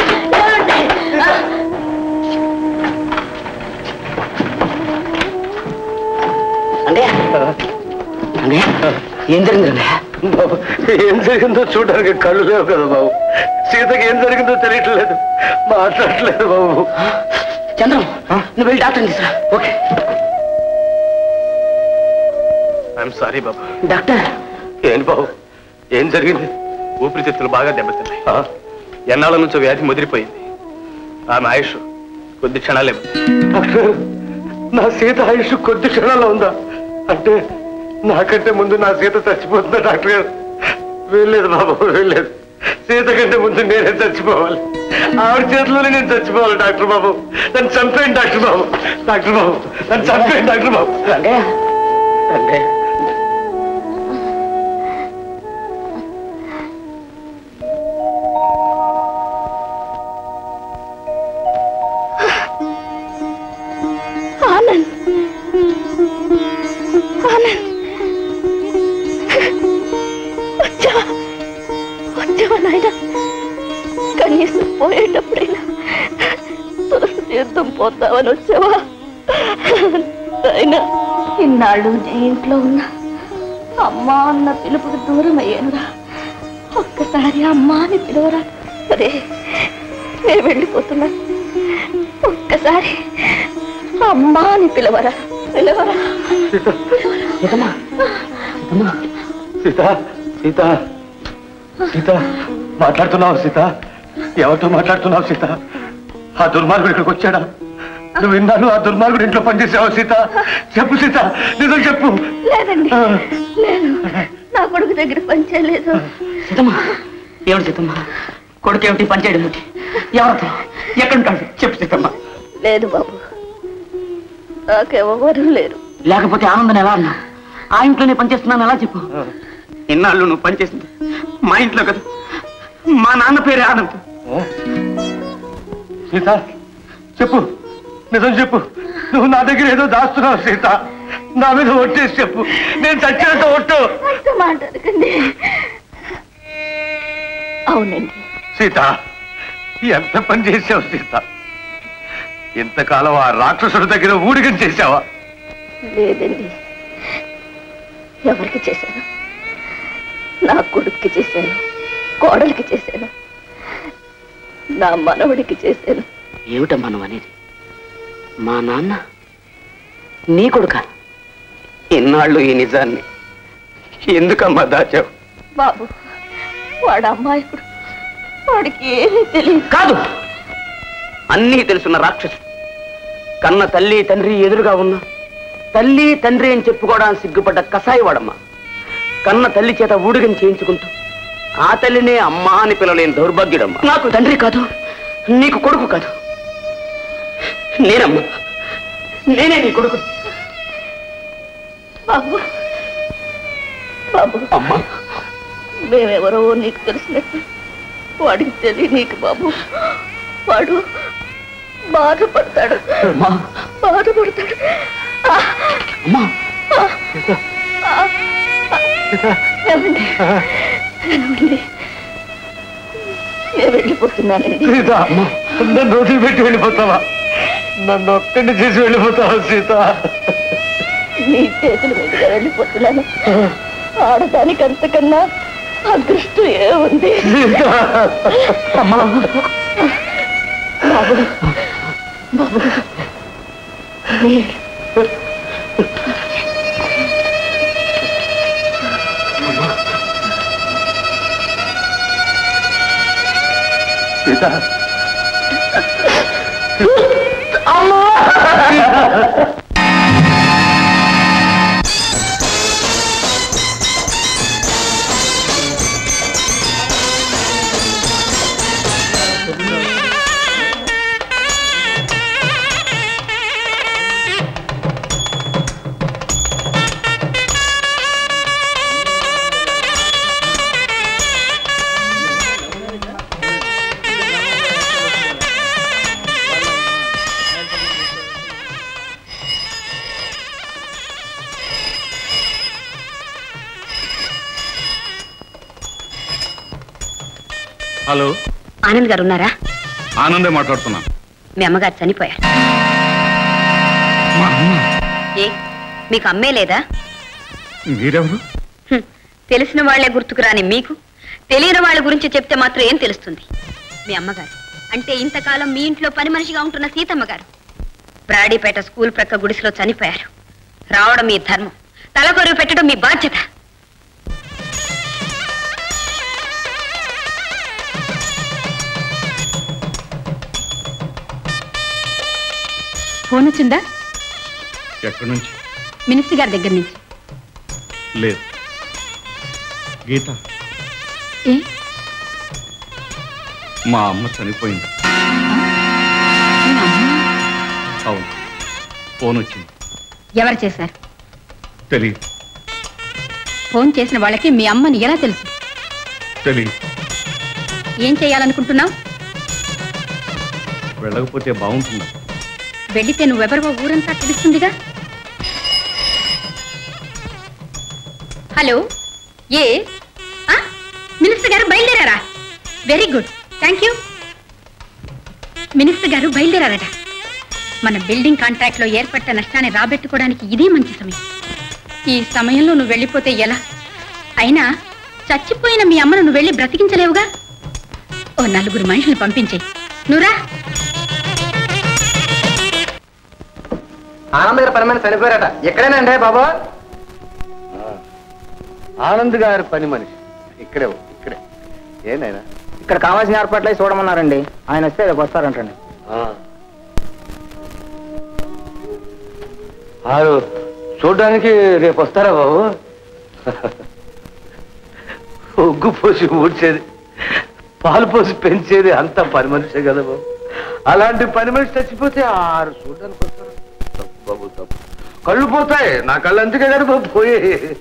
అంటే అంటే ఏం జరిగింది రంగయ్య బాబు ఏం జరిగిందో చూడడానికి కళ్ళు లేవు కదా బాబు సీతకి ఏం జరిగిందో తెలియట్లేదు మాట్లాడట్లేదు బాబు చంద్రం నువ్వు వెళ్ళి డాక్టర్ని తీసుకురా ఓకే ఐఎమ్ సారీ బాబు డాక్టర్ ఏంటి బాబు ఏం జరిగింది ఊపిరితిత్తులు బాగా దెబ్బతిన్నాయి ఎన్నాళ్ళ నుంచో వ్యాధి ముదిరిపోయింది ఆమె ఆయుష్ కొద్ది క్షణాలే డాక్టర్ నా సీత ఆయుష్ కొద్ది క్షణాల్లో ఉందా అంటే నాకంటే ముందు నా సీత చచ్చిపోతుందా డాక్టర్ గారు వెళ్ళలేదు బాబు వెళ్ళలేదు సీత కంటే ముందు నేనే చచ్చిపోవాలి ఆవిడ చేతిలోనే నేను చచ్చిపోవాలి డాక్టర్ బాబు నన్ను చంపేయండి డాక్టర్ బాబు డాక్టర్ బాబు నన్ను చంపేయండి డాక్టర్ బాబు రంగయ్య రంగయ్య ఆనంద్ ఆనంద్ వచ్చావా వచ్చావా నాయన కనీసం పోయేటప్పుడైనా తులసి తీర్థం పోతావని వచ్చావా నాయనా ఇన్నాళ్ళు నీ ఇంట్లో ఉన్నా అమ్మా అన్న పిలుపుకు దూరం అయ్యానురా ఒక్కసారి అమ్మా అని పిలువరా సరే నేను వెళ్ళిపోతున్నా ఒక్కసారి అమ్మా అని పిలవరా పిలవరా సీత సీత సీత మాట్లాడుతున్నావు సీత ఎవరితో మాట్లాడుతున్నావు సీత ఆ దుర్మార్గుడు ఇక్కడికి వచ్చాడా నువ్వు విన్నాను ఆ దుర్మార్గుడు ఇంట్లో పనిచేసావు సీత చెప్పు సీత నిజం చెప్పు లేదండి లేదు నా కొడుకు దగ్గర పనిచేయలేదు సీతమ్మ ఏమిటి సీతమ్మ కొడుకు ఏమిటి పనిచేయడం ఏమిటి ఎవరితో ఎక్కడుంటాడు చెప్పు సీతమ్మ లేదు బాబు నాకెవరు లేరు లేకపోతే ఆనందం ఎలా అన్నా ఆ ఇంట్లోనే పనిచేస్తున్నాను ఎలా చెప్పు ఇన్నాళ్ళు నువ్వు పనిచేసింది మా ఇంట్లో కదా మా నాన్న పేరే ఆనంద్ సీత చెప్పు నిజం చెప్పు నువ్వు నా దగ్గర ఏదో దాస్తున్నావు సీత నా మీద ఒట్టేసి చెప్పు నేను చచ్చినంత ఒట్టు అంత మాట అనకండి అవునండి సీత ఎంత పని చేసావు సీత ఇంతకాలం ఆ రాక్షసుడి దగ్గర ఊడిగం చేశావా లేదండి ఎవరికి చేశాను నా కొడుక్కి చేశాను కోడలికి చేశాను నా మనవడికి చేశాను ఏమిటమ్మా నువ్వు అనేది మా నాన్న నీ కొడుక ఇన్నాళ్ళు ఈ నిజాన్ని ఎందుకమ్మా దాచావు బాబు వాడు అమ్మాయికుడు వాడికి ఏమీ తెలియదు కాదు అన్నీ తెలుసున్న రాక్షసు కన్న తల్లి తండ్రి ఎదురుగా ఉన్నా తల్లి తండ్రి అని చెప్పుకోవడానికి సిగ్గుపడ్డ కసాయి వాడమ్మా కన్న తల్లి చేత ఊడిగం చేయించుకుంటూ ఆ తల్లినే అమ్మా అని పిలవలేని దౌర్భాగ్యుడమ్మా నాకు తండ్రి కాదు నీకు కొడుకు కాదు నేనమ్మా నేనే నీ కొడుకు బాబు బాబు అమ్మా మేమెవరో నీకు తెలిసినట్టు వాడికి తెలియ నీకు బాబు వాడు బాధపడతాడు బాధపడతాడు ఆ, అమ్మా ఆ, ఏమండి? ఏమండి? నేను వెళ్ళిపోతున్నానండి సీత నన్ను రోడ్డు పెట్టి వెళ్ళిపోతావా నన్ను ఒక్కడిని చేసి వెళ్ళిపోతావా సీత నీ చేతుల మీదుగా వెళ్ళిపోతున్నాను ఆడదానికి అంతకన్నా అదృష్టం ఏముంది అమ్మా బాబు బాబు నీ- సీత హలో ఆనంద్ గారు ఉన్నారా ఆనందే మాట్లాడుతున్నా మీ అమ్మగారు చనిపోయారు ఏ మీకు అమ్మే లేదా మీరెవరు హ్మ్. తెలిసిన వాళ్లే గుర్తుకు రాని మీకు తెలియని వాళ్ళ గురించి చెప్తే మాత్రం ఏం తెలుస్తుంది మీ అమ్మగారు అంటే ఇంతకాలం మీ ఇంట్లో పని మనిషిగా ఉంటున్న సీతమ్మ గారు బ్రాడీపేట స్కూల్ ప్రక్క గుడిసెలో చనిపోయారు రావడం మీ ధర్మం తలకొరువు పెట్టడం మీ బాధ్యత ఫోన్ వచ్చిందా ఎక్కడి నుంచి మినిస్టర్ గారి దగ్గర నుంచి లేదు గీత ఏ మా అమ్మ చనిపోయింది అవును ఫోన్ వచ్చింది ఎవరు చేశారు తెలియదు ఫోన్ చేసిన వాళ్ళకి మీ అమ్మని ఎలా తెలుసు తెలియదు ఏం చేయాలనుకుంటున్నావు వెళ్ళకపోతే బాగుంటుంది వెళితే నువ్వెవరివో ఊరంతా తెలుస్తుందిగా హలో ఏ ఆ? మినిస్టర్ గారు బయలుదేరారా very good thank you minister గారు బయలుదేరారట మన బిల్డింగ్ కాంట్రాక్ట్ లో ఏర్పడ్డ నష్టాన్ని రాబెట్టుకోవడానికి ఇదే మంచి సమయం ఈ సమయంలో నువ్వు వెళ్ళిపోతే ఎలా అయినా చచ్చిపోయిన మీ అమ్మను నువ్వు వెళ్ళి బ్రతికించలేవుగా ఓ నలుగురు మనుషులు పంపించే నువ్వురా ఆనంద్ గారు పని మనిషి చనిపోయారట ఎక్కడేనండి బాబు ఆనంద్ గారి పని మనిషి ఇక్కడే ఇక్కడే ఏనాయనా ఇక్కడ కావాల్సిన ఏర్పాట్లు అయి చూడమన్నారండి ఆయన వస్తే రేపు వస్తారంటండి ఆరు చూడడానికి రేపు వస్తారా బాబు ఒగ్గు పోసి ఊడ్చేది పాలు పోసి పెంచేది అంతా పని మనిషే కదా బాబు అలాంటి పని మనిషి చచ్చిపోతే ఆరు చూడడానికి వస్తారు తప్పు బాబు తప్పు కళ్ళు పోతాయి నా కళ్ళు అందుకే కదా బాబు పోయి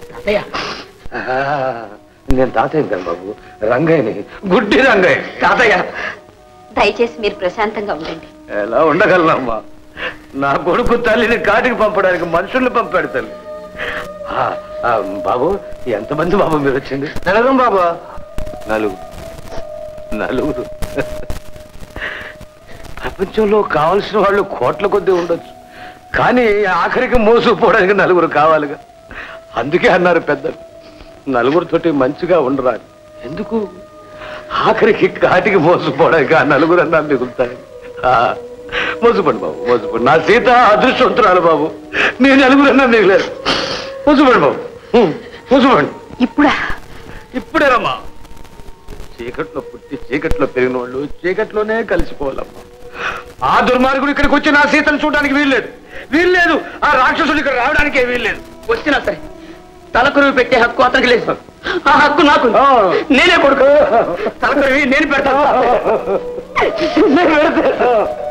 నేను తాతయ్య కదా బాబు రంగయ్యని గుడ్డి రంగయ్య తాతయ్య దయచేసి మీరు ప్రశాంతంగా ఉండండి ఎలా ఉండగలనమ్మా నా కొడుకు తల్లిని కాటికి పంపడానికి మనుషుల్ని పంపాడు తల్లి ఆ, ఆ, బాబు ఎంతమంది బాబు మీరు వచ్చింది నలుగురు బాబు నలుగురు నలుగురు ప్రపంచంలో కావలసిన వాళ్ళు కోట్ల కొద్దీ ఉండొచ్చు కానీ ఆఖరికి మోసుకుపోవడానికి నలుగురు కావాలిగా అందుకే అన్నారు పెద్దలు నలుగురితోటి మంచిగా ఉండరా అని. ఎందుకు ఆఖరికి కాటికి మోసుకుపోవడానికి ఆ నలుగురు అన్నా మిగులుతాయి ఆ, మోసుపండి బాబు మోసుపండి నా సీత అదృష్టవంతురాలు బాబు మీ నలుగురు అన్నా మిగిలేదు మోసుపండి బాబు ఉం, మోసుపండి ఇప్పుడా ఇప్పుడేనమ్మా చీకట్లో పుట్టి చీకట్లో పెరిగిన వాళ్ళు చీకట్లోనే కలిసిపోవాలమ్మా ఆ దుర్మార్గుడు ఇక్కడికి వచ్చి నా సీతను చూడడానికి వీల్లేదు వీల్లేదు ఆ రాక్షసుడు ఇక్కడ రావడానికే వీల్లేదు వచ్చినా సరే తలకురువి పెట్టే హక్కు అతనికి లేదు ఆ హక్కు నాకు నేనే కొడుకు తలకురువి నేను పెడతాను నేను పెడతాను.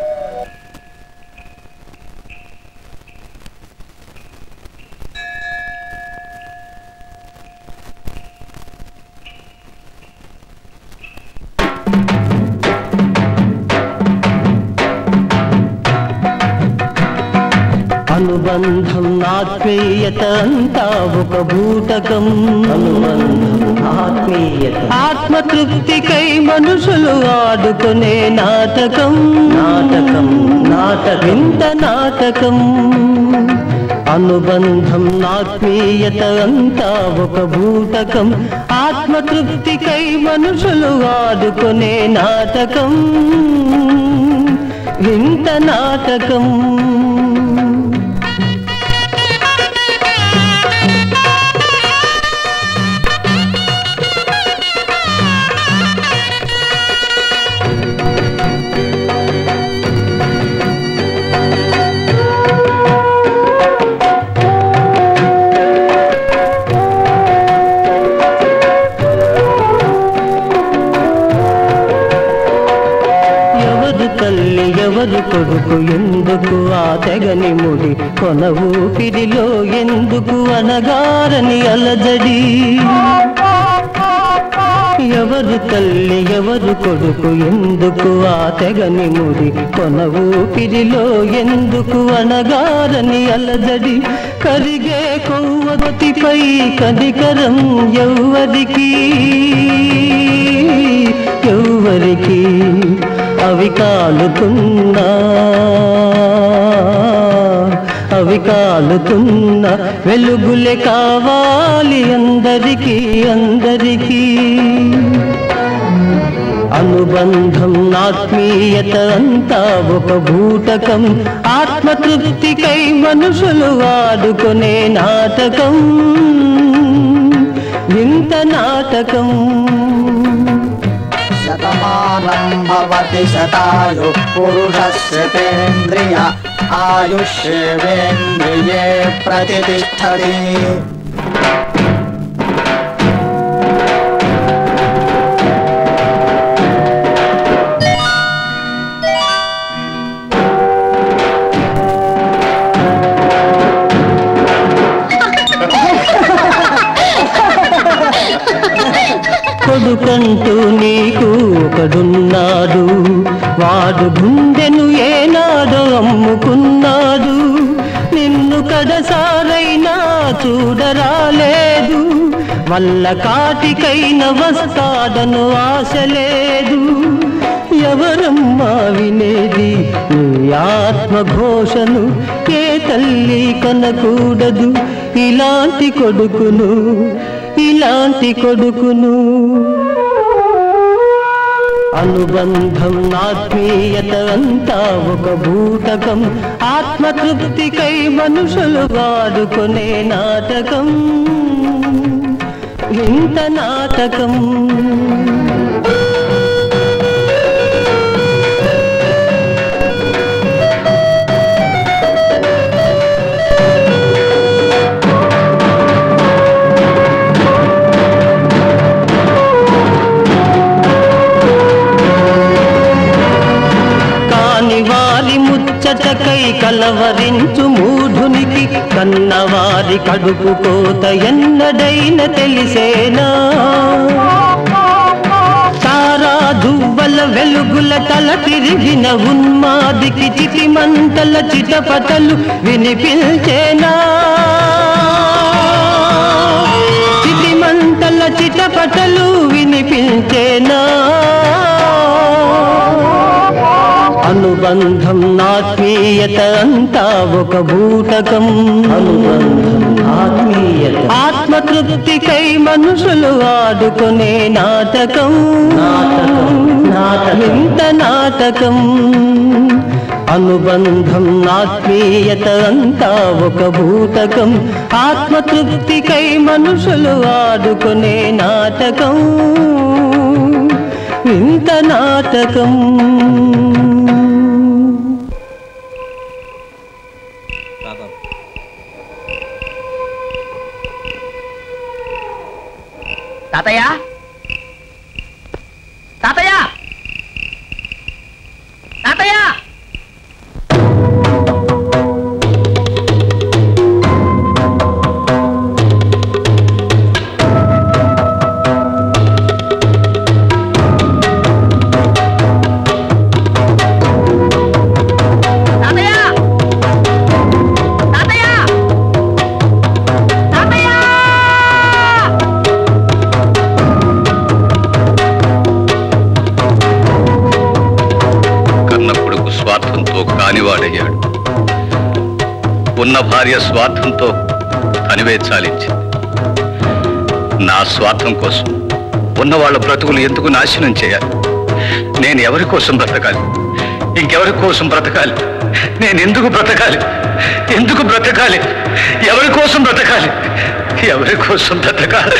అనుబంధం ఆత్మీయత అంతా ఒక భూతకం అనుబంధం ఆత్మీయత ఆత్మతృప్తికై మనుషులు ఆడుకునే నాటకం నాటకం నాటకం వింత నాటకం అనుబంధం ఆత్మీయత అంతా ఒక భూతకం ఆత్మతృప్తికై మనుషులు ఆడుకునే నాటకం వింత నాటకం ఎవరు తల్లి ఎవరు కొడుకు ఎందుకు ఆ తెగని ముడి కొన ఊపిరిలో ఎందుకు అనగారని అలజడి ఎవరు తల్లి ఎవరు కొడుకు ఎందుకు ఆ తెగని ముడి కొన ఊపిరిలో ఎందుకు అనగారని అలజడి కరిగే కొవ్వొతిపై కనికరం ఎవ్వరికి ఎవ్వరికి అవి కాలుతున్నా అవి కాలుతున్న వెలుగులే కావాలి అందరికీ అందరికీ అనుబంధం ఆత్మీయత అంతా ఒక భూతకం ఆత్మతృప్తికై మనుషులు ఆడుకునే నాటకం వింత నాటకం శతమానం భవతి శతాయు పురుషస్యతేంద్రియ ఆయుష్యేంద్రియే ప్రతిష్టతి కొడుకంటూ నీకు ఒకడున్నాడు వాడు గుండెను ఏనాడో అమ్ముకున్నాడు నిన్ను కడసారైనా చూడరాలేదు వల్ల కాటికైన వస్తాడను ఆశ లేదు ఎవరమ్మా వినేది నీ ఆత్మఘోషను ఏ తల్లి కనకూడదు ఇలాంటి కొడుకును ఇలాంటి కొడుకును అనుబంధం ఆత్మీయత అంతా ఒక భూతకం ఆత్మతృప్తికై మనుషులు వాడుకునే నాటకం ఇంత నాటకం కాని వారి ముచ్చటకై కలవరించు మూఢునికి కన్నవారి కడుపు కోత ఎన్నడైన తెలిసేనా తారా దువ్వల వెలుగుల తల తిరిగిన ఉన్మాదికి చిటి మంటల చిటపటలు వినిపించేనా చిటి మంటల చిటపటలు వినిపించేనా అనుబంధం ఆత్మీయత అంతా ఒక భూతకం అనుబంధం ఆత్మీయత ఆత్మతృప్తికై మనుషులు ఆడుకునే నాటకం నాటకం ఇంత నాటకం అనుబంధం ఆత్మీయత అంతా ఒక భూతకం ఆత్మతృప్తికై మనుషులు ఆడుకునే నాటకం ఇంత నాటకం తాతయ్య తాతయ్య తాతయ్య తాతయ్య తాతయ్య తాతయ్య కన్న కొడుకు స్వార్థంతో కానివాడయ్యాడు ఉన్న భార్య స్వార్థంతో తనివే చాలించింది నా స్వార్థం కోసం ఉన్న వాళ్ళ బ్రతుకులు ఎందుకు నాశనం చేయాలి నేను ఎవరి కోసం బ్రతకాలి ఇంకెవరి కోసం బ్రతకాలి నేను ఎందుకు బ్రతకాలి ఎందుకు బ్రతకాలి ఎవరి కోసం బ్రతకాలి ఎవరి కోసం బ్రతకాలి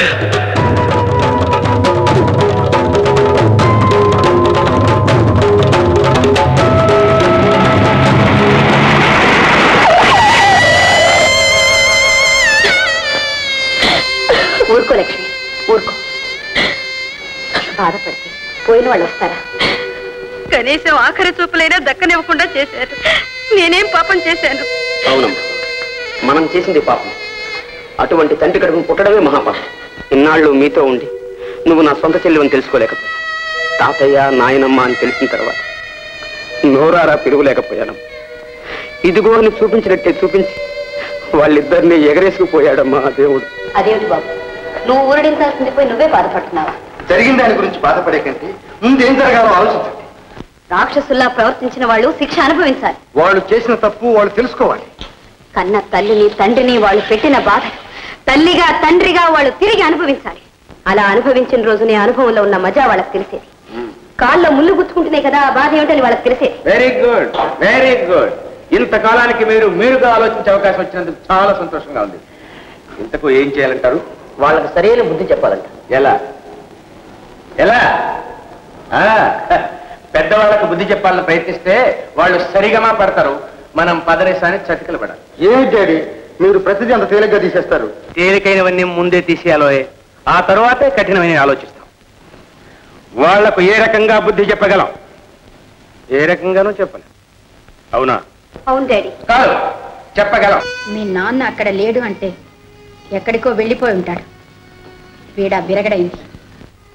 ఊరుకో లక్ష్మి ఊరుకో బాధపడితే పోయిన వాళ్ళు వస్తారా కనీసం ఆఖరి చూపులైనా దక్కనివ్వకుండా చేశారు నేనేం పాపం చేశాను అవునమ్మా మనం చేసింది పాపం అటువంటి తండ్రి కడుపును పుట్టడమే మహాపాపం ఇన్నాళ్ళు మీతో ఉండి నువ్వు నా సొంత చెల్లివని తెలుసుకోలేకపోయా తాతయ్య నాయనమ్మ అని తెలిసిన తర్వాత నోరారా పిలువలేకపోయాను ఇదిగో అని చూపించినట్టే చూపించి వాళ్ళిద్దరిని ఎగరేసుకుపోయాడమ్మా ఆ దేవుడు అదేమిటి బాబు నువ్వు ఊరడించాల్సింది పోయి నువ్వే బాధపడుతున్నావా జరిగిన దాని గురించి బాధపడే కంటే ముందేం జరగాలో ఆలోచించండి రాక్షసుల్లా ప్రవర్తించిన వాళ్ళు శిక్ష అనుభవించాలి వాళ్ళు చేసిన తప్పు వాళ్ళు తెలుసుకోవాలి కన్న తల్లిని తండ్రిని వాళ్ళు పెట్టిన బాధ తల్లిగా తండ్రిగా వాళ్ళు తిరిగి అనుభవించాలి అలా అనుభవించిన రోజు నీ అనుభవంలో ఉన్న మజా వాళ్ళకి తెలిసేది కాల్లో ముళ్ళు గుచ్చుకుంటున్నాయి కదా ఆ బాధ ఏమిటని వాళ్ళకి తెలిసేది వెరీ గుడ్ వెరీ గుడ్ ఇంతకాలానికి మీరు మీరుగా ఆలోచించే అవకాశం వచ్చినందుకు చాలా సంతోషంగా ఉంది ఇంతకు ఏం చేయాలంటారు వాళ్ళకి సరైన బుద్ధి చెప్పాలంట ఎలా ఎలా ఆ, పెద్దవాళ్ళకు బుద్ధి చెప్పాలని ప్రయత్నిస్తే వాళ్ళు సరిగమా పడతారు మనం పదరేసాన్ని చతికలు పడాలి ఏమిటి డాడీ మీరు ప్రతిదీ అంత తేలిగ్గా తీసేస్తారు తేలికైనవన్నీ ముందే తీసేయాలో ఆ తరువాతే కఠినమైన ఆలోచిస్తాం వాళ్లకు ఏ రకంగా బుద్ధి చెప్పగలం ఏ రకంగానూ చెప్పలేం అవునా అవును డాడీ కాదు చెప్పగలం మీ నాన్న అక్కడ లేడు అంటే ఎక్కడికో వెళ్ళిపోయి ఉంటాడు వీడా విరగడైంది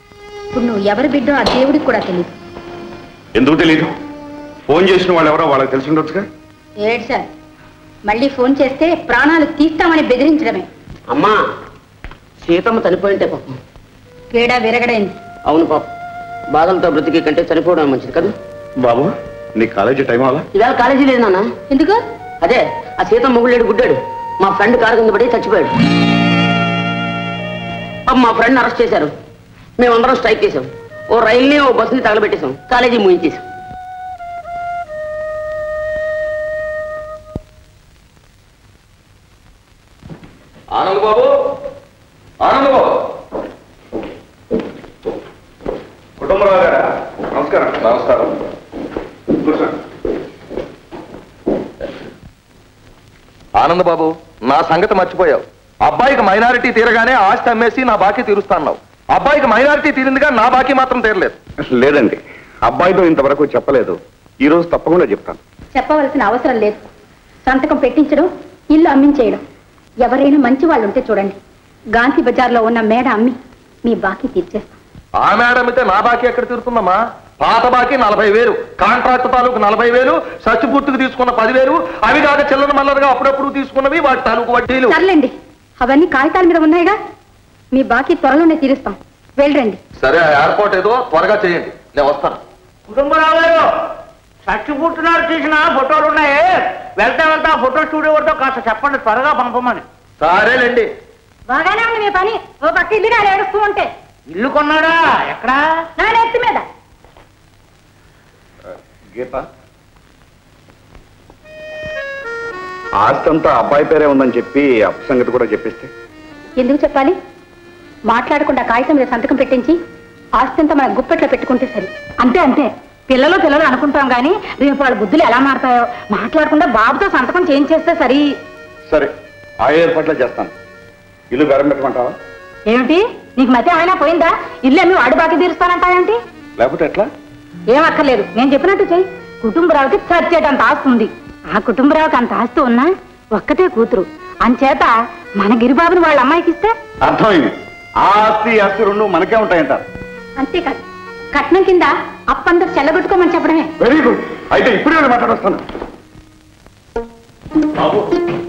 ఇప్పుడు నువ్వు ఎవరి బిడ్డో ఆ దేవుడికి కూడా తెలియదు ఎందుకు తెలియదు ఫోన్ చేసిన వాళ్ళు ఎవరో వాళ్ళకి తెలిసి ఉండొచ్చుగా ఏడు సార్ మళ్ళీ ఫోన్ చేస్తే ప్రాణాలు తీస్తామని బెదిరించడమే అమ్మా సీతమ్మ చనిపోయింటే పాపం వేడా విరగడైంది అవును పాపం బాధలతో బ్రతికి కంటే చనిపోవడం మంచిది కదా బాబు నీ కాలేజీ టైం అవ్వాలా ఇవాళ కాలేజీ లేదు నాన్న ఎందుకు అదే ఆ సీతమ్మ మొగుళ్ళేడు గుడ్డాడు మా ఫ్రెండ్ కారు కింద పడి చచ్చిపోయాడు పాపం మా ఫ్రెండ్ అరెస్ట్ చేశారు మేమందరం స్ట్రైక్ చేసాం ఓ రైల్ని ఓ బస్సుని తగలబెట్టేశాం కాలేజీ ముయించేసాం ఆనంద్ బాబు ఆనంద్ బాబు కుటుంబరావు గారా నమస్కారం నమస్కారం కూర్చోండి ఆనంద్ బాబు నా సంగతి మర్చిపోయావు అబ్బాయికి మైనారిటీ తీరగానే ఆస్తి అమ్మేసి నా బాకీ తీరుస్తాన్నావు అబ్బాయికి మైనారిటీ తీరిందిగా నా బాకీ మాత్రం తీరలేదు లేదండి అబ్బాయితో ఇంతవరకు చెప్పలేదు ఈ రోజు తప్పకుండా చెప్తాను చెప్పవలసిన అవసరం లేదు సంతకం పెట్టించడం ఇల్లు అమ్మించేయడం ఎవరైనా మంచి వాళ్ళు ఉంటే చూడండి గాంధీ బజార్లో ఉన్న మేడ అమ్మి మీ బాకీ తీర్చేస్తాం ఆ మేడం అయితే నా బాకీ ఎక్కడ తీరుతుందమ్మా పాత బాకీ నలభై వేలు కాంట్రాక్ట్ తాలూకు నలభై వేలు సచ్చిపూర్తికి తీసుకున్న పదివేలు అవి కాక చిల్లర మల్లరగా అప్పుడప్పుడు తీసుకున్నవి వాటి తాలూకు వడ్డీలు సర్లేండి అవన్నీ కాగితాల మీద ఉన్నాయిగా మీ బాకీ త్వరలోనే తీరుస్తాం వెళ్ళండి సరే ఆ ఏర్పాటు ఏదో త్వరగా చేయండి నేను వస్తాను కుటుంబరావు గారు చచ్చి పుట్టినారు తీసిన ఫోటోలు ఉన్నాయి వెళ్తా వెళ్తా ఆ ఫోటో స్టూడియో వద్ద కాస్త చెప్పండి త్వరగా పంపమని సరేలేండి బాగానే ఉంది మీ పని ఓ పక్క ఇల్లు నేను ఏడుస్తూ ఉంటే ఇల్లు కొన్నాడా ఎక్కడా నా నెత్తి మీద గీత ఆస్తి అంతా అబ్బాయి పేరే ఉందని చెప్పి అప్పు సంగతి కూడా చెప్పిస్తే ఎందుకు చెప్పాలి మాట్లాడకుండా కాగితం మీద సంతకం పెట్టించి ఆస్తంతా మన గుప్పెట్లో పెట్టుకుంటే సరి అంతే అంతే పిల్లలు పిల్లలు అనుకుంటాం కానీ రేపు వాళ్ళ బుద్ధులు ఎలా మారుతాయో మాట్లాడకుండా బాబుతో సంతకం చేయించేస్తే సరి సరే ఆ ఏర్పాట్లే చేస్తాను ఇల్లు బెరం పెట్టమంటావా ఏమిటి నీకు మధ్య ఆయన పోయిందా ఇల్లు అమ్మి వాడి బాకీ తీరుస్తానంటావేంటి లేకపోతే ఎట్లా ఏం అక్కర్లేదు నేను చెప్పినట్టు చెయ్యి కుటుంబరావుకి చచ్చేటంత ఆస్తి ఉంది ఆ కుటుంబరావుకి అంత ఆస్తి ఉన్నా ఒక్కతే కూతురు అంచేత మన గిరిబాబుని వాళ్ళ అమ్మాయికి ఇస్తే అర్థమైంది ఆ ఆస్తి ఈ ఆస్తి రెండు మనకే ఉంటాయంటారు అంతేకాదు కట్నం కింద అప్పందరు చెల్లగొట్టుకోమని చెప్పడమే వెరీ గుడ్ అయితే ఇప్పుడే వెళ్ళి మాట్లాడొస్తాను బాబు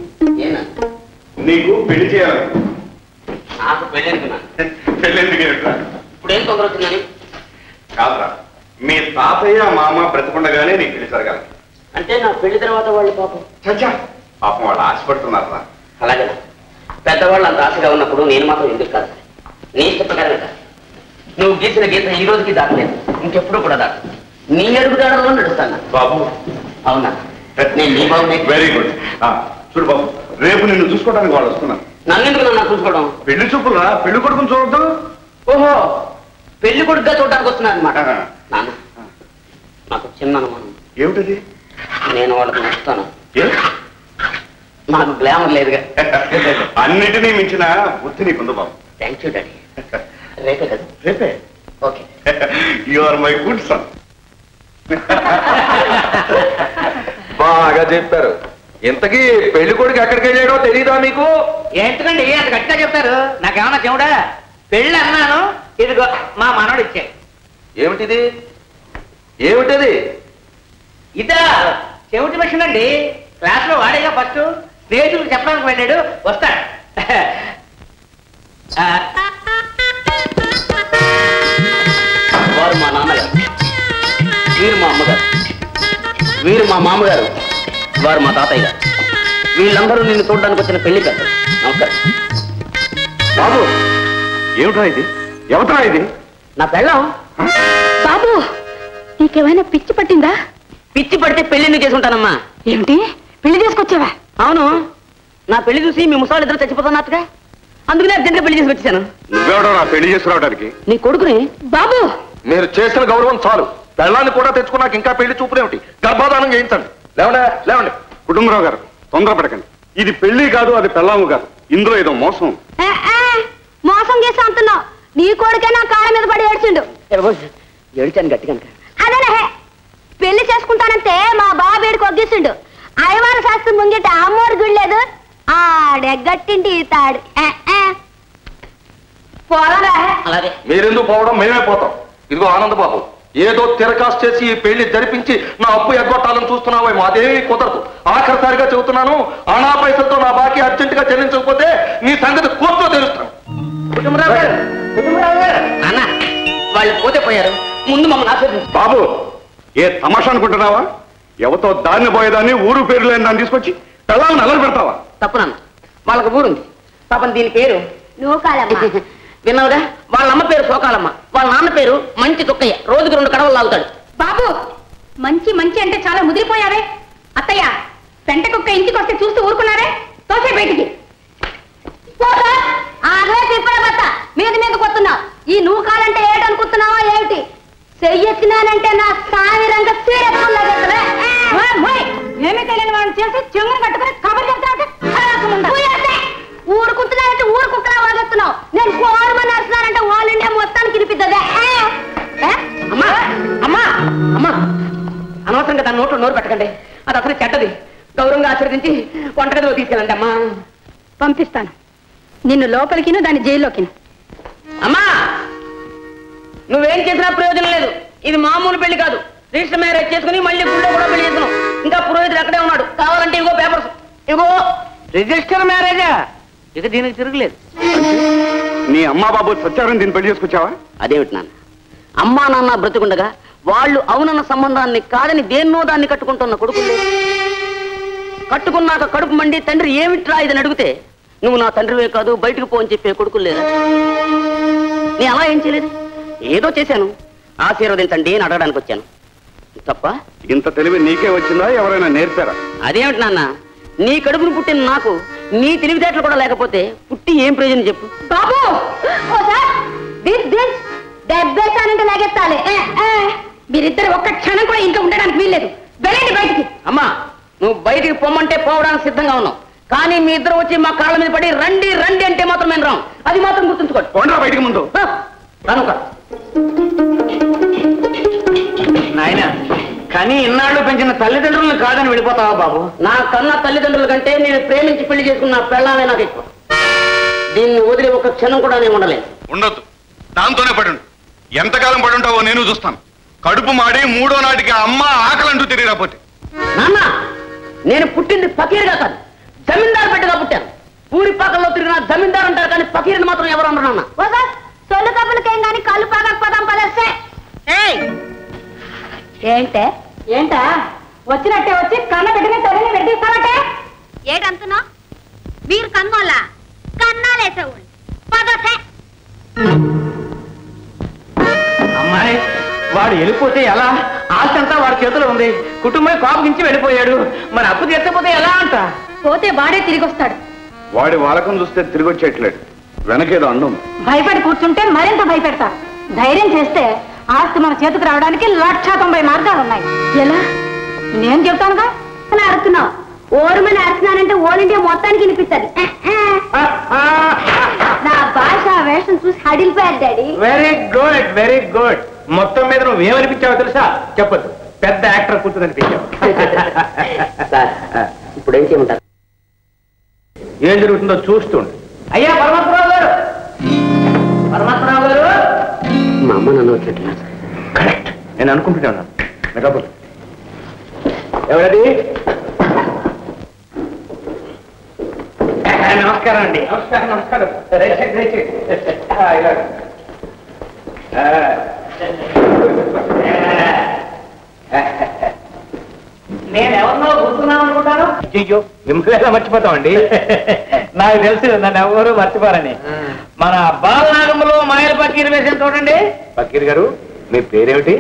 నీకు పెళ్లి చేయాలి నాకు పెళ్ళనుకున్నాను పెళ్లి ఎందుకు ఏమిట్రా? ఇప్పుడు ఏం తొందర వచ్చిందని కాదురా మీ తాతయ్య మామ బ్రతికుండగానే నీకు పెళ్లి జరగాలి అంటే నా పెళ్లి తర్వాత వాళ్ళు పాపం చచ్చా పాపం వాళ్ళు ఆశపడుతున్నారా అలాగే పెద్దవాళ్ళు అంత ఆశగా ఉన్నప్పుడు నేను మాత్రం ఎందుకు కాదు నీ ఇష్ట ప్రకారమే కాదు నువ్వు గీసిన గీత ఈ రోజుకి దాటలేదు ఇంకెప్పుడు కూడా దాట నీ అడుగుదాడలో నడుస్తాను బాబు అవునా నేను నీ బాబునే వెరీ గుడ్ చూడు బాబు రేపు నిన్ను చూసుకోవడానికి వాళ్ళు వస్తున్నారు నన్నెందుకు నన్ను చూసుకోవడం పెళ్లి చూపులా పెళ్లి కొడుకుని చూడద్దు ఓహో పెళ్లి కొడుకుగా చూడడానికి వస్తున్నారు అనమాట నాన్న నాకు చిన్న అనుమానం ఏమిటది నేను వాళ్ళకి నచ్చుతాను నాకు గ్లామర్ లేదుగా అన్నిటినీ మించిన బుద్ధి నీకుంది బాబు థ్యాంక్ యూ డాడీ రేపే కదా రేపే okay you are my good son బాగా చెప్పారు ఇంతకీ పెళ్లి కొడుకు ఎక్కడికి వెళ్ళాడో తెలీదా మీకు ఏంటండి అంత గట్టిగా చెప్తారు నాకేమన్నా చెవుడా పెళ్ళి అన్నాను ఇదిగో మా మనవడు ఇచ్చాయి ఏమిటిది ఏమిటది ఇదా చెవిటి మిషన్ అండి క్లాస్ లో వాడేగా ఫస్ట్ స్నేహితులకు చెప్పడానికి వెళ్ళాడు వస్తాడు ఆ, వారు మా నాన్నగారు వీరు మా అమ్మగారు వీరు మా మామగారు వారు మా తాతయ్య గారు వీళ్ళందరూ నిన్ను చూడడానికి వచ్చిన పెళ్లి పెద్దలు నమస్కారం బాబు ఏమిటా ఇది ఎవతరా ఇది నా పెళ్ళం బాబు నీకేమైనా పిచ్చి పట్టిందా పిచ్చి పడితే పెళ్లి ఎందుకు చేసుకుంటానమ్మా ఏమిటి పెళ్లి చేసుకొచ్చావా అవును నా పెళ్లి చూసి మీ ముసలాళ్ళు ఇద్దరు చచ్చిపోతున్నట్టుగా అందుకనే అర్జెంట్గా పెళ్లి చేసుకొచ్చాను నువ్వెవడో నా పెళ్లి చేసుకురావడానికి నీ కొడుకుని బాబు మీరు చేసిన గౌరవం చాలు పెళ్ళాన్ని కూడా తెచ్చుకున్నాక ఇంకా పెళ్లి చూపులేమిటి గర్భాధానం చేయించండి లేవండి లేవండి కుటుంబరావు గారు తొందరపడకండి ఇది పెళ్లి కాదు అది పెళ్ళాము కాదు ఇందులో ఏదో మోసం ఏ, ఏ, మోసం చేసి అంటున్నావు నీ కొడుకే నా కాళ్ళ మీద పడి ఏడ్చిండు ఏడిచాను గట్టిగా అదేనే పెళ్లి చేసుకుంటానంటే మా బాబేడికి ఒగ్గిస్తుండు అయ్యవారి శాస్త్రం ముంగిట అమ్మోరు గుళ్ళేదు ఆడెగ్గట్టింటి తాడు ఏ, ఏ. పోరా అలాగే మీరెందుకు పోవడం మేమే పోతాం ఇదిగో ఆనందబాబు ఏదో తిరకాసు చేసి ఈ పెళ్లి జరిపించి నా అప్పు ఎగ్గొట్టాలని చూస్తున్నావు మాదేమీ కుదరదు ఆఖరిసారిగా చెబుతున్నాను అనా పైసలతో నా బాకీ అర్జెంట్ గా చెల్లించకపోతే నీ సంగతి కోర్టులో తెలుస్తాను కుటుంబరావు గారు కుటుంబరావు గారు అన్న వాళ్ళు పోతే పోయారు ముందు మమ్మల్ని ఆశీర్వదించు బాబు ఏ తమాషా అనుకుంటున్నావా ఎవతో దాన్ని పోయేదాన్ని ఊరు పేరు లేని దాన్ని తీసుకొచ్చి పెళ్ళాలను నల్లరి పెడతావా తప్పునన్న వాళ్ళకి ఊరుంది పాపం దీని పేరు విన్నావుగా వాళ్ళ అమ్మ పేరు సోకాలమ్మ వాళ్ళ నాన్న పేరు మంచి దుక్కయ్య రోజుకు రెండు కడవలు లాగుతాడు బాబు మంచి మంచి అంటే చాలా ముదిరిపోయావే అత్తయ్య పెంట కుక్క ఇంటికి వస్తే చూస్తూ ఊరుకున్నారే తోసే బయటికి ఆగే తిప్పడబత్త మీద మీద కొత్తున్నావు ఈ నూకాలంటే ఏటనుకుంటున్నావా ఏమిటి చెయ్యెత్తినానంటే నా సామిరంగా ఏమీ తెలియని వాడిని చేసి చెంగుని కట్టుకుని కబుర్ చెప్తానంటే ఊరుకుంటున్నానంటే ఊరుకుంటున్నా వాగెత్తున్నావు నేను కోరమని అరుస్తున్నానంటే ఆల్ ఇండియా మొత్తానికి వినిపిస్తుంది అమ్మా అమ్మా అమ్మా అనవసరంగా దాని నోట్లో నోరు పెట్టకండి అది అసలు చెడ్డది గౌరవంగా ఆశీర్వదించి వంటగదిలో తీసుకెళ్ళండి అమ్మా పంపిస్తాను నిన్ను లోపలికిను దాన్ని జైల్లోకిను అమ్మా నువ్వేం చేసినా ప్రయోజనం లేదు ఇది మామూలు పెళ్లి కాదు రిజిస్టర్ మ్యారేజ్ చేసుకుని మళ్ళీ గుళ్ళో కూడా పెళ్లి చేసుకున్నాం ఇంకా పురోహితుడు అక్కడే ఉన్నాడు కావాలంటే ఇగో పేపర్స్ ఇగో రిజిస్టర్ మ్యారేజా ఇక దీనికి తిరగలేదు నీ అమ్మా బాబు సత్యారం దీన్ని పెళ్లి చేసుకొచ్చావా అదేమిటి నాన్న అమ్మా నాన్న బ్రతికుండగా వాళ్ళు అవునన్న సంబంధాన్ని కాదని దేన్నో దాన్ని కట్టుకుంటున్న కొడుకులు కట్టుకున్నాక కడుపు మండి తండ్రి ఏమిట్రా ఇదని అడిగితే నువ్వు నా తండ్రివే కాదు బయటకు పో అని చెప్పే కొడుకులు లేరా నీ అలా ఏం చేయలేదు ఏదో చేశాను ఆశీర్వదించండి అని అడగడానికి వచ్చాను తప్ప ఇంత తెలివి నీకే వచ్చిందా ఎవరైనా నేర్పారా అదేమిటి నాన్న నీ కడుపును పుట్టిన నాకు నీ తెలివితేటలు కూడా లేకపోతే పుట్టి ఏం ప్రయోజనం చెప్పు బాబు దిస్ దిస్ దెబ్బేశానంటే లాగెత్తాలి మీరిద్దరు ఒక్క క్షణం కూడా ఇంట్లో ఉండడానికి వీల్లేదు వెళ్ళండి బయటికి అమ్మా నువ్వు బయటికి పొమ్మంటే పోవడానికి సిద్ధంగా ఉన్నావు కానీ మీ ఇద్దరు వచ్చి మా కాళ్ళ మీద పడి రండి రండి అంటే మాత్రం మేము రాం అది మాత్రం గుర్తుంచుకోండి పోండ్రా బయటికి ముందు రానుక నాయన కానీ ఇన్నాళ్ళు పెంచిన తల్లిదండ్రులను కాదని విడిపోతావా బాబు నా కన్న తల్లిదండ్రుల కంటే నేను ప్రేమించి పెళ్లి చేసుకున్న పెళ్ళామే నాకు ఎక్కువ దీన్ని వదిలి ఒక క్షణం కూడా నేను ఉండలేను ఉండొద్దు దాంతోనే పడుండు ఎంతకాలం పడుంటావో నేను చూస్తాను కడుపు మాడి మూడో నాటికి అమ్మ ఆకలంటూ తిరిగిరాపోతే నాన్న నేను పుట్టింది ఫకీర్గా కాదు జమీందారు బిడ్డగా పుట్టాను ఊరి పాకల్లో తిరిగిన జమీందారు అంటారు కానీ ఫకీర్ని మాత్రం ఎవరు అనరు నాన్న సొల్లు కప్పులకేం గాని కళ్ళు పాకకపోదాం పదస్తే ఏంటే ఏంటా వచ్చినట్టే వచ్చి కన్న బిడ్డని తల్లిని వెడ్డిస్తావటే ఏటంటున్నా మీరు కన్నోళ్ళ కన్నాలేసావు పదసే అమ్మాయి వాడు వెళ్ళిపోతే ఎలా ఆస్తి అంతా వాడి చేతిలో ఉంది కుటుంబం కోపగించి వెళ్ళిపోయాడు మరి అప్పు తీర్చకపోతే ఎలా అంట పోతే వాడే తిరిగి వస్తాడు వాడి వాలకం చూస్తే తిరిగి వచ్చేట్లేడు వెనకేదో అందం భయపడి కూర్చుంటే మరింత భయపెడతా ధైర్యం చేస్తే ఆస్తి మన చేతికి రావడానికి లక్ష తొంభై మార్గాలు ఉన్నాయి ఎలా నేను చెప్తానుగా అని అరుతున్నావు ఓరుమని అరుస్తున్నానంటే ఓల్ ఇండియా మొత్తానికి వినిపిస్తుంది నా భాష ఆ వేషం చూసి హడిలిపోయారు daddy very good very good మొత్తం మీద నువ్వు ఏమనిపించావో తెలుసా చెప్పదు పెద్ద యాక్టర్ కూర్చుందనిపించావు ఇప్పుడు ఏం చేయమంటారు ఏం జరుగుతుందో చూస్తుండు అయ్యా పరమాత్మరావు గారు పరమాత్మరావు గారు మా అమ్మ నన్ను వచ్చినట్టున్నారు కరెక్ట్ నేను అనుకుంటూనే ఉన్నాను మెగాబుల్ ఎవరది నమస్కారం అండి నమస్కారం నమస్కారం రైట్ రైట్ ఇలా నేను ఎవరినో గుర్తున్నాను అనుకుంటాను అయ్యో మిమ్మల్ని ఎలా మర్చిపోతామండి నాకు తెలుసు నన్ను ఎవరు మర్చిపోరని మన బాలనాగంలో మాయల పకీర్ వేసిన చూడండి పకీర్ గారు మీ పేరేమిటి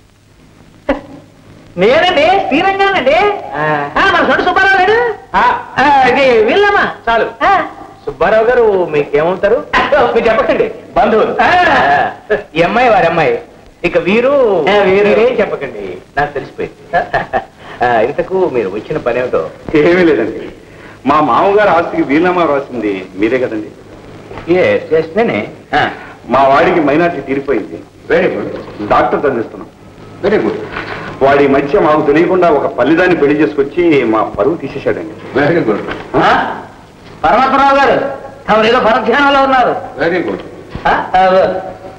నేనండి శ్రీరంగానండి మన సొంత సుబ్బారావు గారు ఇది వీళ్ళమ్మా చాలు సుబ్బారావు గారు మీకేమవుతారు మీరు చెప్పకండి బంధువులు ఈ అమ్మాయి వారి అమ్మాయి ఇక వీరు వీరేం చెప్పకండి నాకు తెలిసిపోయింది ఆ, ఇంతకు మీరు వచ్చిన పని ఏమిటో ఏమీ లేదండి మా మామగారు ఆస్తికి వీలునామా రాసింది మీరే కదండి చేస్తేనే మా వాడికి మైనార్టీ తీరిపోయింది వెరీ గుడ్ డాక్టర్ చదివిస్తున్నాం వెరీ గుడ్ వాడి మధ్య మాకు తెలియకుండా ఒక పల్లిదాన్ని పెళ్లి చేసుకొచ్చి మా పరువు తీసేశాడండి వెరీ గుడ్ పరమాత్మరావు గారు తమరు ఏదో పరధ్యానంలో ఉన్నారు వెరీ గుడ్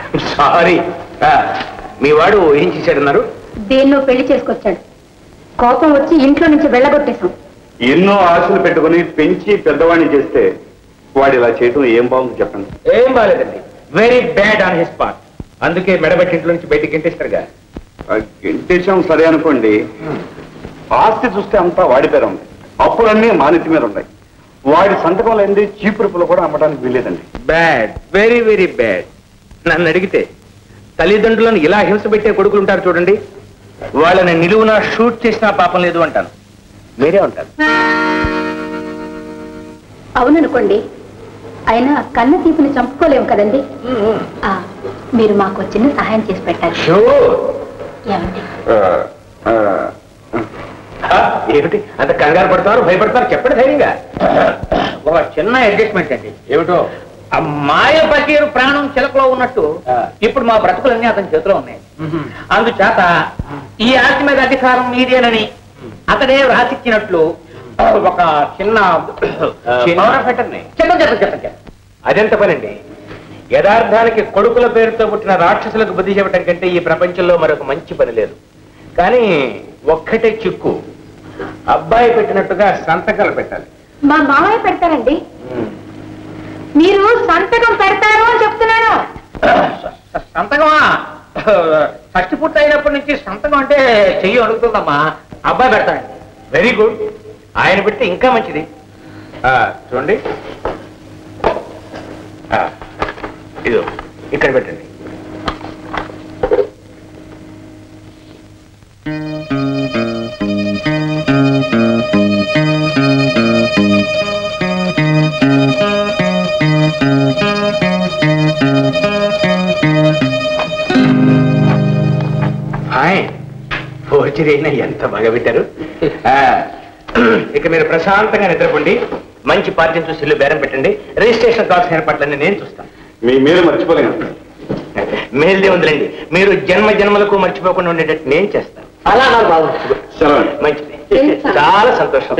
సారీ మీ వాడు ఏం చేశాడన్నారు దేన్నో పెళ్లి చేసుకొచ్చాడు కోపం వచ్చి ఇంట్లో నుంచి వెళ్ళగొట్టేశాం ఎన్నో ఆశలు పెట్టుకుని పెంచి పెద్దవాడిని చేస్తే వాడు ఇలా చేయటం ఏం బాగుంది చెప్పండి ఏం బాగాలేదండి very bad on his part అందుకే మెడబెట్టి ఇంట్లో నుంచి బయటికి గెంటేస్తారుగా గెంటేశాం సరే అనుకోండి ఆస్తి చూస్తే అంతా వాడి పేరు ఉంది అప్పులన్నీ మానితి మీద ఉన్నాయి వాడి సంతకం లేనిది చీపురుపులు కూడా అమ్మడానికి వీలేదండి బ్యాడ్ వెరీ వెరీ బ్యాడ్ నన్ను అడిగితే తల్లిదండ్రులను ఇలా హింస పెట్టే కొడుకులు ఉంటారు చూడండి వాళ్ళని నిలువున షూట్ చేసినా పాపం లేదు అంటాను మీరే ఉంటారు అవుననుకోండి అయినా కన్న తీపిని చంపుకోలేము కదండి ఆ, మీరు మాకు చిన్న సహాయం చేసి పెట్టాలి ఏమండి ఏమిటి అంత కంగారు పడతారు భయపడతారు చెప్పండి ధైర్యంగా ఒక చిన్న అడ్జస్ట్మెంట్ అండి ఏమిటో ఆ మాయ పకీరు ప్రాణం చిలకలో ఉన్నట్టు ఇప్పుడు మా బ్రతుకులన్నీ అతని చేతిలో ఉన్నాయి అందుచేత ఈ ఆస్తి మీద అధికారం మీదేనని అతడే రాసిచ్చినట్లు ఒక చిన్న చిన్న పెట్టండి చెప్పండి చెప్పండి చెప్పండి అదెంత పనండి యథార్థానికి కొడుకుల పేరుతో పుట్టిన రాక్షసులకు బుద్ధి చెప్పడం కంటే ఈ ప్రపంచంలో మరొక మంచి పని లేదు కానీ ఒక్కటే చిక్కు అబ్బాయి పెట్టినట్టుగా సంతకాలు పెట్టాలి మా మామయ్య పెడతారండి మీరు సంతకం పెడతారు అని చెప్తున్నాను సంతకమా ఫస్ట్ పూర్తి అయినప్పటి నుంచి సంతకం అంటే చెయ్యి అడుగుతుందమ్మా అబ్బాయి పెడతానండి వెరీ గుడ్ ఆయన పెడితే ఇంకా మంచిది ఆ, చూడండి ఆ, ఇదో ఇక్కడ పెట్టండి హాయ్ ఫోర్జరీ అయినా ఎంత బాగా పెట్టారు ఆ, ఇక మీరు ప్రశాంతంగా నిద్రపోండి మంచి పార్టీని చూసి ఇల్లు బేరం పెట్టండి రిజిస్ట్రేషన్ కావాల్సిన ఏర్పాట్లన్నీ నేను చూస్తాను మీ మీరు మర్చిపోలేను మేల్దే ఉందిలేండి మీరు జన్మ జన్మలకు మర్చిపోకుండా ఉండేటట్టు నేను చేస్తాను అలా నాకు బాబు సెలవు మంచిది చాలా సంతోషం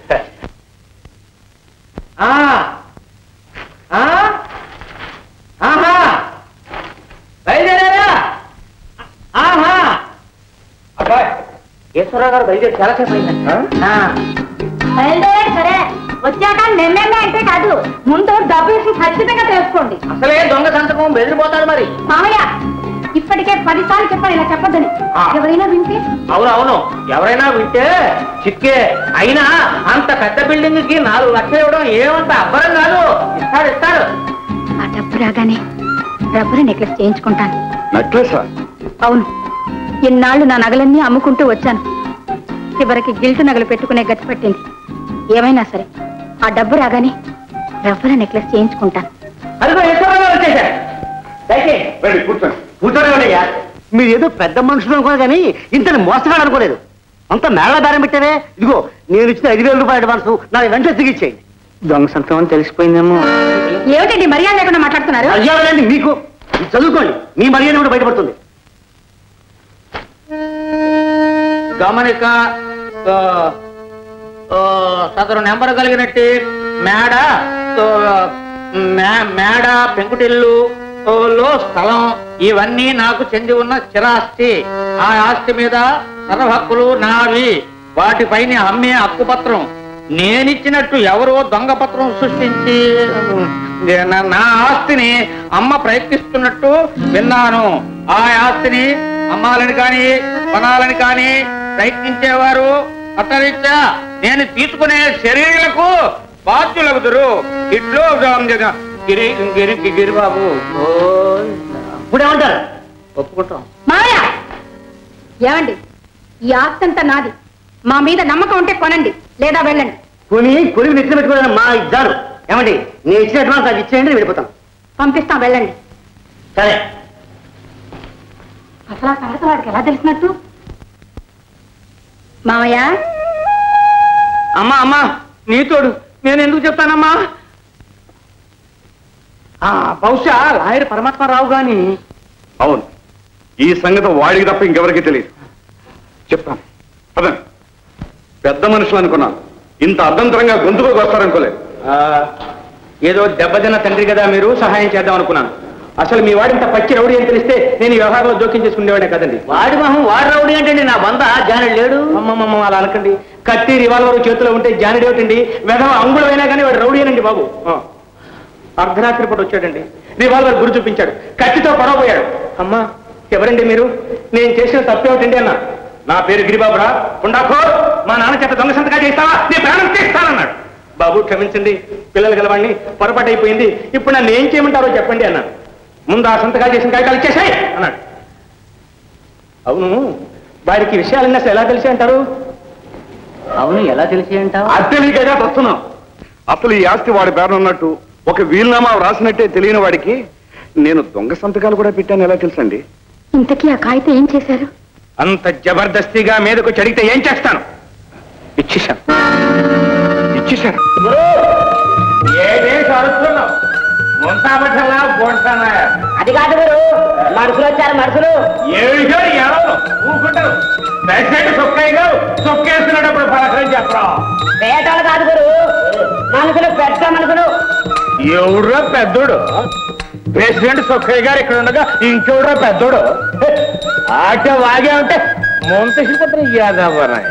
ఆ, ఆ, ఆహా బయలుదేరారా ఆహా అబ్బాయి ఈశ్వరరావు గారు బయలుదేరి చాలాసేపు అయిందండి బయలుదేరే సరే వచ్చాక నిన్నే అంటే కాదు ముందు డబ్బు వేసి ఖచ్చితంగా తెలుసుకోండి అసలే దొంగ సంతకం బెదిరిపోతాడు మరి మామయ్య ఇప్పటికే పదిసార్లు చెప్పాను ఇలా చెప్పొద్దని ఎవరైనా వింటే అవును అవును ఎవరైనా వింటే చిక్కే అయినా అంత పెద్ద బిల్డింగ్ కి నాలుగు లక్షలు ఇవ్వడం ఏమంత అబ్బరం కాదు ఇస్తాడు ఇస్తాడు ఆ డబ్బు రాగానే రబ్బరు నెక్లెస్ చేయించుకుంటాను నక్లెసా అవును ఇన్నాళ్ళు నా నగలన్నీ అమ్ముకుంటూ వచ్చాను చివరికి గిల్టు నగలు పెట్టుకునే గతి పట్టింది ఏమైనా సరే ఆ డబ్బు రాగానే రబ్బరు నెక్లెస్ చేయించుకుంటాను అదిగో ఈశ్వరరావు గారు వచ్చేసారు దయచేయండి కూర్చోండి కూర్చోండి మీరు ఏదో పెద్ద మనుషులు అనుకున్నా కానీ ఇంత మోసగాడు అనుకోలేదు అంత మేళ దారం పెట్టావే ఇదిగో నేను ఇచ్చిన ఐదు వేల రూపాయల అడ్వాన్స్ నా వెంటనే తిరిగిచ్చేయండి దొంగ సంతకం తెలిసిపోయిందేమో ఏమిటండి మర్యాద లేకుండా మాట్లాడుతున్నారు మర్యాదండి మీకు ఇది చదువుకోండి మీ మర్యాద కూడా బయటపడుతుంది గమనిక ఆ, ఆ, సదరు నెంబర్ కలిగినట్టు మేడ ఆ, మే- మేడ పెంకుటిల్లు ఆ, లో స్థలం ఇవన్నీ నాకు చెంది ఉన్న స్థిరాస్తి ఆ ఆస్తి మీద సర్వహక్కులు నావి వాటిపైన అమ్మే హక్కుపత్రం నేనిచ్చినట్టు ఎవరో దొంగ పత్రం సృష్టించి నా- నా ఆస్తిని అమ్మ ప్రయత్నిస్తున్నట్టు విన్నాను ఆ ఆస్తిని అమ్మాలని కాని కొనాలని కాని ప్రయత్నించేవారు అతరీత్యా నేను తీసుకునే శరీరాలకు బాధ్యులగుదురు ఇట్లో గిరి గిరి గిరిబాబు ఇప్పుడు ఏమంటారు ఒప్పుకుంటాం మామయ్య ఏమండి ఈ ఆస్తి అంతా నాది మా మీద నమ్మకం ఉంటే కొనండి లేదా వెళ్ళండి కొని కొని నెత్తిన పెట్టుకోవడం మా ఇద్దారు ఏమండి నేను ఇచ్చిన అడ్వాన్స్ నాకు ఇచ్చేయండి నేను వెళ్ళిపోతాను పంపిస్తాం వెళ్ళండి సరే అసలు ఆ సంగతి వాడికి ఎలా తెలిసినట్టు మామయ్య అమ్మా అమ్మా నీతోడు నేను ఎందుకు చెప్తానమ్మా ఆ, బహుశా లాయర్ పరమాత్మారావు గాని అవును ఈ సంగతి వాడికి తప్ప ఇంకెవరికి తెలియదు చెప్తాను పదండి పెద్ద మనుషులు అనుకున్నాను ఇంత అర్ధంతరంగా గొంతుకు వస్తారనుకోలేదు ఆ, ఏదో దెబ్బతిన్న తండ్రి కదా మీరు సహాయం చేద్దాం అనుకున్నాను అసలు మీ వాడింత పచ్చి రౌడీ అని తెలిస్తే నేను ఈ వ్యవహారంలో జోక్యం చేసుకునేవాడే కదండి వాడి మొహం వాడు రౌడీ ఏంటండి నా బంద జానడు లేడు అమ్మమ్మమ్మ అలా అనకండి కత్తి రివాల్వర్ చేతిలో ఉంటే జానడి ఏమిటండి వెధవ అంగుళమైనా కానీ వాడు రౌడీ అనండి బాబు ఆ. అర్ధరాత్రి పూట వచ్చాడండి రివాల్వర్ గురి చూపించాడు కత్తితో పడవపోయాడు అమ్మా ఎవరండి మీరు నేను చేసిన తప్పేమిటండి అన్న నా పేరు గిరిబాబురా ఉండాకో మా నాన్న చేత దొంగ సంతకా చేస్తావా నీ ప్రాణం తీస్తానన్నాడు బాబు క్షమించండి పిల్లలు గలవాడిని పొరపాటు అయిపోయింది ఇప్పుడు నన్ను ఏం చేయమంటారో చెప్పండి అన్నాను ముందు ఆ సంతకాలు చేసిన కాగితాలు ఇచ్చేసాయి అన్నాడు అవును వారికి విషయాలన్నీ అసలు ఎలా తెలిసి అంటారు అవును ఎలా తెలిసి అంటావు అద్దెలీగగా వస్తున్నాం అసలు ఈ ఆస్తి వాడి పేరున ఉన్నట్టు ఒక వీలునామా రాసినట్టే తెలియని వాడికి నేను దొంగ సంతకాలు కూడా పెట్టాను ఎలా తెలుసండి ఇంతకీ ఆ కాగితం ఏం చేశారు అంత జబర్దస్తిగా మీదకు చడిగితే ఏం చేస్తాను ఇచ్చేశాను ఇచ్చేశారు ఏదేసి అరుస్తున్నావు ముంతాబట్టలా బోంటానా అది కాదు గురు మనుషులు వచ్చారు మనుషులు ఏమిటో ఎవరు ఊరుకుంటారు దయచేసి సొక్కయ్యగా సొక్కేస్తున్నప్పుడు పలకరం చెప్పరా వేటాలు కాదు గురు మనుషులు పెద్ద మనుషులు ఎవడ్రా పెద్దోడు ప్రెసిడెంట్ సొక్కయ్య గారు ఇక్కడ ఉండగా ఇంకెవడ్రా పెద్దోడు ఆట వాగే ఉంటే ముంతశిల్పత్రి యాదవరాయ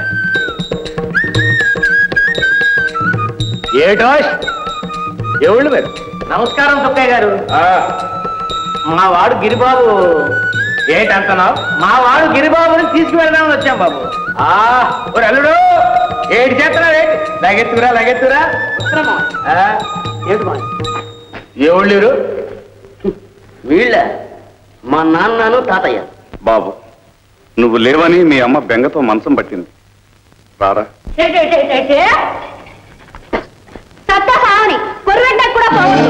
ఏటో ఎవళ్ళు మీరు నమస్కారం సుక్కయ్య గారు ఆ, మా వాడు గిరిబాబు ఏంటంటున్నావు మా వాడు గిరిబాబుని తీసుకువెళ్దామని వచ్చాం బాబు ఆ ఓ అల్లుడు ఏడు చేస్తున్నావు ఏంటి లగెత్తురా లగెత్తురా ఆ, ఏంటి మా ఎవళ్ళు వీళ్ళ మా నాన్నను తాతయ్య బాబు నువ్వు లేవని మీ అమ్మ బెంగతో మంచం పట్టింది రారా సత్తా సావని కొరువెంటకు కూడా పోవచ్చు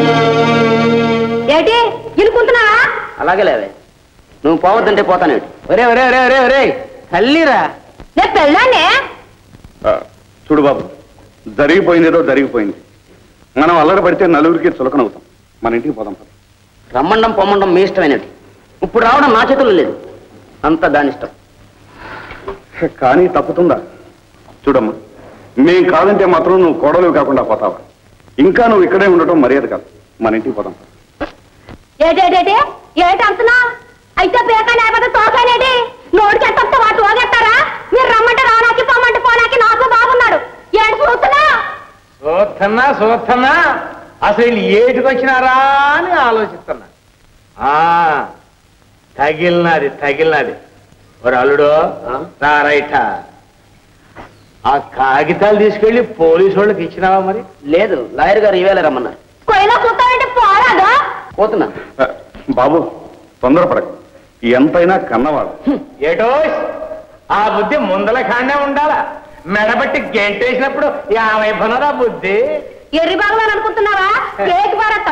ఏంటి ఇనుకుంటున్నావా అలాగే లేవే నువ్వు పోవద్దంటే పోతానేటి ఒరే ఒరే ఒరే ఒరే ఒరే తల్లిరా నేను పెళ్ళానే ఆ, చూడు బాబు జరిగిపోయిందేదో జరిగిపోయింది మనం అల్లరి పడితే నలుగురికి చులకనవుతాం మన ఇంటికి పోదాం పద. రమ్మండం పొమ్మండం మీ ఇష్టమైనది ఇప్పుడు రావడం నా చేతుల్లో లేదు అంత దాని ఇష్టం కానీ తప్పుతుందా చూడమ్మా మేం కాదంటే మాత్రం నువ్వు కోడలు కాకుండా పోతావా ఇంకా నువ్వు ఇక్కడే ఉండటం మర్యాద కాదు మన ఇంటికి పోదాం ఏటేటేటి ఏటి అంటున్నా అయితే బేక లేకపోతే తోకానేటి నోడికి ఎంత వస్తే వాటి పోగేస్తారా మీరు రమ్మంటే రానాకి పొమ్మంటే పోనాకి నాకు బాగున్నాడు ఏడు చూస్తున్నా సోత్తన్నా సోత్తన్నా అసలు వీళ్ళు ఏటికి వచ్చినారా అని ఆలోచిస్తున్నా ఆ తగిలినది తగిలినది ఒక అల్లుడు రా రైట ఆ కాగితాలు తీసుకెళ్లి పోలీసు వాళ్ళకి ఇచ్చినావా మరి లేదు లాయర్ గారు ఈవేళ రమ్మన్నారు కొయ్యలో చూస్తామంటే పోరాదా పోతున్నా ఆ, బాబు తొందరపడకు ఎంతైనా కన్నవాడు ఏటో ఆ బుద్ధి ముందల కాండే ఉండాలా మెడబట్టి గెంటేసినప్పుడు యాభై పనరా బుద్ధి ఎర్రి బాగమని అనుకుంటున్నావా కేక్ భారత్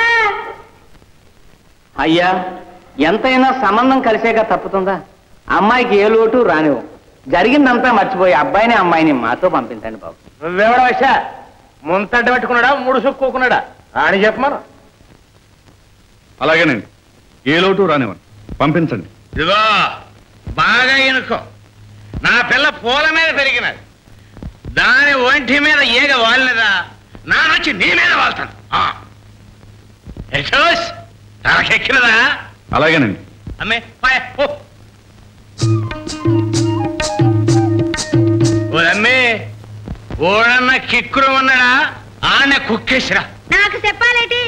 అయ్యా ఎంతైనా సంబంధం కలిసేగా తప్పుతుందా అమ్మాయికి ఏ లోటు రానివ్వు జరిగిందంతా మర్చిపోయి అబ్బాయిని అమ్మాయిని మాతో పంపించండి బాబు నువ్వెవడ వశ ముంతడ్డ పెట్టుకున్నాడా మూడు సుక్కుకున్నాడా అని చెప్పమను అలాగేనండి ఏ లోటు రానివ్వండి పంపించండి ఇదిగో బాగా ఎనుకో నా పిల్ల పూల మీద పెరిగినది దాని ఒంటి మీద ఈగ వాలినదా నా నుంచి నీ మీద వాళ్తాను ఆ. యశోస్ తనకెక్కినదా అలాగేనండి అమ్మే పాయ, పో. ఓ అమ్మే ఓడన్న కిక్కురు ఉన్నాడా ఆన కుక్కేసిరా నాకు చెప్పాలేటి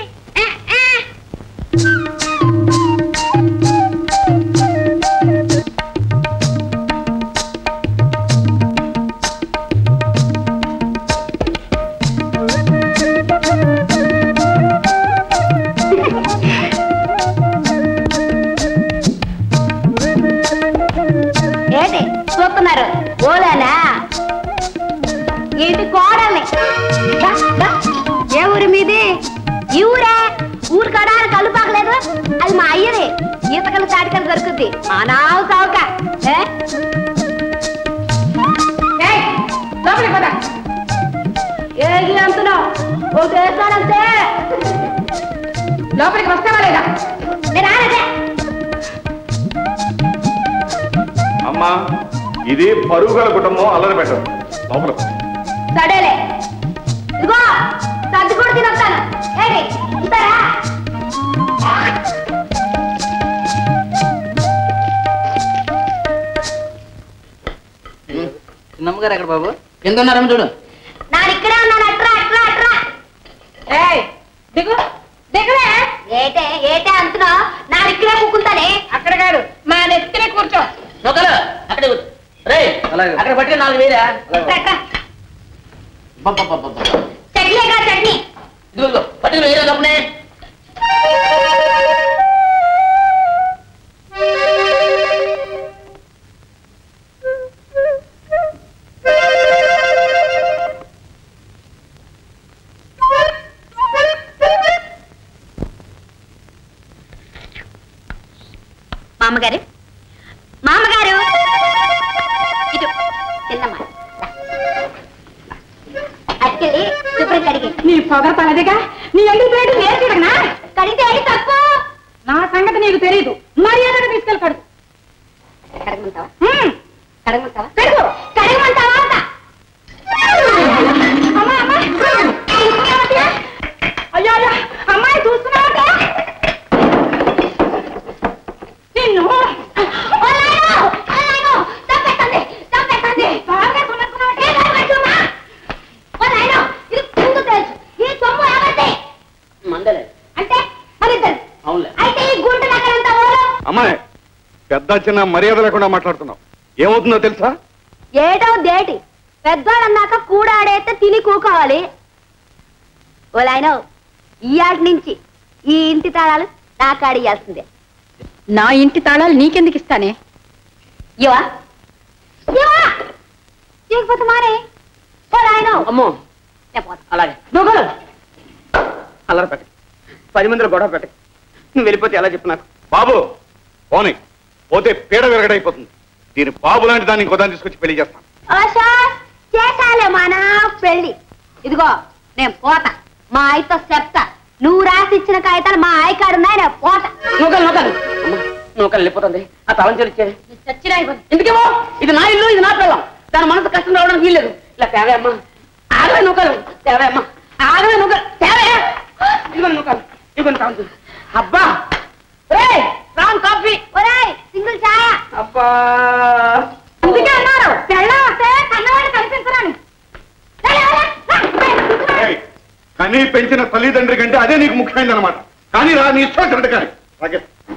ఏంటి చూస్తున్నారు ఓలానా ఇది కోడల్ని దా, దా. ఏ ఊరి మీది ఈ ఊరే ఊరు కడాలి కళ్ళు పాకలేదు అది మా అయ్యది ఈతకలు తాటికలు దొరుకుద్ది అనావు సావుక ఏ? ఏయ్, లోపలికి పద. ఏది అంటున్నావు ఓ చేస్తానంతే లోపలికి వస్తావా లేదా నేను ఆడదే అమ్మా ఇది పరుగు గల కుటుంబం అల్లరి పెట్టదు లోపల సడేలే ఇదిగో సర్ది కూడా తినొస్తాను ఏంటి ఇస్తారా అమ్మగారు ఎక్కడ బాబు ఎంత ఉన్నారమ్మ చూడు నాడు ఇక్కడే ఉన్నాను అట్రా అట్రా అట్రా ఏయ్ దిగు దిగువే ఏటే ఏటే అంటున్నావు నాడు ఇక్కడే కూకుంటానే అక్కడ కాదు మా నెత్తినే కూర్చో నొక్కలు అక్కడ కూర్చో రేయ్ అక్కడ పట్టుకుని నాలుగు వేరా చట్నీగా చట్నీ ఇదిగో పట్టుకుని వేరే కప్పునే మామగారు మామగారు ఇటు చిన్నమ్మ అక్కడి శుభ్రం కడిగి నీ పొగ తలదిగా నీ ఎందుకు ప్లేటు నేర్చుడనా కడిగితే ఏంటి తప్పు నా సంగతి నీకు తెలియదు మర్యాదగా తీసుకెళ్ళి కడుగు కడగమంటావా కడగమంటావా కడుగు కడగమంటావా అంట అమ్మా అమ్మా చూస్తున్నావా? అయ్యో అయ్యో అమ్మాయి చూస్తున్నావా నిన్ను ఓలాయనో, ఓలాయనో, చంపేస్తుంది, చంపేస్తుంది. బాగా కొనుక్కున్నావంటే కడగమంటున్నా. ఓలాయనో, ఇది ముందు తెలుసు. ఈ సొమ్ము ఎవరిది? మందలే అంటే మరిద్దరు. అవునులే అయితే ఈ గుంట నగరంతా ఓలో. అమ్మాయి పెద్ద చిన్న మర్యాద లేకుండా మాట్లాడుతున్నావు ఏమవుతుందో తెలుసా ఏటో దేటి పెద్దోళ్ళన్నాక కూడాడైతే తిని కూకోవాలి ఓలాయన ఇయాటి నుంచి ఈ ఇంటి తాళాలు నా కాడియాల్సిందే నా ఇంటి తాళాలు నీకెందుకు ఇస్తానే ఇవా ఇవా ఇవ్వకపోతే మానే ఓలాయన అమ్మో నేను పోతా. అలాగే దొంగలు అల్లరి పెట్ట పది మందిలో గొడవ పెట్ట నువ్వు వెళ్ళిపోతే ఎలా చెప్పు నాకు బాబు పోనీ పోతే పీడ విరగడైపోతుంది దీని బాబు లాంటి దాన్ని ఇంకో దాన్ని తీసుకొచ్చి పెళ్లి చేస్తాను ఆశా చేశాలే మా నా పెళ్ళి ఇదిగో నేను పోతా మా ఆయతో చెప్తా నువ్వు రాసి ఇచ్చిన కాగితాలు మా ఆయ కాడున్నాయి నేను పోతా నూకలు నూకలు అమ్మ నూకలు వెళ్ళిపోతుంది ఆ తలం చెల్లిచ్చేది చచ్చినా ఎందుకేమో ఇది నా ఇల్లు ఇది నా పిల్లం దాని మనసు కష్టం రావడానికి వీల్లేదు ఇలా తేవే అమ్మా ఆగవే నూకలు తేవే అమ్మా ఆగవే నూకలు తేవే ఇదిగోండి నూకలు ఇదిగోండి తాగు అబ్బా రే రామ్ కాఫీ ఒరేయ్ సింగిల్ ఛాయ అబ్బా అందుకే అన్నారు పెళ్ళం వస్తే కన్నవాడు కనిపించరాని ఏయ్, కనీ పెంచిన తల్లిదండ్రి కంటే అదే నీకు ముఖ్యమైనది అనమాట కానీ రా నీ ఇష్టం వచ్చినట్టు కానీ అలాగే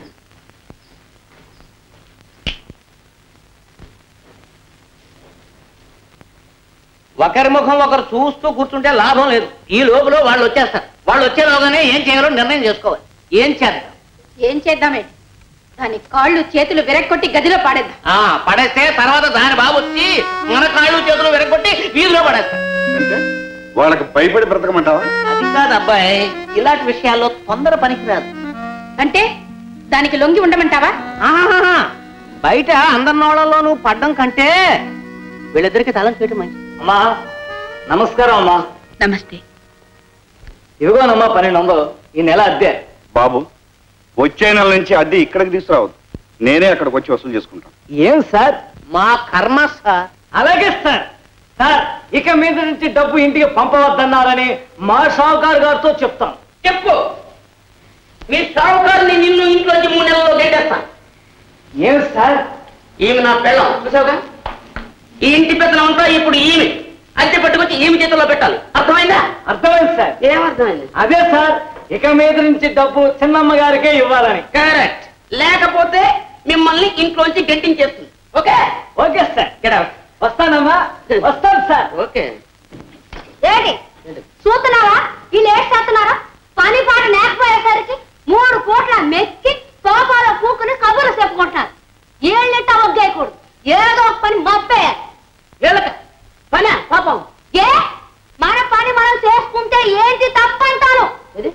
ఒకరి ముఖం ఒకరు చూస్తూ కూర్చుంటే లాభం లేదు ఈ లోపల వాళ్ళు వచ్చేస్తారు వాళ్ళు వచ్చేలోగానే ఏం చేయాలో నిర్ణయం చేసుకోవాలి ఏం చేద్దాం ఏం చేద్దామే దాని కాళ్ళు చేతులు విరక్కొట్టి గదిలో పాడేద్దాం ఆ పడేస్తే తర్వాత దాని బాబు వచ్చి మన కాళ్ళు చేతులు విరగొట్టి వీధిలో పడేస్తాం అంటే వాళ్ళకి భయపడి బ్రతకమంటావా అది కాదు అబ్బాయి ఇలాంటి విషయాల్లో తొందర పనికిరాదు అంటే దానికి లొంగి ఉండమంటావా ఆహాహా. బయట అందరినోళ్ళలో నువ్వు పడ్డం కంటే వీళ్ళిద్దరికి తలం చేయటం మంచి అమ్మా నమస్కారం అమ్మా నమస్తే ఇదిగోనమ్మా పన్నెండు వందలు ఈ నెల అద్దె బాబు వచ్చే నెల నుంచి అద్దె ఇక్కడికి తీసుకురావద్దు నేనే అక్కడికి వచ్చి వసూలు చేసుకుంటాను ఏం సార్ మా కర్మ సార్ అలాగే సార్ సార్ ఇక మీద నుంచి డబ్బు ఇంటికి పంపవద్దన్నారని మా షావుకారు గారితో చెప్తాం చెప్పు మీ సావుకారుని నిన్ను ఇంట్లోంచి మూడు నెలల్లో గెట్టేస్తా ఏం సార్ ఈమె నా పెళ్ళం చూసావుగా ఈ ఇంటి పెద్దలం అంతా ఇప్పుడు ఈమె అద్దె పట్టుకొచ్చి ఈమె చేతుల్లో పెట్టాలి అర్థమైందా అర్థమైంది సార్ ఏమర్థమైంది అదే సార్ ఇక మీద నుంచి డబ్బు చిన్నమ్మ గారికే ఇవ్వాలని కరెక్ట్ లేకపోతే మిమ్మల్ని ఇంట్లోంచి గెంటించేస్తుంది okay okay sir get out వస్తానమ్మా వస్తాను సార్ ఓకే ఏంటి చూస్తున్నావా వీళ్ళు ఏం చేస్తున్నారా పని పాట లేకపోయేసరికి మూడు పూట్ల మెక్కి సోఫాలో కూకుని కబుర్లు చెప్పుకుంటున్నారు ఏళ్ళిట్ట ఒగ్గేయకూడదు ఏదో ఒక పని మప్పేయాలి వీళ్ళకి పని పాపం ఏ మన పని మనం చేసుకుంటే ఏంటి తప్పంటాను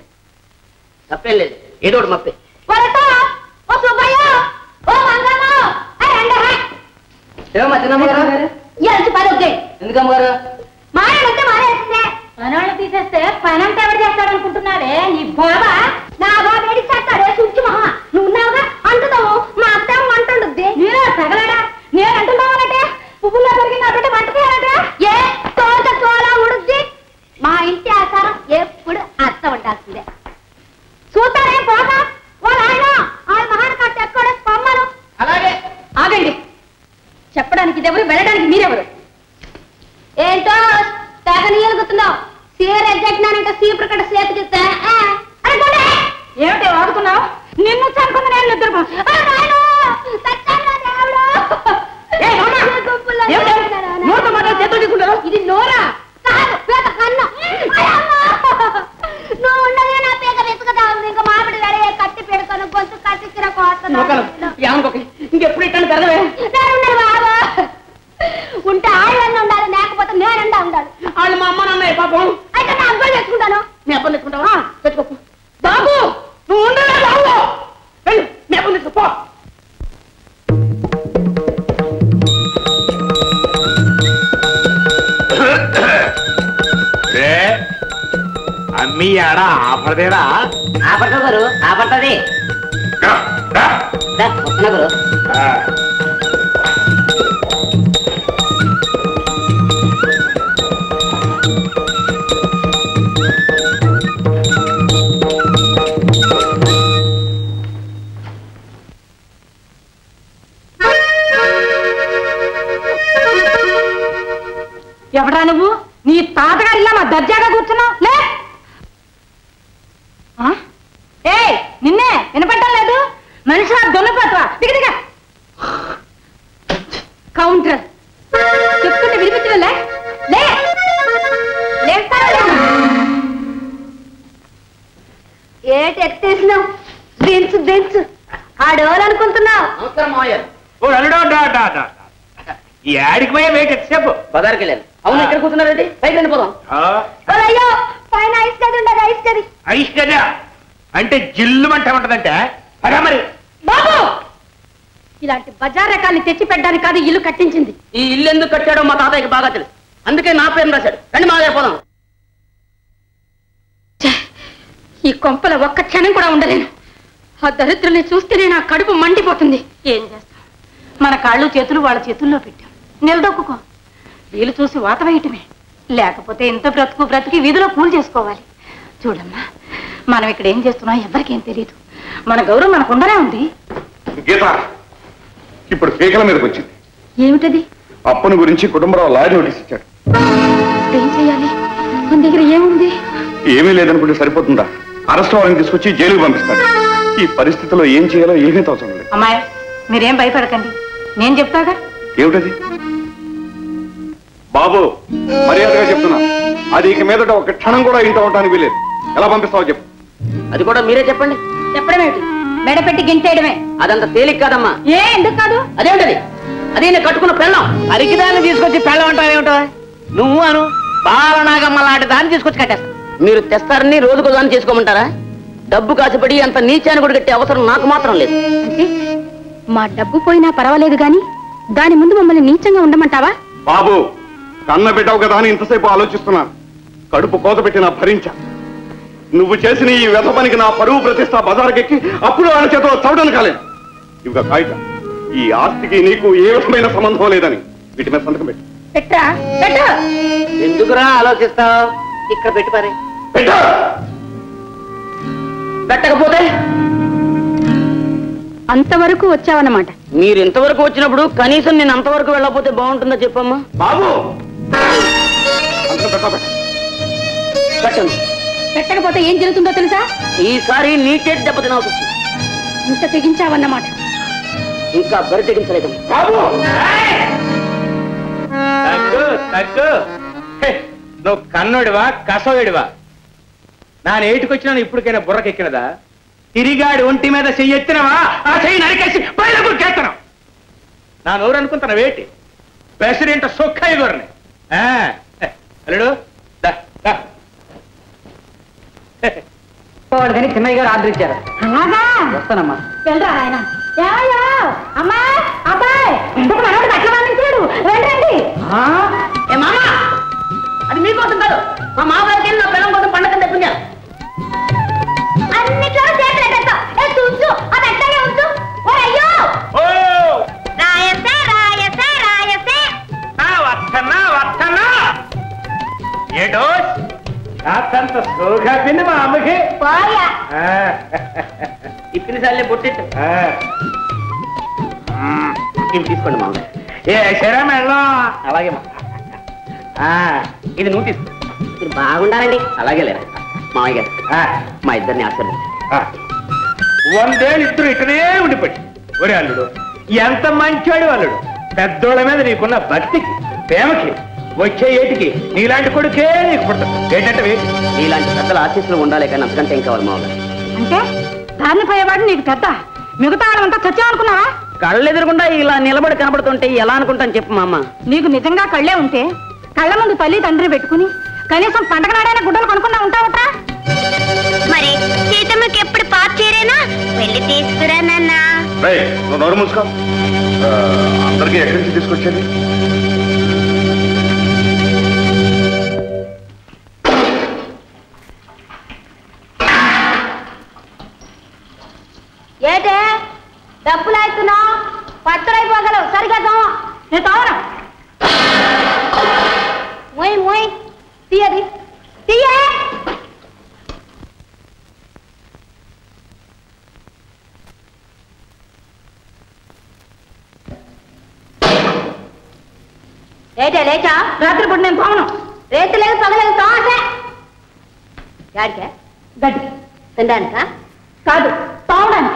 తప్పేం లేదు ఏదో ఒకటి మప్పే వరతో ఓ సుబ్బయ్య ఓ మంగమ్మ అరే అండి ఏమమ్మా చిన్నమ్మ గారు ఎల్చి పని ఒగ్గాయి ఎందుకమ్మ గారు మానేస్తే మానేసిందే పనోళ్ళు తీసేస్తే పనంతా ఎవరు చేస్తాడనుకుంటున్నావే నీ బాబా నా బాబా ఏడి చేస్తాడే సుంచి మహా నువ్వు ఉన్నావుగా అంటున్నావు మా అత్తమ్మ అంటుండద్ది నేను తగలడా నేను అంటున్నావనంటే పువ్వుల్లో పెరిగిన అటువంటి వంట చేయాలంటే ఏ తోట తోల ఉడుద్ది మా ఇంటి ఆచారం ఎప్పుడు అత్త ఉండాల్సిందే చూస్తారే బాబా వాళ్ళ ఆయన వాళ్ళ మహాన్ కట్ట ఎక్కడ పొమ్మను అలాగే ఆగండి చెప్పడానికి ఇదెవరు వెళ్ళడానికి మీరెవరు అనుకున్నావు నిన్ను చనుకుంది నేను నిద్రపో ఆ, నాయనా! చచ్చానురా దేవుడు! ఏ, మామ! ఏమిటి? నోరుతో మాట్లాడి చేతులు తీసుకుంటారు? ఇది నోరా కాదు పేద కన్ను అయ్యమ్మ! నువ్వు ఉండగా నా పేద వెతుకుతా ఉంది ఇంకా మామిడి వేరే కత్తి పెడతాను గొంతు కత్తిచ్చిన నొక్కలు ఏమనుకోక ఇంకెప్పుడు ఇట్టాను కదవే కోస్తాను బాబా ఉంటే ఆళ్ళన్న ఉండాలి లేకపోతే నేనండా ఉండాలి వాళ్ళు మా అమ్మ నాన్న పాపం అయితే నా అబ్బాయి తెచ్చుకుంటాను నీ అబ్బని తెచ్చుకుంటావా తెచ్చుకో బాబు నువ్వు ఉండలే బాబు వెళ్ళు నీ అబ్బని తెచ్చుకో అమ్మి ఆడ ఆఫర్దేరా ఆపడతా గురు ఆపడతాది వస్తున్నా గురు ఎవడా నువ్వు నీ తాతగారిలా మా దర్జాగా కూర్చున్నావు లే ఆ? ఏయ్ నిన్నే వినపడటం లేదు మనిషి దొన్నపోతావా దిగ దిగ కౌంటర్ చెప్తుంటే వినిపించడం లే లే లేస్తావా లేదా? ఏటి ఎత్తేసినావు దించు దించు ఆడేవాలనుకుంటున్నావు నమస్కారం మావయ్య ఓ అల్లుడో డా డా డా డా. ఈ ఆడికి పోయే వెయిట్ ఎంతసేపు బజార్కి వెళ్ళాను అవును ఇక్కడ కూర్చున్నారండి పైకి వెళ్ళిపోదాం అయ్యో పైన ఐస్ గది ఉండదు ఐస్ గది ఐస్ కదా అంటే జిల్లు మంట ఉంటదంటే అదే మరి బాబు ఇలాంటి బజార్ రకాన్ని తెచ్చి పెట్టడానికి కాదు ఇల్లు కట్టించింది ఈ ఇల్లు ఎందుకు కట్టాడో మా తాతయ్యకి బాగా తెలుసు అందుకే నా పేరు రాశాడు రండి మావయ్య పోదాం ఈ కొంపల ఒక్క క్షణం కూడా ఉండలేను ఆ దరిద్రుల్ని చూస్తేనే నా కడుపు మండిపోతుంది ఏం చేస్తాం మన కాళ్ళు చేతులు వాళ్ళ చేతుల్లో పెట్టాం నిలదొక్కుకో వీలు చూసి వాత వేయటమే లేకపోతే ఇంత బ్రతుకు బ్రతికి వీధిలో పూలు చేసుకోవాలి చూడమ్మా మనం ఇక్కడ ఏం చేస్తున్నాం ఎవరికేం తెలియదు మన గౌరవం మనకు ఉండనే ఉంది గీత ఇప్పుడు పీకల మీదకి వచ్చింది ఏమిటది అప్పని గురించి కుటుంబరావు లారీ నోటీస్ ఇచ్చాడు ఏం చేయాలి మన దగ్గర ఏముంది ఏమీ లేదనుకుంటే సరిపోతుందా అరెస్ట్ వారిని తీసుకొచ్చి జైలుకి పంపిస్తాడు ఈ పరిస్థితిలో ఏం చేయాలో ఏమీ తోచడం లేదు అమ్మాయి మీరేం భయపడకండి నేను చెప్తాగా ఏమిటది బాబు మర్యాదగా చెప్తున్నా అది ఇక మీదట ఒక క్షణం కూడా ఇంట ఉండటానికి వీలేదు ఎలా పంపిస్తావో చెప్పు అది కూడా మీరే చెప్పండి చెప్పడం ఏమిటి మెడ పెట్టి గింటేయడమే అదంత తేలిక కాదమ్మా ఏ ఎందుకు కాదు అదేంటది అదే నేను కట్టుకున్న పెళ్ళం అరికిదాన్ని తీసుకొచ్చి పెళ్ళం అంటావు ఏమిటో నువ్వు అను బాలనాగమ్మ లాంటి దాన్ని తీసుకొచ్చి కట్టేస్తా మీరు తెస్తారని రోజుకో దాన్ని చేసుకోమంటారా డబ్బు కాసిపడి అంత నీచాన్ని కూడా కట్టే అవసరం నాకు మాత్రం లేదు అంటే మా డబ్బు పోయినా పర్వాలేదు గాని దాని ముందు మమ్మల్ని నీచంగా ఉండమంటావా బాబు కన్న బిడ్డవు కదా అని ఇంతసేపు ఆలోచిస్తున్నాను కడుపు కోత పెట్టినా భరించా నువ్వు చేసిన ఈ వ్యధ పనికి నా పరువు ప్రతిష్ట బజారుకెక్కి అప్పుడు ఆయన చేతిలో చవడను కాలేదు ఇవిగా కాగితం ఈ ఆస్తికి నీకు ఏ విధమైన సంబంధం లేదని వీటి మీద సంతకం పెట్టు పెట్టరా పెట్టు ఎందుకురా ఆలోచిస్తావు ఇక్కడ పెట్టి పరే పెట్టకపోతే అంతవరకు వచ్చావన్నమాట మీరు ఇంతవరకు వచ్చినప్పుడు కనీసం నేను అంతవరకు వెళ్ళకపోతే బాగుంటుందో చెప్పమ్మా బాబు పెట్టను పెట్టకపోతే ఏం జరుగుతుందో తెలుసా ఈసారి నీ చేతి దెబ్బ తినాల్సి వస్తుంది ఇంత తెగించావన్నమాట ఇంకా బరి తెగించలేదు తగ్గు తగ్గు హే, నువ్వు కన్నోడివా కసోయుడివా నా ఏటికొచ్చినా ఇప్పటికైనా బుర్రకెక్కినదా తిరిగాడి ఒంటి మీద చెయ్యెత్తినవా ఆ చెయ్యి నరికేసి బయటకు చేస్తాను నా నోరు అనుకుంటున్నా వేటి ప్రెసిడెంట్ సుఖయ్య గారిని ఆ, హే, అల్లుడు దా, దా. వాడికని చిన్నయ్య గారు ఆర్డర్ ఇచ్చారు అలాగా వస్తానమ్మా వెళ్ళరా ఆయన ఏమయ్యా అమ్మా అబ్బాయి ఇందుకు మనోడు బట్టలు పండించాడు రండి ఏ మామా అది మీకోసం కాదు మా మామయ్యకి నా పిల్లల కోసం పండగ తెప్పించాను అన్నిట్లో చేతులు ఎట్టేస్తావు ఏ చూచు అది అట్టగే ఉంచు ఓ అయ్యో రాయసే రాయసే రాయసే వస్తన్నా వస్తన్నా ఏటో కాస్తంత సోగా పిండి మా అమ్మకి పోయా ఆ, ఇప్పిన సార్లే పొట్టెట్టు ఆ. మ్మ్. ఇవి తీసుకోండి మామయ్య ఏ శరా మేళం అలాగే మా ఆ, ఇది నువ్వు తీసుకో మీరు బాగుండాలండి అలాగే లేరా మామయ్య గారు మా ఇద్దరిని ఆశీర్వదించండి వందేళ్ళు ఇద్దరు ఇక్కడే ఉండిపోయి ఒరే అల్లుడు ఎంత మంచోడు అల్లుడు పెద్దోళ్ళ మీద నీకున్న భక్తికి ప్రేమకి వచ్చే ఏటికి నీలాంటి కొడుకే నీకు పుడతాడు ఏంటంటే నీలాంటి పెద్దల ఆశీస్సులు ఉండాలి కానీ అంతకంటే ఏం కావాలి మామూలు అంటే దారిని పోయేవాడు నీకు పెద్ద మిగతా వాళ్ళంతా చచ్చామనుకున్నావా కళ్ళెదురకుండా ఇలా నిలబడి కనబడుతుంటే ఎలా అనుకుంటాను చెప్పు మా అమ్మ నీకు నిజంగా కళ్ళే ఉంటే కళ్ళ ముందు తల్లి తండ్రి పెట్టుకుని కనీసం పండగ నాడైనా గుడ్డలు కొనుక్కున్నా ఉంటావుట మరి సీతమ్మకి ఎప్పుడు పాత చీరేనా వెళ్ళి తీసుకురా నాన్న రేయ్, నువ్వు నోరు మూసుకో ఆ, అందరికీ ఎక్కడి నుంచి తీసుకొచ్చేది ఏటే డబ్బులు అవుతున్నావు పచ్చడైపోగలవు సరిగా తోమ నేను తోమను మొయ్ మొయ్ తీయది తీయే ఏటే లేచా రాత్రి పూట నేను తోమను రేతి లేదు పగలేదు తోమటే గాడికే గడ్డి తినడానికా కాదు తోమడానికి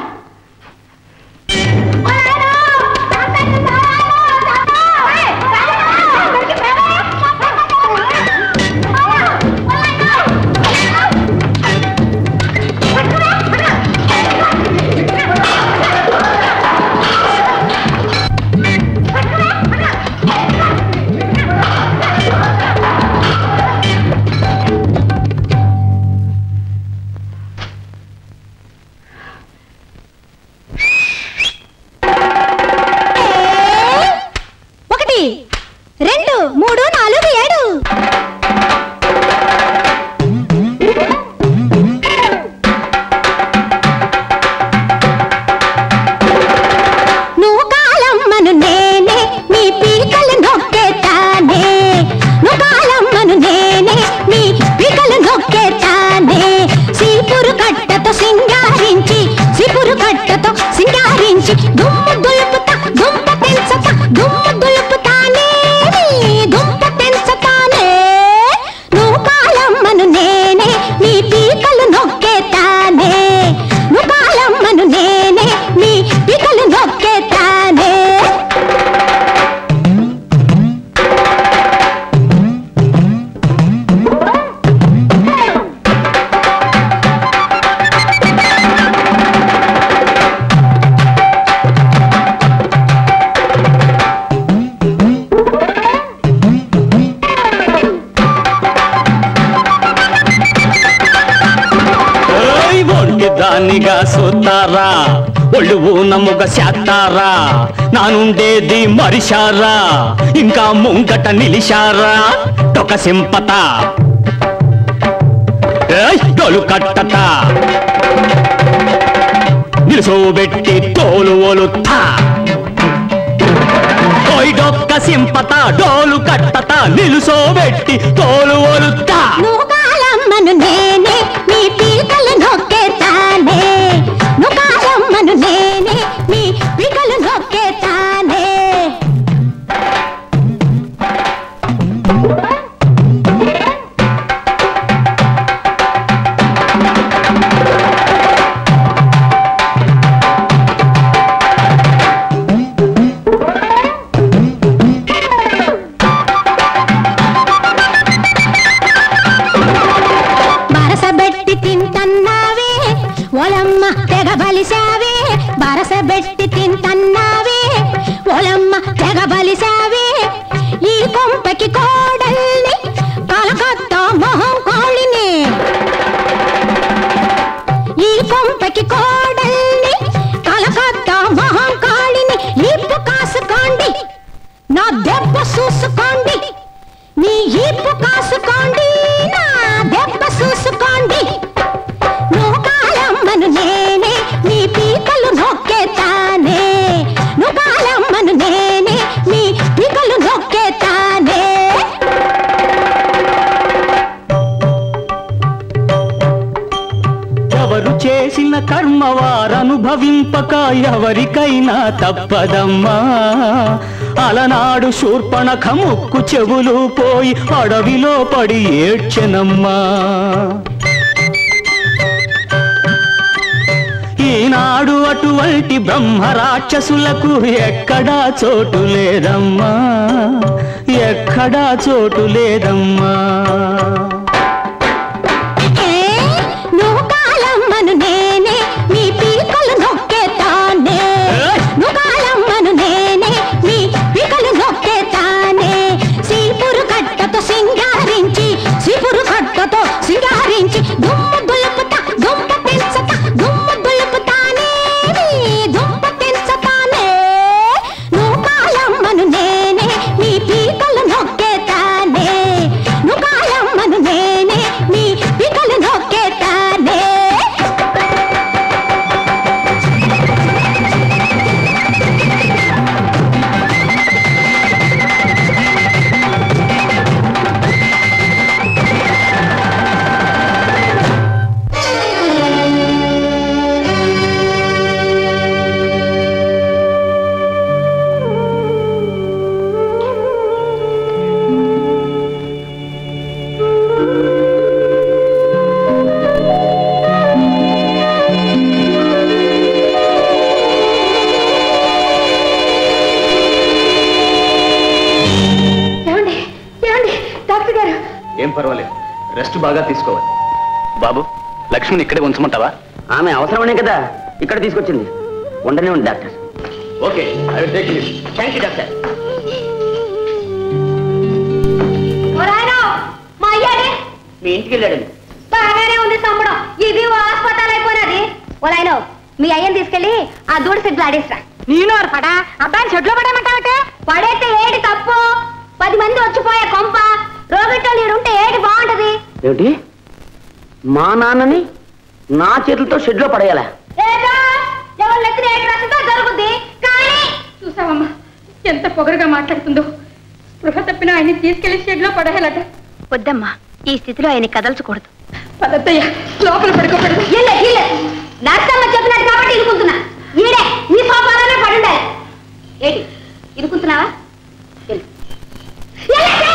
ఒకటి రెండు మూడు నాలుగు ఏడు నువ్వు కాలమ్మను నేనే నీ పీకలు నొక్కేతానే నువ్వు కాలమ్మను నేనే నీ పీకలు నొక్కేతానే సీపురు కట్టతో సింగారించి సీపురు కట్టతో సింగారించి దుమ్ము దులుపుతా దుంప పెంచతా దుమ్ము దులుపుతానే నీ దుంప పెంచతానే నువ్వు కాలమ్మను నేనే నీ పీకలు నొక్కేతానే నువ్వు కాలమ్మను నేనే నీ పీకలు నొక్కేతానే ఓయ్ ఒంటి దానిగా సోతారా ఒళ్ళు ఊనముగా శాతారా నానుండేది మరిశారా ఇంకా ముంగట నిలిశారా ఒక సింపత ఏయ్, డోలు కట్టత నిలుసోబెట్టి తోలు ఒలుతా ఓయ్ డొక్క సింపత డోలు కట్టత నిలుసోబెట్టి తోలు ఒలుతా నువ్వు కాలమ్మను నేనే నీ పీకలు నొక్కేతానే నువ్వు కాలమ్మను నేనే నీ పీకలు నొక్కేతానే బరసబెట్టి తింటన్నావే ఓలమ్మ తెగ బలిసావే బరసబెట్టి తింటన్నావే ఓలమ్మ తెగ బలిసావే ఈ కొంపకి కోడల్ని కలకత్తా మొహం కోళిని ఈ కొంపకి కోడల్ని కలకత్తా మొహం కాళిని ఇప్పు కాసుకోండి నా దెబ్బ చూసుకోండి నీ ఈపు కాసుకోండి నా దెబ్బ చూసుకోండి నువ్వు కాలమ్మను నేనే నీ పీకలు నొక్కేతానే నువ్వు కాలమ్మను నేనే నీ పీకలు నొక్కేతానే ఎవరు చేసిన కర్మ వారనుభవింపక ఎవరికైనా తప్పదమ్మా అలనాడు శూర్పణఖ ముక్కు చెవులు పోయి అడవిలో పడి ఏడ్చెనమ్మా ఈనాడు అటువంటి బ్రహ్మ రాక్షసులకు ఎక్కడా చోటు లేదమ్మా ఎక్కడా చోటు లేదమ్మా నువ్వు కాలమ్మను నేనే మీ పీకలు నొక్కేతానే నువ్వు కాలమ్మను నేనే మీ పీకలు నొక్కేతానే సీపురు కట్టతో సింగారించి సీపురు కట్టతో సింగారించి దుమ్ము దులుపుతా దుంప తెంచతా దుమ్ము దులుపుతానే నీ దుంప తెంచతానే నువ్వు కాలమ్మను నేనే మీ పీకలు నొక్కేతానే నువ్వు కాలమ్మను నేనే మీ పీకలు నొక్కేతానే ఏమండి ఏమండి డాక్టర్ గారు ఏం పర్వాలేదు రెస్ట్ బాగా తీసుకోవాలి బాబు లక్ష్మిని ఇక్కడే ఉంచమంటావా ఆమె అవసరమనే కదా ఇక్కడ తీసుకొచ్చింది ఉండనే ఉంది doctor okay I will take leave thank you doctor మా అయ్యాడే మీ ఇంటికి వెళ్ళాడండి బాగానే ఉంది సంబడం ఇది ఓ హాస్పిటల్ అయిపోయినది ఓ నాయన మీ అయ్యని తీసుకెళ్ళి ఆ దూడ సెట్లు ఆడేస్తా నేను పడా అబ్బాయిని చెట్లో పడేమంటావటే పడేస్తే ఏడి తప్పు పది మంది వచ్చిపోయే కొంప రోగిట్టోళ్ళు ఈడుంటే ఏడి బాగుంటది ఏమిటి మా నాన్నని నా చేతులతో షెడ్లో పడేయాలా ఏదో ఎవరు నెత్తిన ఏటి రాసిందో జరుగుద్ది కానీ చూసావమ్మా ఎంత పొగరుగా మాట్లాడుతుందో స్పృహ తప్పిన ఆయన్ని తీసుకెళ్లి షెడ్లో పడేయాలట వద్దమ్మా ఈ స్థితిలో ఆయన కదల్చకూడదు పదత్తయ్య లోపల పడుకోబడదు ఇల్లే ఇల్లే నర్సమ్మ చెప్పినట్టు కాబట్టి ఇరుకుంటున్నా ఈడే ఈ సోఫాలోనే పడుండాలి ఏటి ఇరుకుంటున్నావా వెళ్ళు. ఎల్లే!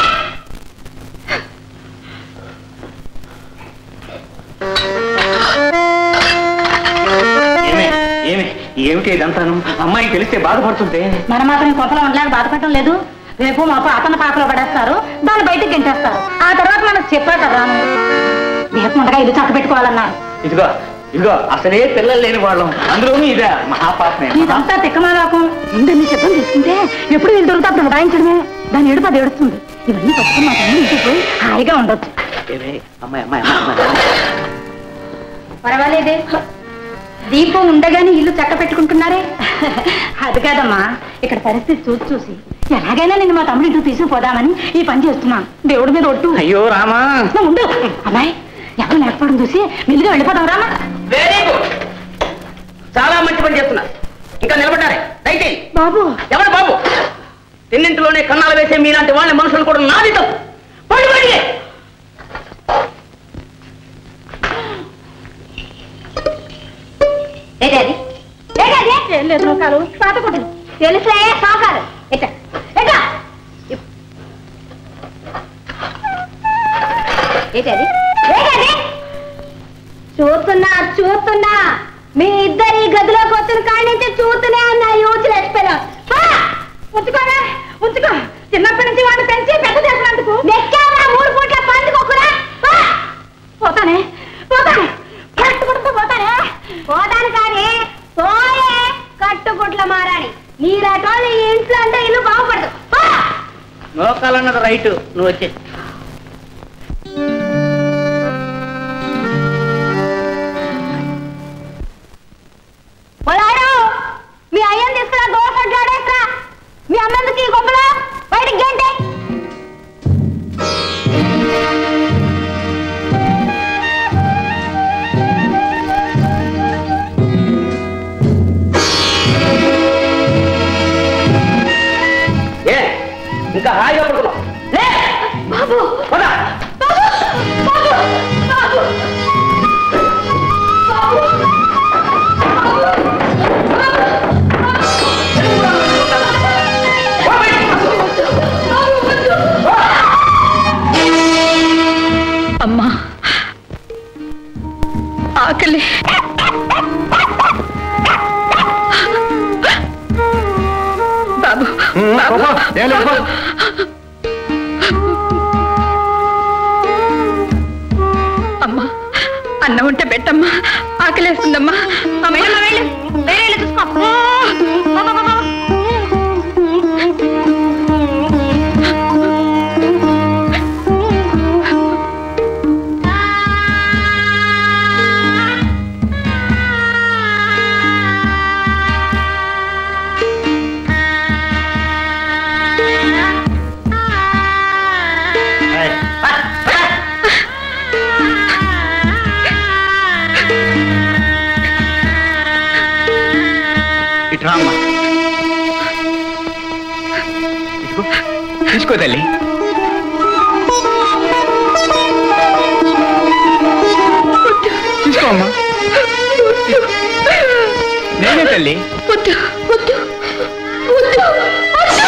ఏమే ఏమే ఏమిటి ఇదంతాను అమ్మాయికి తెలిస్తే బాధపడుతుంటే మన మాత్రం కొంతలో ఉండలేక బాధపడటం లేదు రేపు మాకు అతని పాకలో పడేస్తారు దాన్ని బయటకు గెంటేస్తారు ఆ తర్వాత మనకు చెప్పారు కదా రేపు ఉండగా ఇల్లు చక్క పెట్టుకోవాలన్నారు ఇదిగో ఇదిగో అసలే పిల్లలు లేని వాళ్ళం అందులోనూ ఇదే మహాపాపమే ఇదంతా తిక్కమాలాకం ఇందరినీ సిద్ధం చేసుకుంటే ఎప్పుడు వీళ్ళు దొరికితే అప్పుడు ఉడాయించడమే దాని ఏడుపు అది ఏడుస్తుంది ఇవన్నీ పట్టుకుని మా తల్లి ఇంటికి పోయి హాయిగా ఉండొచ్చు ఏమే, అమ్మాయి అమ్మాయి అమ్మాయి అమ్మాయి పర్వాలేదే దీపం ఉండగానే ఇల్లు చక్క పెట్టుకుంటున్నారే అది కాదమ్మా ఇక్కడ పరిస్థితి చూసి చూసి ఎలాగైనా నేను మా తమ్ముడి ఇంటికి తీసుకుపోదామని ఈ పని చేస్తున్నాను దేవుడి మీద ఒట్టు అయ్యో రామా నువ్వు ఉండు అమ్మాయి ఎవరు లేకపోవడం చూసి మెల్లిగా వెళ్ళిపోదాం రామా వెరీ గుడ్ చాలా మంచి పని చేస్తున్నారు ఇంకా నిలబడ్డారే దయచేయి బాబు ఎవరు బాబు తిన్నింటిలోనే కన్నాలు వేసే మీలాంటి వాళ్ళని మనుషులు కూడా నాది తప్పు పడి పడి ఏటది ఏటది ఏం లేదు నూకాలు పాత కొట్టు తెలుసే సోకాలు ఎట్ట ఎట్ట ఏటది ఏటది చూస్తున్నా చూస్తున్నా మీ ఇద్దరి గదిలోకి వచ్చిన కాడి నుంచి చూస్తూనే ఉన్నా యూచులు ఎక్స్పెల్ ఉంచుకోరా ఉంచుకో చిన్నప్పటి నుంచి వాడిని పెంచి పెద్ద చేసినందుకు నెక్కావా మూడు పూట్ల పందుకోకురా పోతానే పోతానే కట్టుకుంటూ పోతానే పోతాను కానీ పోయే కట్టుగుడ్ల మారాని నీలాటోళ్ళు ఈ ఇంట్లో అంటే ఇల్లు బాగుపడదు పో! నోకాలన్నది రైట్ నువ్వు వచ్చే పొలాడు మీ అయ్యని తీసుకురా దోశ జాడేస్తా మీ అమ్మెందుకు ఈ గొప్పలో బయటికి గంటే ఏ ఇంకా హాయిగా పడుకున్నావు లే ఏం లేదు పో. అమ్మా అన్నం ఉంటే పెట్టమ్మా ఆకలేస్తుందమ్మా అమ్మ వెళ్ళి వేరే ఇల్లు చూసుకో బా, బా, బా, బా. ఇటు రామ్మా ఇదిగో, తీసుకో తల్లి తీసుకో అమ్మా నేనే తల్లి వద్దు వద్దు వద్దు వద్దు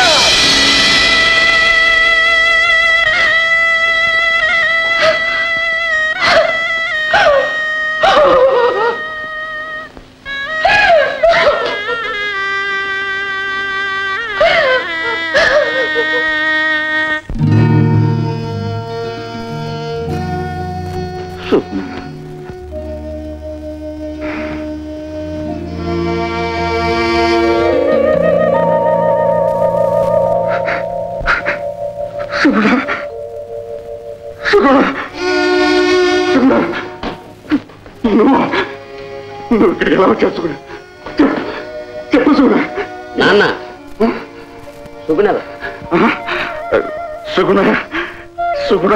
సుగుణ సుగుణ సుగుణ నువ్వు నువ్వు ఇక్కడికి ఎలా వచ్చావు సుగుణ చెప్పు చెప్పు సుగుణ నాన్న సుగుణవ సుగుణ సుగుణ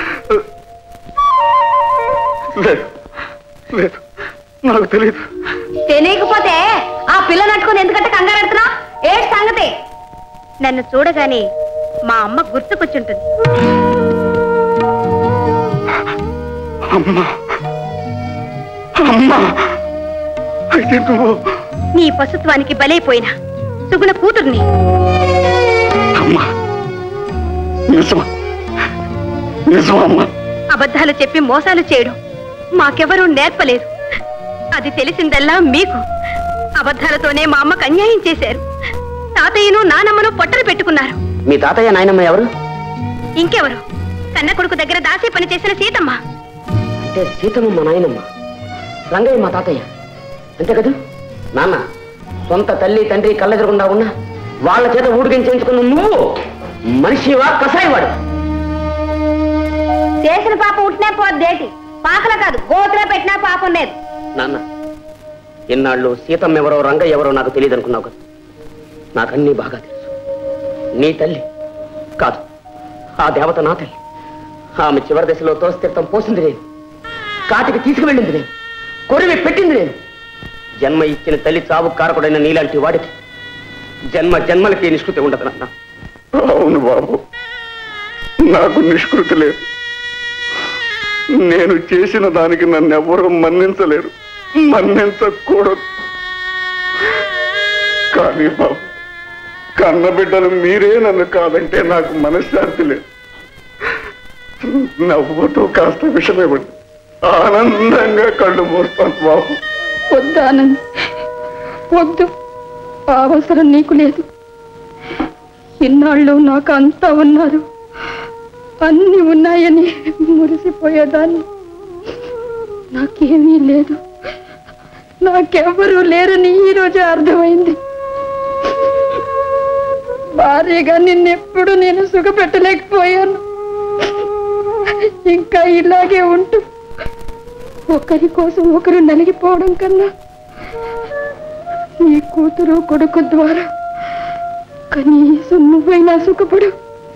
లేదు లేదు నాకు తెలియదు తెలియకపోతే ఆ పిల్ల నట్టుకుని ఎందుకంటే కంగారు పెడుతున్నావు ఏ సంగతి నన్ను చూడగానే మా అమ్మ గుర్తుకొచ్చుంటుంది అమ్మా అమ్మా అయితే నువ్వు నీ పశుత్వానికి బలైపోయిన సుగుణ కూతుర్ని అమ్మా నిజమా నిజమా అమ్మా అబద్ధాలు చెప్పి మోసాలు చేయడం మాకెవరూ నేర్పలేదు అది తెలిసిందల్లా మీకు అబద్ధాలతోనే మా అమ్మకు అన్యాయం చేశారు తాతయ్యను నానమ్మను పొట్టలు పెట్టుకున్నారు మీ తాతయ్య నాయనమ్మ ఎవరు ఇంకెవరు కన్న కొడుకు దగ్గర దాసే పని చేసిన సీతమ్మ అంటే సీతమ్మ మా నాయనమ్మ రంగయ్య మా తాతయ్య అంతే కదా నాన్న సొంత తల్లి తండ్రి కళ్ళెదురకుండా ఉన్నా వాళ్ళ చేత ఊడిగించేంచుకున్న నువ్వు మనిషివా కసాయివాడు చేసిన పాపం ఉంటనే పోద్దేటి పాకల కాదు గోతులో పెట్టినా పాపం లేదు నాన్న ఇన్నాళ్ళు సీతమ్మ ఎవరో రంగయ్య ఎవరో నాకు తెలియదు అనుకున్నావు కదా నాకన్నీ బాగా తెలుసు నీ తల్లి కాదు ఆ దేవత నా తల్లి ఆమె చివరి దశలో తోస్తీర్థం పోసింది నేను కాటికి తీసుకువెళ్ళింది నేను కొరివి పెట్టింది నేను జన్మ ఇచ్చిన తల్లి చావు కారకుడైన నీలాంటి వాడికి జన్మ జన్మలకి నిష్కృతి ఉండదు నాన్న అవును బాబు నాకు నిష్కృతి లేదు నేను చేసిన దానికి నన్ను ఎవరూ మన్నించలేరు మన్నించకూడదు కానీ బాబు కన్నబిడ్డలు మీరే నన్ను కాదంటే నాకు మనశ్శాంతి లేదు నవ్వుతూ కాస్త విషమివ్వండి ఆనందంగా కళ్ళు మూస్తాను బాబు వద్దు ఆనంద్ వద్దు ఆ అవసరం నీకు లేదు ఇన్నాళ్ళు నాకు అంతా ఉన్నారు అన్ని ఉన్నాయని మురిసిపోయేదాన్ని నాకేమీ లేదు నాకెవ్వరూ లేరని ఈ రోజే అర్థమైంది భార్యగా నిన్నెప్పుడు నేను సుఖపెట్టలేకపోయాను ఇంకా ఇలాగే ఉంటూ ఒకరి కోసం ఒకరు నలిగిపోవడం కన్నా నీ కూతురు కొడుకు ద్వారా కనీసం నువ్వైనా సుఖపడు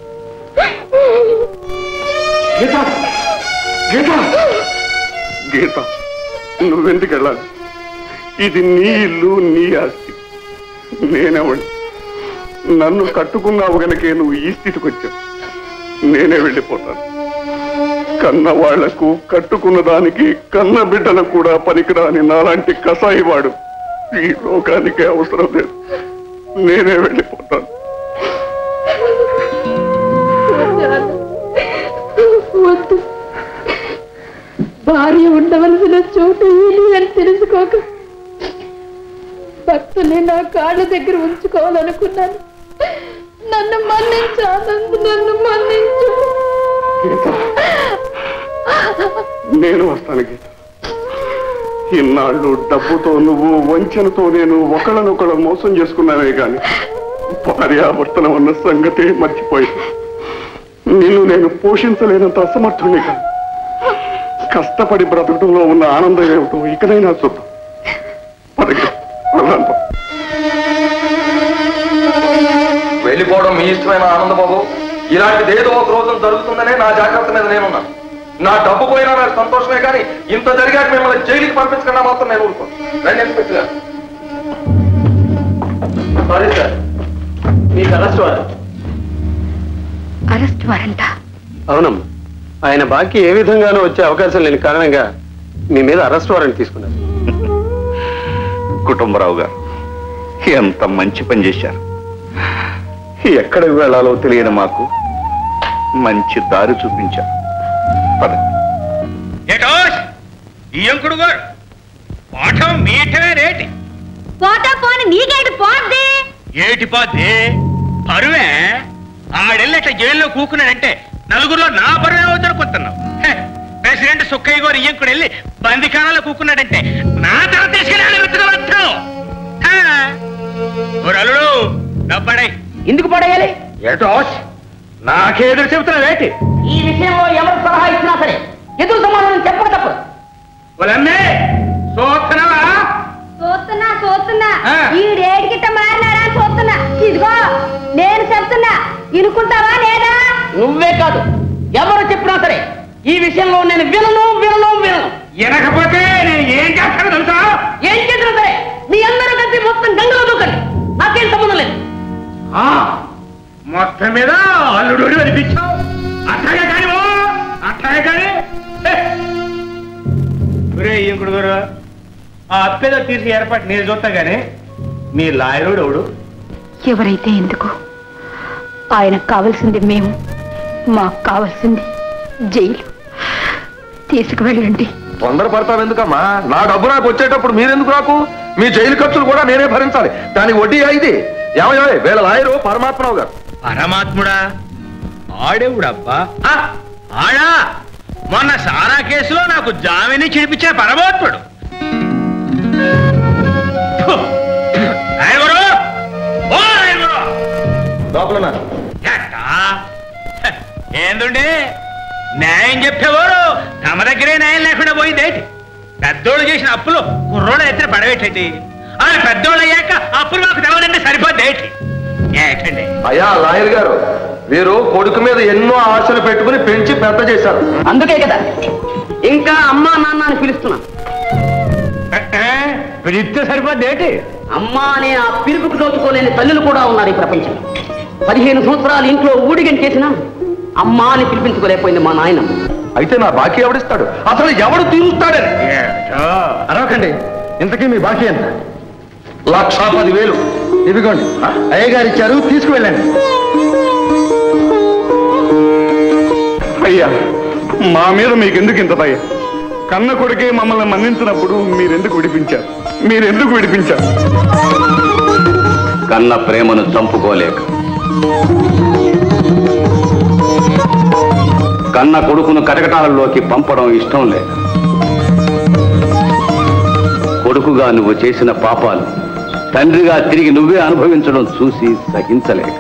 గీత గీత గీత నువ్వెందుకు వెళ్ళాలి ఇది నీ ఇల్లు నీ ఆస్తి నేనెవడి నన్ను కట్టుకున్నావు గనకే నువ్వు ఈ స్థితికి వచ్చావు నేనే వెళ్ళిపోతాను కన్న వాళ్లకు కట్టుకున్న దానికి కన్న బిడ్డలకు కూడా పనికిరాని నాలాంటి కసాయి వాడు ఈ లోకానికి అవసరం లేదు నేనే వెళ్ళిపోతాను వద్దు భార్య ఉండవలసిన చోటు ఇది అని తెలుసుకోక భర్తని నా కాళ్ళ దగ్గర ఉంచుకోవాలనుకున్నాను నన్ను మన్నించు ఆనంద్ నన్ను మన్నించు నేను వస్తాను గీత ఇన్నాళ్ళు డబ్బుతో నువ్వు వంచనతో నేను ఒకళ్ళనొకళ్ళు మోసం చేసుకున్నానే గాని భార్యాభర్తల ఉన్న సంగతే మర్చిపోయింది నిన్ను నేను పోషించలేనంత అసమర్థుని కాదు కష్టపడి బ్రతకడంలో ఉన్న ఆనందం ఏమిటో ఇకనైనా చూద్దాం పదకి వెళ్దాం. వెళ్ళిపోవడం మీ ఇష్టమైన ఆనందబాబు ఇలాంటిది ఏదో ఒక రోజు జరుగుతుందనే నా జాగ్రత్త మీద నేనున్నాను నా డబ్బు పోయినా నాకు సంతోషమే కానీ ఇంత జరిగాక మిమ్మల్ని జైలుకి పంపించకుండా మాత్రం నేను ఊరుకోను రండి ఇన్స్పెక్టర్ గారు సారీ సార్ మీకు అరెస్ట్ వారు అరెస్ట్ వారంట అవునమ్మా ఆయన బాకీ ఏ విధంగానూ వచ్చే అవకాశం లేని కారణంగా మీ మీద అరెస్ట్ వారెంట్ తీసుకున్నారు కుటుంబరావు గారు ఎంత మంచి పని చేశారు ఎక్కడికి వెళ్ళాలో తెలియని మాకు మంచి దారి చూపించారు పద ఏటోస్ ఈ అంకుడు గారు పాఠం మీటమే రేటి పోతా పోని నీకేంటి పోద్ది ఏటి పోతే పరువే ఆడెళ్ళట జైల్లో కూకున్నాడంటే నలుగురిలో నా పరువే అవుతారుకుంటున్నావు ప్రెసిడెంట్ సుక్కయ్య గారు ఇయ్యంకుడు వెళ్ళి బందిఖానాలో కూకున్నాడంటే నా తల తీసుకెళ్ళి వెతుకవచ్చు అల్లుడు డబ్బడై ఎందుకు పడేయాలి ఏటోస్ నాకేదురు చెబుతున్నావు ఏంటి ఈ విషయంలో ఎవరు సలహా ఇచ్చినా సరే ఎదురు సమాధానం చెప్పక తప్పదు వాళ్ళమ్మే చూస్తున్నావా చూస్తున్నా చూస్తున్నా ఆ. ఈ గిట్ట మారినాడా అని చూస్తున్నా ఇదిగో నేను చెప్తున్నా ఇనుకుంటావా లేదా నువ్వే కాదు ఎవరు చెప్పినా సరే ఈ విషయంలో నేను వినను వినను వినను వినకపోతే నేను ఏం చేస్తానో తెలుసా ఏం చేసినా సరే మీ అందరూ కలిసి మొత్తం గంగలో దూకండి నాకేం సంబంధం లేదు ఆ, మొత్తం మీద అల్లుడు అనిపించావు అట్లాగే కాని ఓ, అట్లాగే కాని హే. ఒరే ఇంకుడు గారు ఆ అప్పేదో తీర్చి ఏర్పాటు నేను చూస్తా గానీ మీ లాయరుడు ఎవడు ఎవరైతే ఎందుకు ఆయనకు కావలసింది మేము మాకు కావలసింది జైలు తీసుకువెళ్ళండి తొందరపడతావు ఎందుకమ్మా నా డబ్బు నాకు వచ్చేటప్పుడు మీరెందుకు నాకు మీ జైలు ఖర్చులు కూడా నేనే భరించాలి దానికి వడ్డీ అయింది ఏమయ్యో వీళ్ళ లాయరు పరమాత్మరావు గారు పరమాత్ముడా ఆడేవుడబ్బా ఆ, ఆడా మొన్న సారా కేసులో నాకు జామీని చిడిపించిన పరమాత్ముడు ఫు! రాయగురు! ఓ రాయగురు! లోపల ఎట్టా? హ, ఏందుండి న్యాయం చెప్పేవారు తమ దగ్గరే న్యాయం లేకుండా పోయిందేంటి పెద్దోళ్ళు చేసిన అప్పులు కుర్రోడు ఎత్తిన పడవేటండి ఆ పెద్దోళ్ళు అయ్యాక అప్పులు మాకు తెలవదంటే సరిపోద్దేంటి ఏటండి అయ్యా లాయర్ గారు వీరు కొడుకు మీద ఎన్నో ఆశలు పెట్టుకుని పెంచి పెద్ద చేశారు అందుకే కదా ఇంకా అమ్మా నాన్న అని పిలుస్తున్నా పిలిస్తే సరిపోద్దేంటి అమ్మా అనే ఆ పిలుపుకు దోచుకోలేని తల్లులు కూడా ఉన్నారు ఈ ప్రపంచంలో పదిహేను సంవత్సరాలు ఇంట్లో ఊడిగం చేసినా అమ్మా అని పిలిపించుకోలేకపోయింది మా నాయన అయితే నా బాకీ ఎవడిస్తాడు అసలు ఎవడు తీరుస్తాడని అరవకండి ఇంతకీ మీ బాకీ ఎంత లక్ష పదివేలు ఇదిగోండి అయ్యగారు ఇచ్చారు తీసుకువెళ్ళండి అయ్యా మా మీద మీకెందుకు ఇంత దయ కన్న కొడుకే మమ్మల్ని మన్నించినప్పుడు మీరెందుకు విడిపించారు మీరెందుకు విడిపించారు కన్న ప్రేమను చంపుకోలేక కన్న కొడుకును కటకటాలలోకి పంపడం ఇష్టం లేక కొడుకుగా నువ్వు చేసిన పాపాలు తండ్రిగా తిరిగి నువ్వే అనుభవించడం చూసి సహించలేక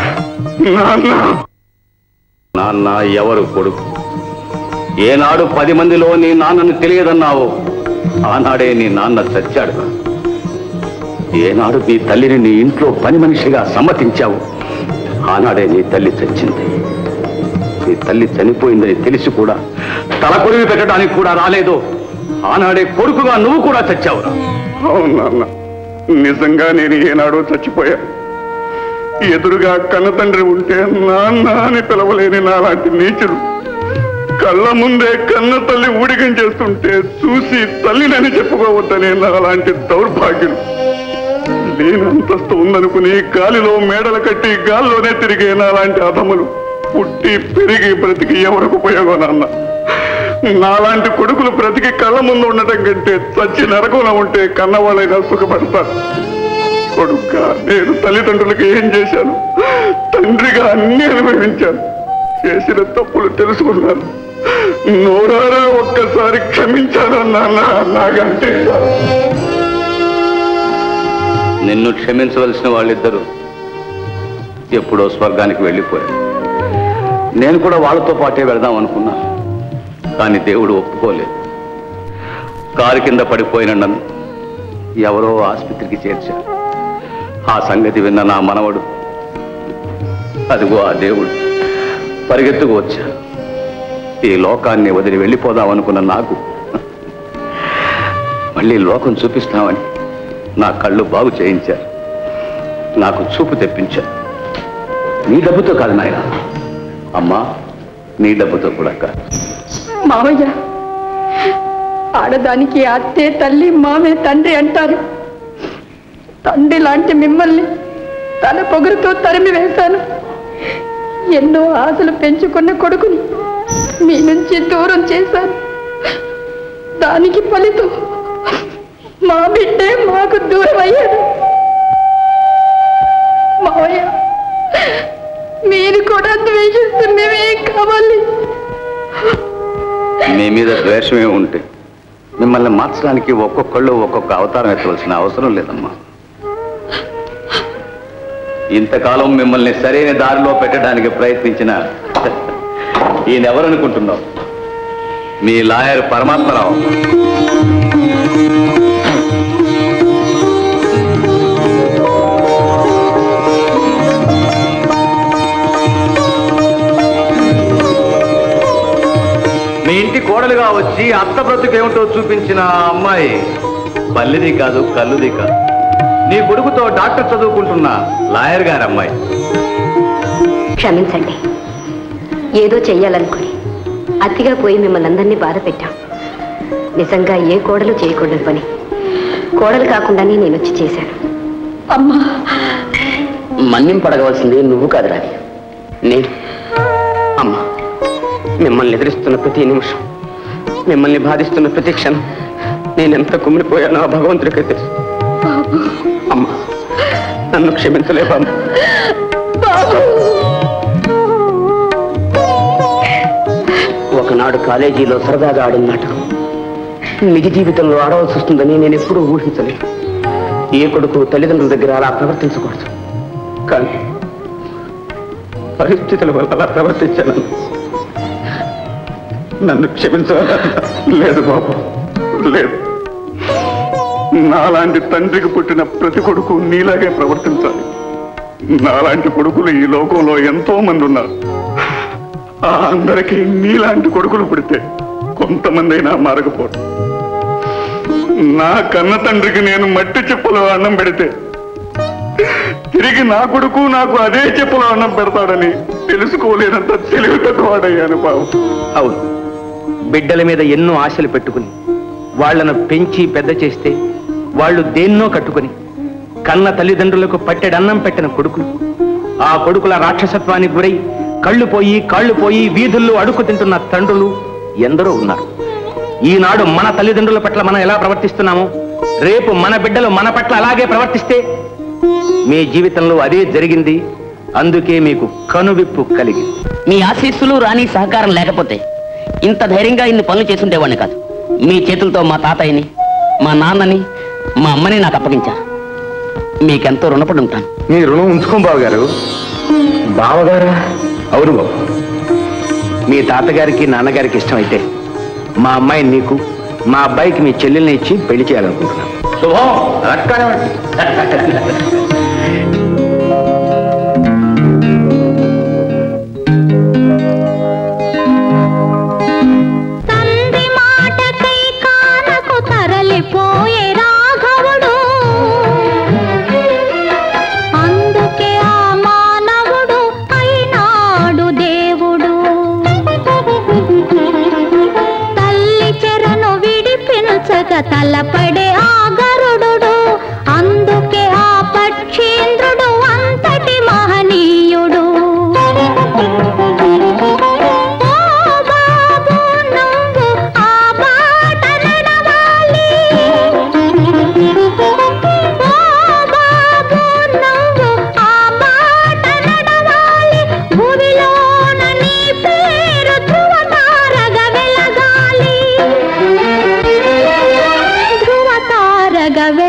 నాన్న ఎవరు కొడుకు ఏనాడు పది మందిలో నీ నాన్నను తెలియదన్నావో ఆనాడే నీ నాన్న చచ్చాడు ఏనాడు నీ తల్లిని నీ ఇంట్లో పని మనిషిగా సమ్మతించావు ఆనాడే నీ తల్లి చచ్చింది నీ తల్లి చనిపోయిందని తెలిసి కూడా తల కొరివి పెట్టడానికి కూడా రాలేదు ఆనాడే కొడుకుగా నువ్వు కూడా చచ్చావురా అవును నాన్న నిజంగా నేను ఏనాడో చచ్చిపోయా ఎదురుగా కన్న తండ్రి ఉంటే నాన్న అని పిలవలేని నాలాంటి నీచులు కళ్ళ ముందే కన్న తల్లి ఊడిగం చేస్తుంటే చూసి తల్లినని చెప్పుకోవద్దనే నాలాంటి దౌర్భాగ్యులు నేను అంతస్తు ఉందనుకుని గాలిలో మేడలు కట్టి గాల్లోనే తిరిగే నాలాంటి అధములు పుట్టి పెరిగి బ్రతికి ఎవరికి ఉపయోగం నాన్న నాలాంటి కొడుకులు బ్రతికి కళ్ళ ముందు ఉండటం కంటే చచ్చి నరకంలో ఉంటే కన్నవాళ్ళైనా సుఖపడతారు కొడుకుగా నేను తల్లిదండ్రులకు ఏం చేశాను తండ్రిగా అన్ని అనుభవించాను చేసిన తప్పులు తెలుసుకున్నాను నోరారా ఒక్కసారి క్షమించాను నాన్న నాకంటే చాలు. నిన్ను క్షమించవలసిన వాళ్ళిద్దరూ ఎప్పుడో స్వర్గానికి వెళ్ళిపోయారు నేను కూడా వాళ్ళతో పాటే వెళదాం అనుకున్నాను కానీ దేవుడు ఒప్పుకోలేదు కారు కింద పడిపోయిన నన్ను ఎవరో ఆసుపత్రికి చేర్చారు ఆ సంగతి విన్న నా మనవడు అదిగో ఆ దేవుడు పరిగెత్తుకు వచ్చారు ఈ లోకాన్ని వదిలి వెళ్ళిపోదాం అనుకున్న నాకు మళ్ళీ లోకం చూపిస్తామని నా కళ్ళు బాగు చేయించారు నాకు చూపు తెప్పించారు నీ డబ్బుతో కాదు నాయన అమ్మా నీ డబ్బుతో కూడా కాదు మావయ్య ఆడదానికి అత్తే తల్లి మామే తండ్రి అంటారు తండ్రి లాంటి మిమ్మల్ని తన పొగరుతో తరిమి వేశాను ఎన్నో ఆశలు పెంచుకున్న కొడుకుని మీ నుంచి దూరం చేశాను దానికి ఫలితం మా బిడ్డే మాకు దూరం అయ్యాడు మావయ్య మీరు కూడా ద్వేషిస్తే మేమేం కావాలి మీ మీద ద్వేషమే ఉంటే మిమ్మల్ని మార్చడానికి ఒక్కొక్కళ్ళు ఒక్కొక్క అవతారం ఎత్తవలసిన అవసరం లేదమ్మా ఇంతకాలం మిమ్మల్ని సరైన దారిలో పెట్టడానికి ప్రయత్నించిన ఈయన ఎవరనుకుంటున్నావు మీ లాయర్ పరమాత్మరావు మీ ఇంటి కోడలుగా వచ్చి అత్త బ్రతుకేమిటో చూపించిన ఆ అమ్మాయి బల్లిది కాదు కల్లుది కాదు నీ కొడుకుతో డాక్టర్ చదువుకుంటున్న లాయర్ గారి అమ్మాయి క్షమించండి ఏదో చెయ్యాలనుకుని అతిగా పోయి మిమ్మల్ని అందరినీ బాధ పెట్టాం నిజంగా ఏ కోడలు చేయకూడని పని కోడలు కాకుండానే నేను వచ్చి చేశాను అమ్మా మన్నింపడగవలసింది నువ్వు కాదు రాది నేను అమ్మా మిమ్మల్ని ఎదిరిస్తున్న ప్రతి నిమిషం మిమ్మల్ని బాధిస్తున్న ప్రతి క్షణం నేనెంత కుమిలిపోయానో ఆ భగవంతుడికే తెలుసు అమ్మా నన్ను క్షమించలేవా ఒకనాడు కాలేజీలో సరదాగా ఆడిన నాటకం నిజ జీవితంలో ఆడవలసి వస్తుందని నేను ఎప్పుడూ ఊహించలేదు ఏ కొడుకు తల్లిదండ్రుల దగ్గర అలా ప్రవర్తించకూడదు కానీ పరిస్థితుల వల్ల అలా ప్రవర్తించాను నన్ను క్షమించాలా లేదు బాబు లేదు నాలాంటి తండ్రికి పుట్టిన ప్రతి కొడుకు నీలాగే ప్రవర్తించాలి నాలాంటి కొడుకులు ఈ లోకంలో ఎంతో మంది ఉన్నారు ఆ అందరికీ నీలాంటి కొడుకులు పుడితే కొంతమంది అయినా మారకపోవడం నా కన్న తండ్రికి నేను మట్టి చెప్పులో అన్నం పెడితే తిరిగి నా కొడుకు నాకు అదే చెప్పులో అన్నం పెడతాడని తెలుసుకోలేనంత తెలివి తక్కువాడయ్యాను బాబు అవును బిడ్డల మీద ఎన్నో ఆశలు పెట్టుకుని వాళ్ళను పెంచి పెద్ద చేస్తే వాళ్ళు దేన్నో కట్టుకుని కన్న తల్లిదండ్రులకు పట్టెడన్నం పెట్టిన కొడుకులు ఆ కొడుకుల రాక్షసత్వానికి గురై కళ్ళు పోయి కాళ్ళు పోయి వీధుల్లో అడుగు తింటున్న తండ్రులు ఎందరో ఉన్నారు ఈనాడు మన తల్లిదండ్రుల పట్ల మనం ఎలా ప్రవర్తిస్తున్నామో రేపు మన బిడ్డలు మన పట్ల అలాగే ప్రవర్తిస్తే మీ జీవితంలో అదే జరిగింది అందుకే మీకు కనువిప్పు కలిగింది మీ ఆశీస్సులు రాని సహకారం లేకపోతే ఇంత ధైర్యంగా ఇన్ని పనులు చేసుండేవాడిని కాదు మీ చేతులతో మా తాతయ్యని మా నాన్నని మా అమ్మని నాకు అప్పగించారు మీకెంతో రుణపడి ఉంటాను మీ రుణం ఉంచుకోం బావగారు బావగారా అవును బాబు మీ తాతగారికి నాన్నగారికి ఇష్టమైతే మా అమ్మాయి నీకు మా అబ్బాయికి మీ చెల్లెల్ని ఇచ్చి పెళ్లి చేయాలనుకుంటున్నాను శుభం రక్కనివ్వండి తండ్రి మాటకై కానకు తరలిపోయే రాఘవుడు అందుకే ఆ మానవుడు అయినాడు దేవుడు తల్లి చెరను విడిపించక తలపడే ఆ గరుడు అందుకే ఆ పక్షీంద్రుడు మెల్లగా వె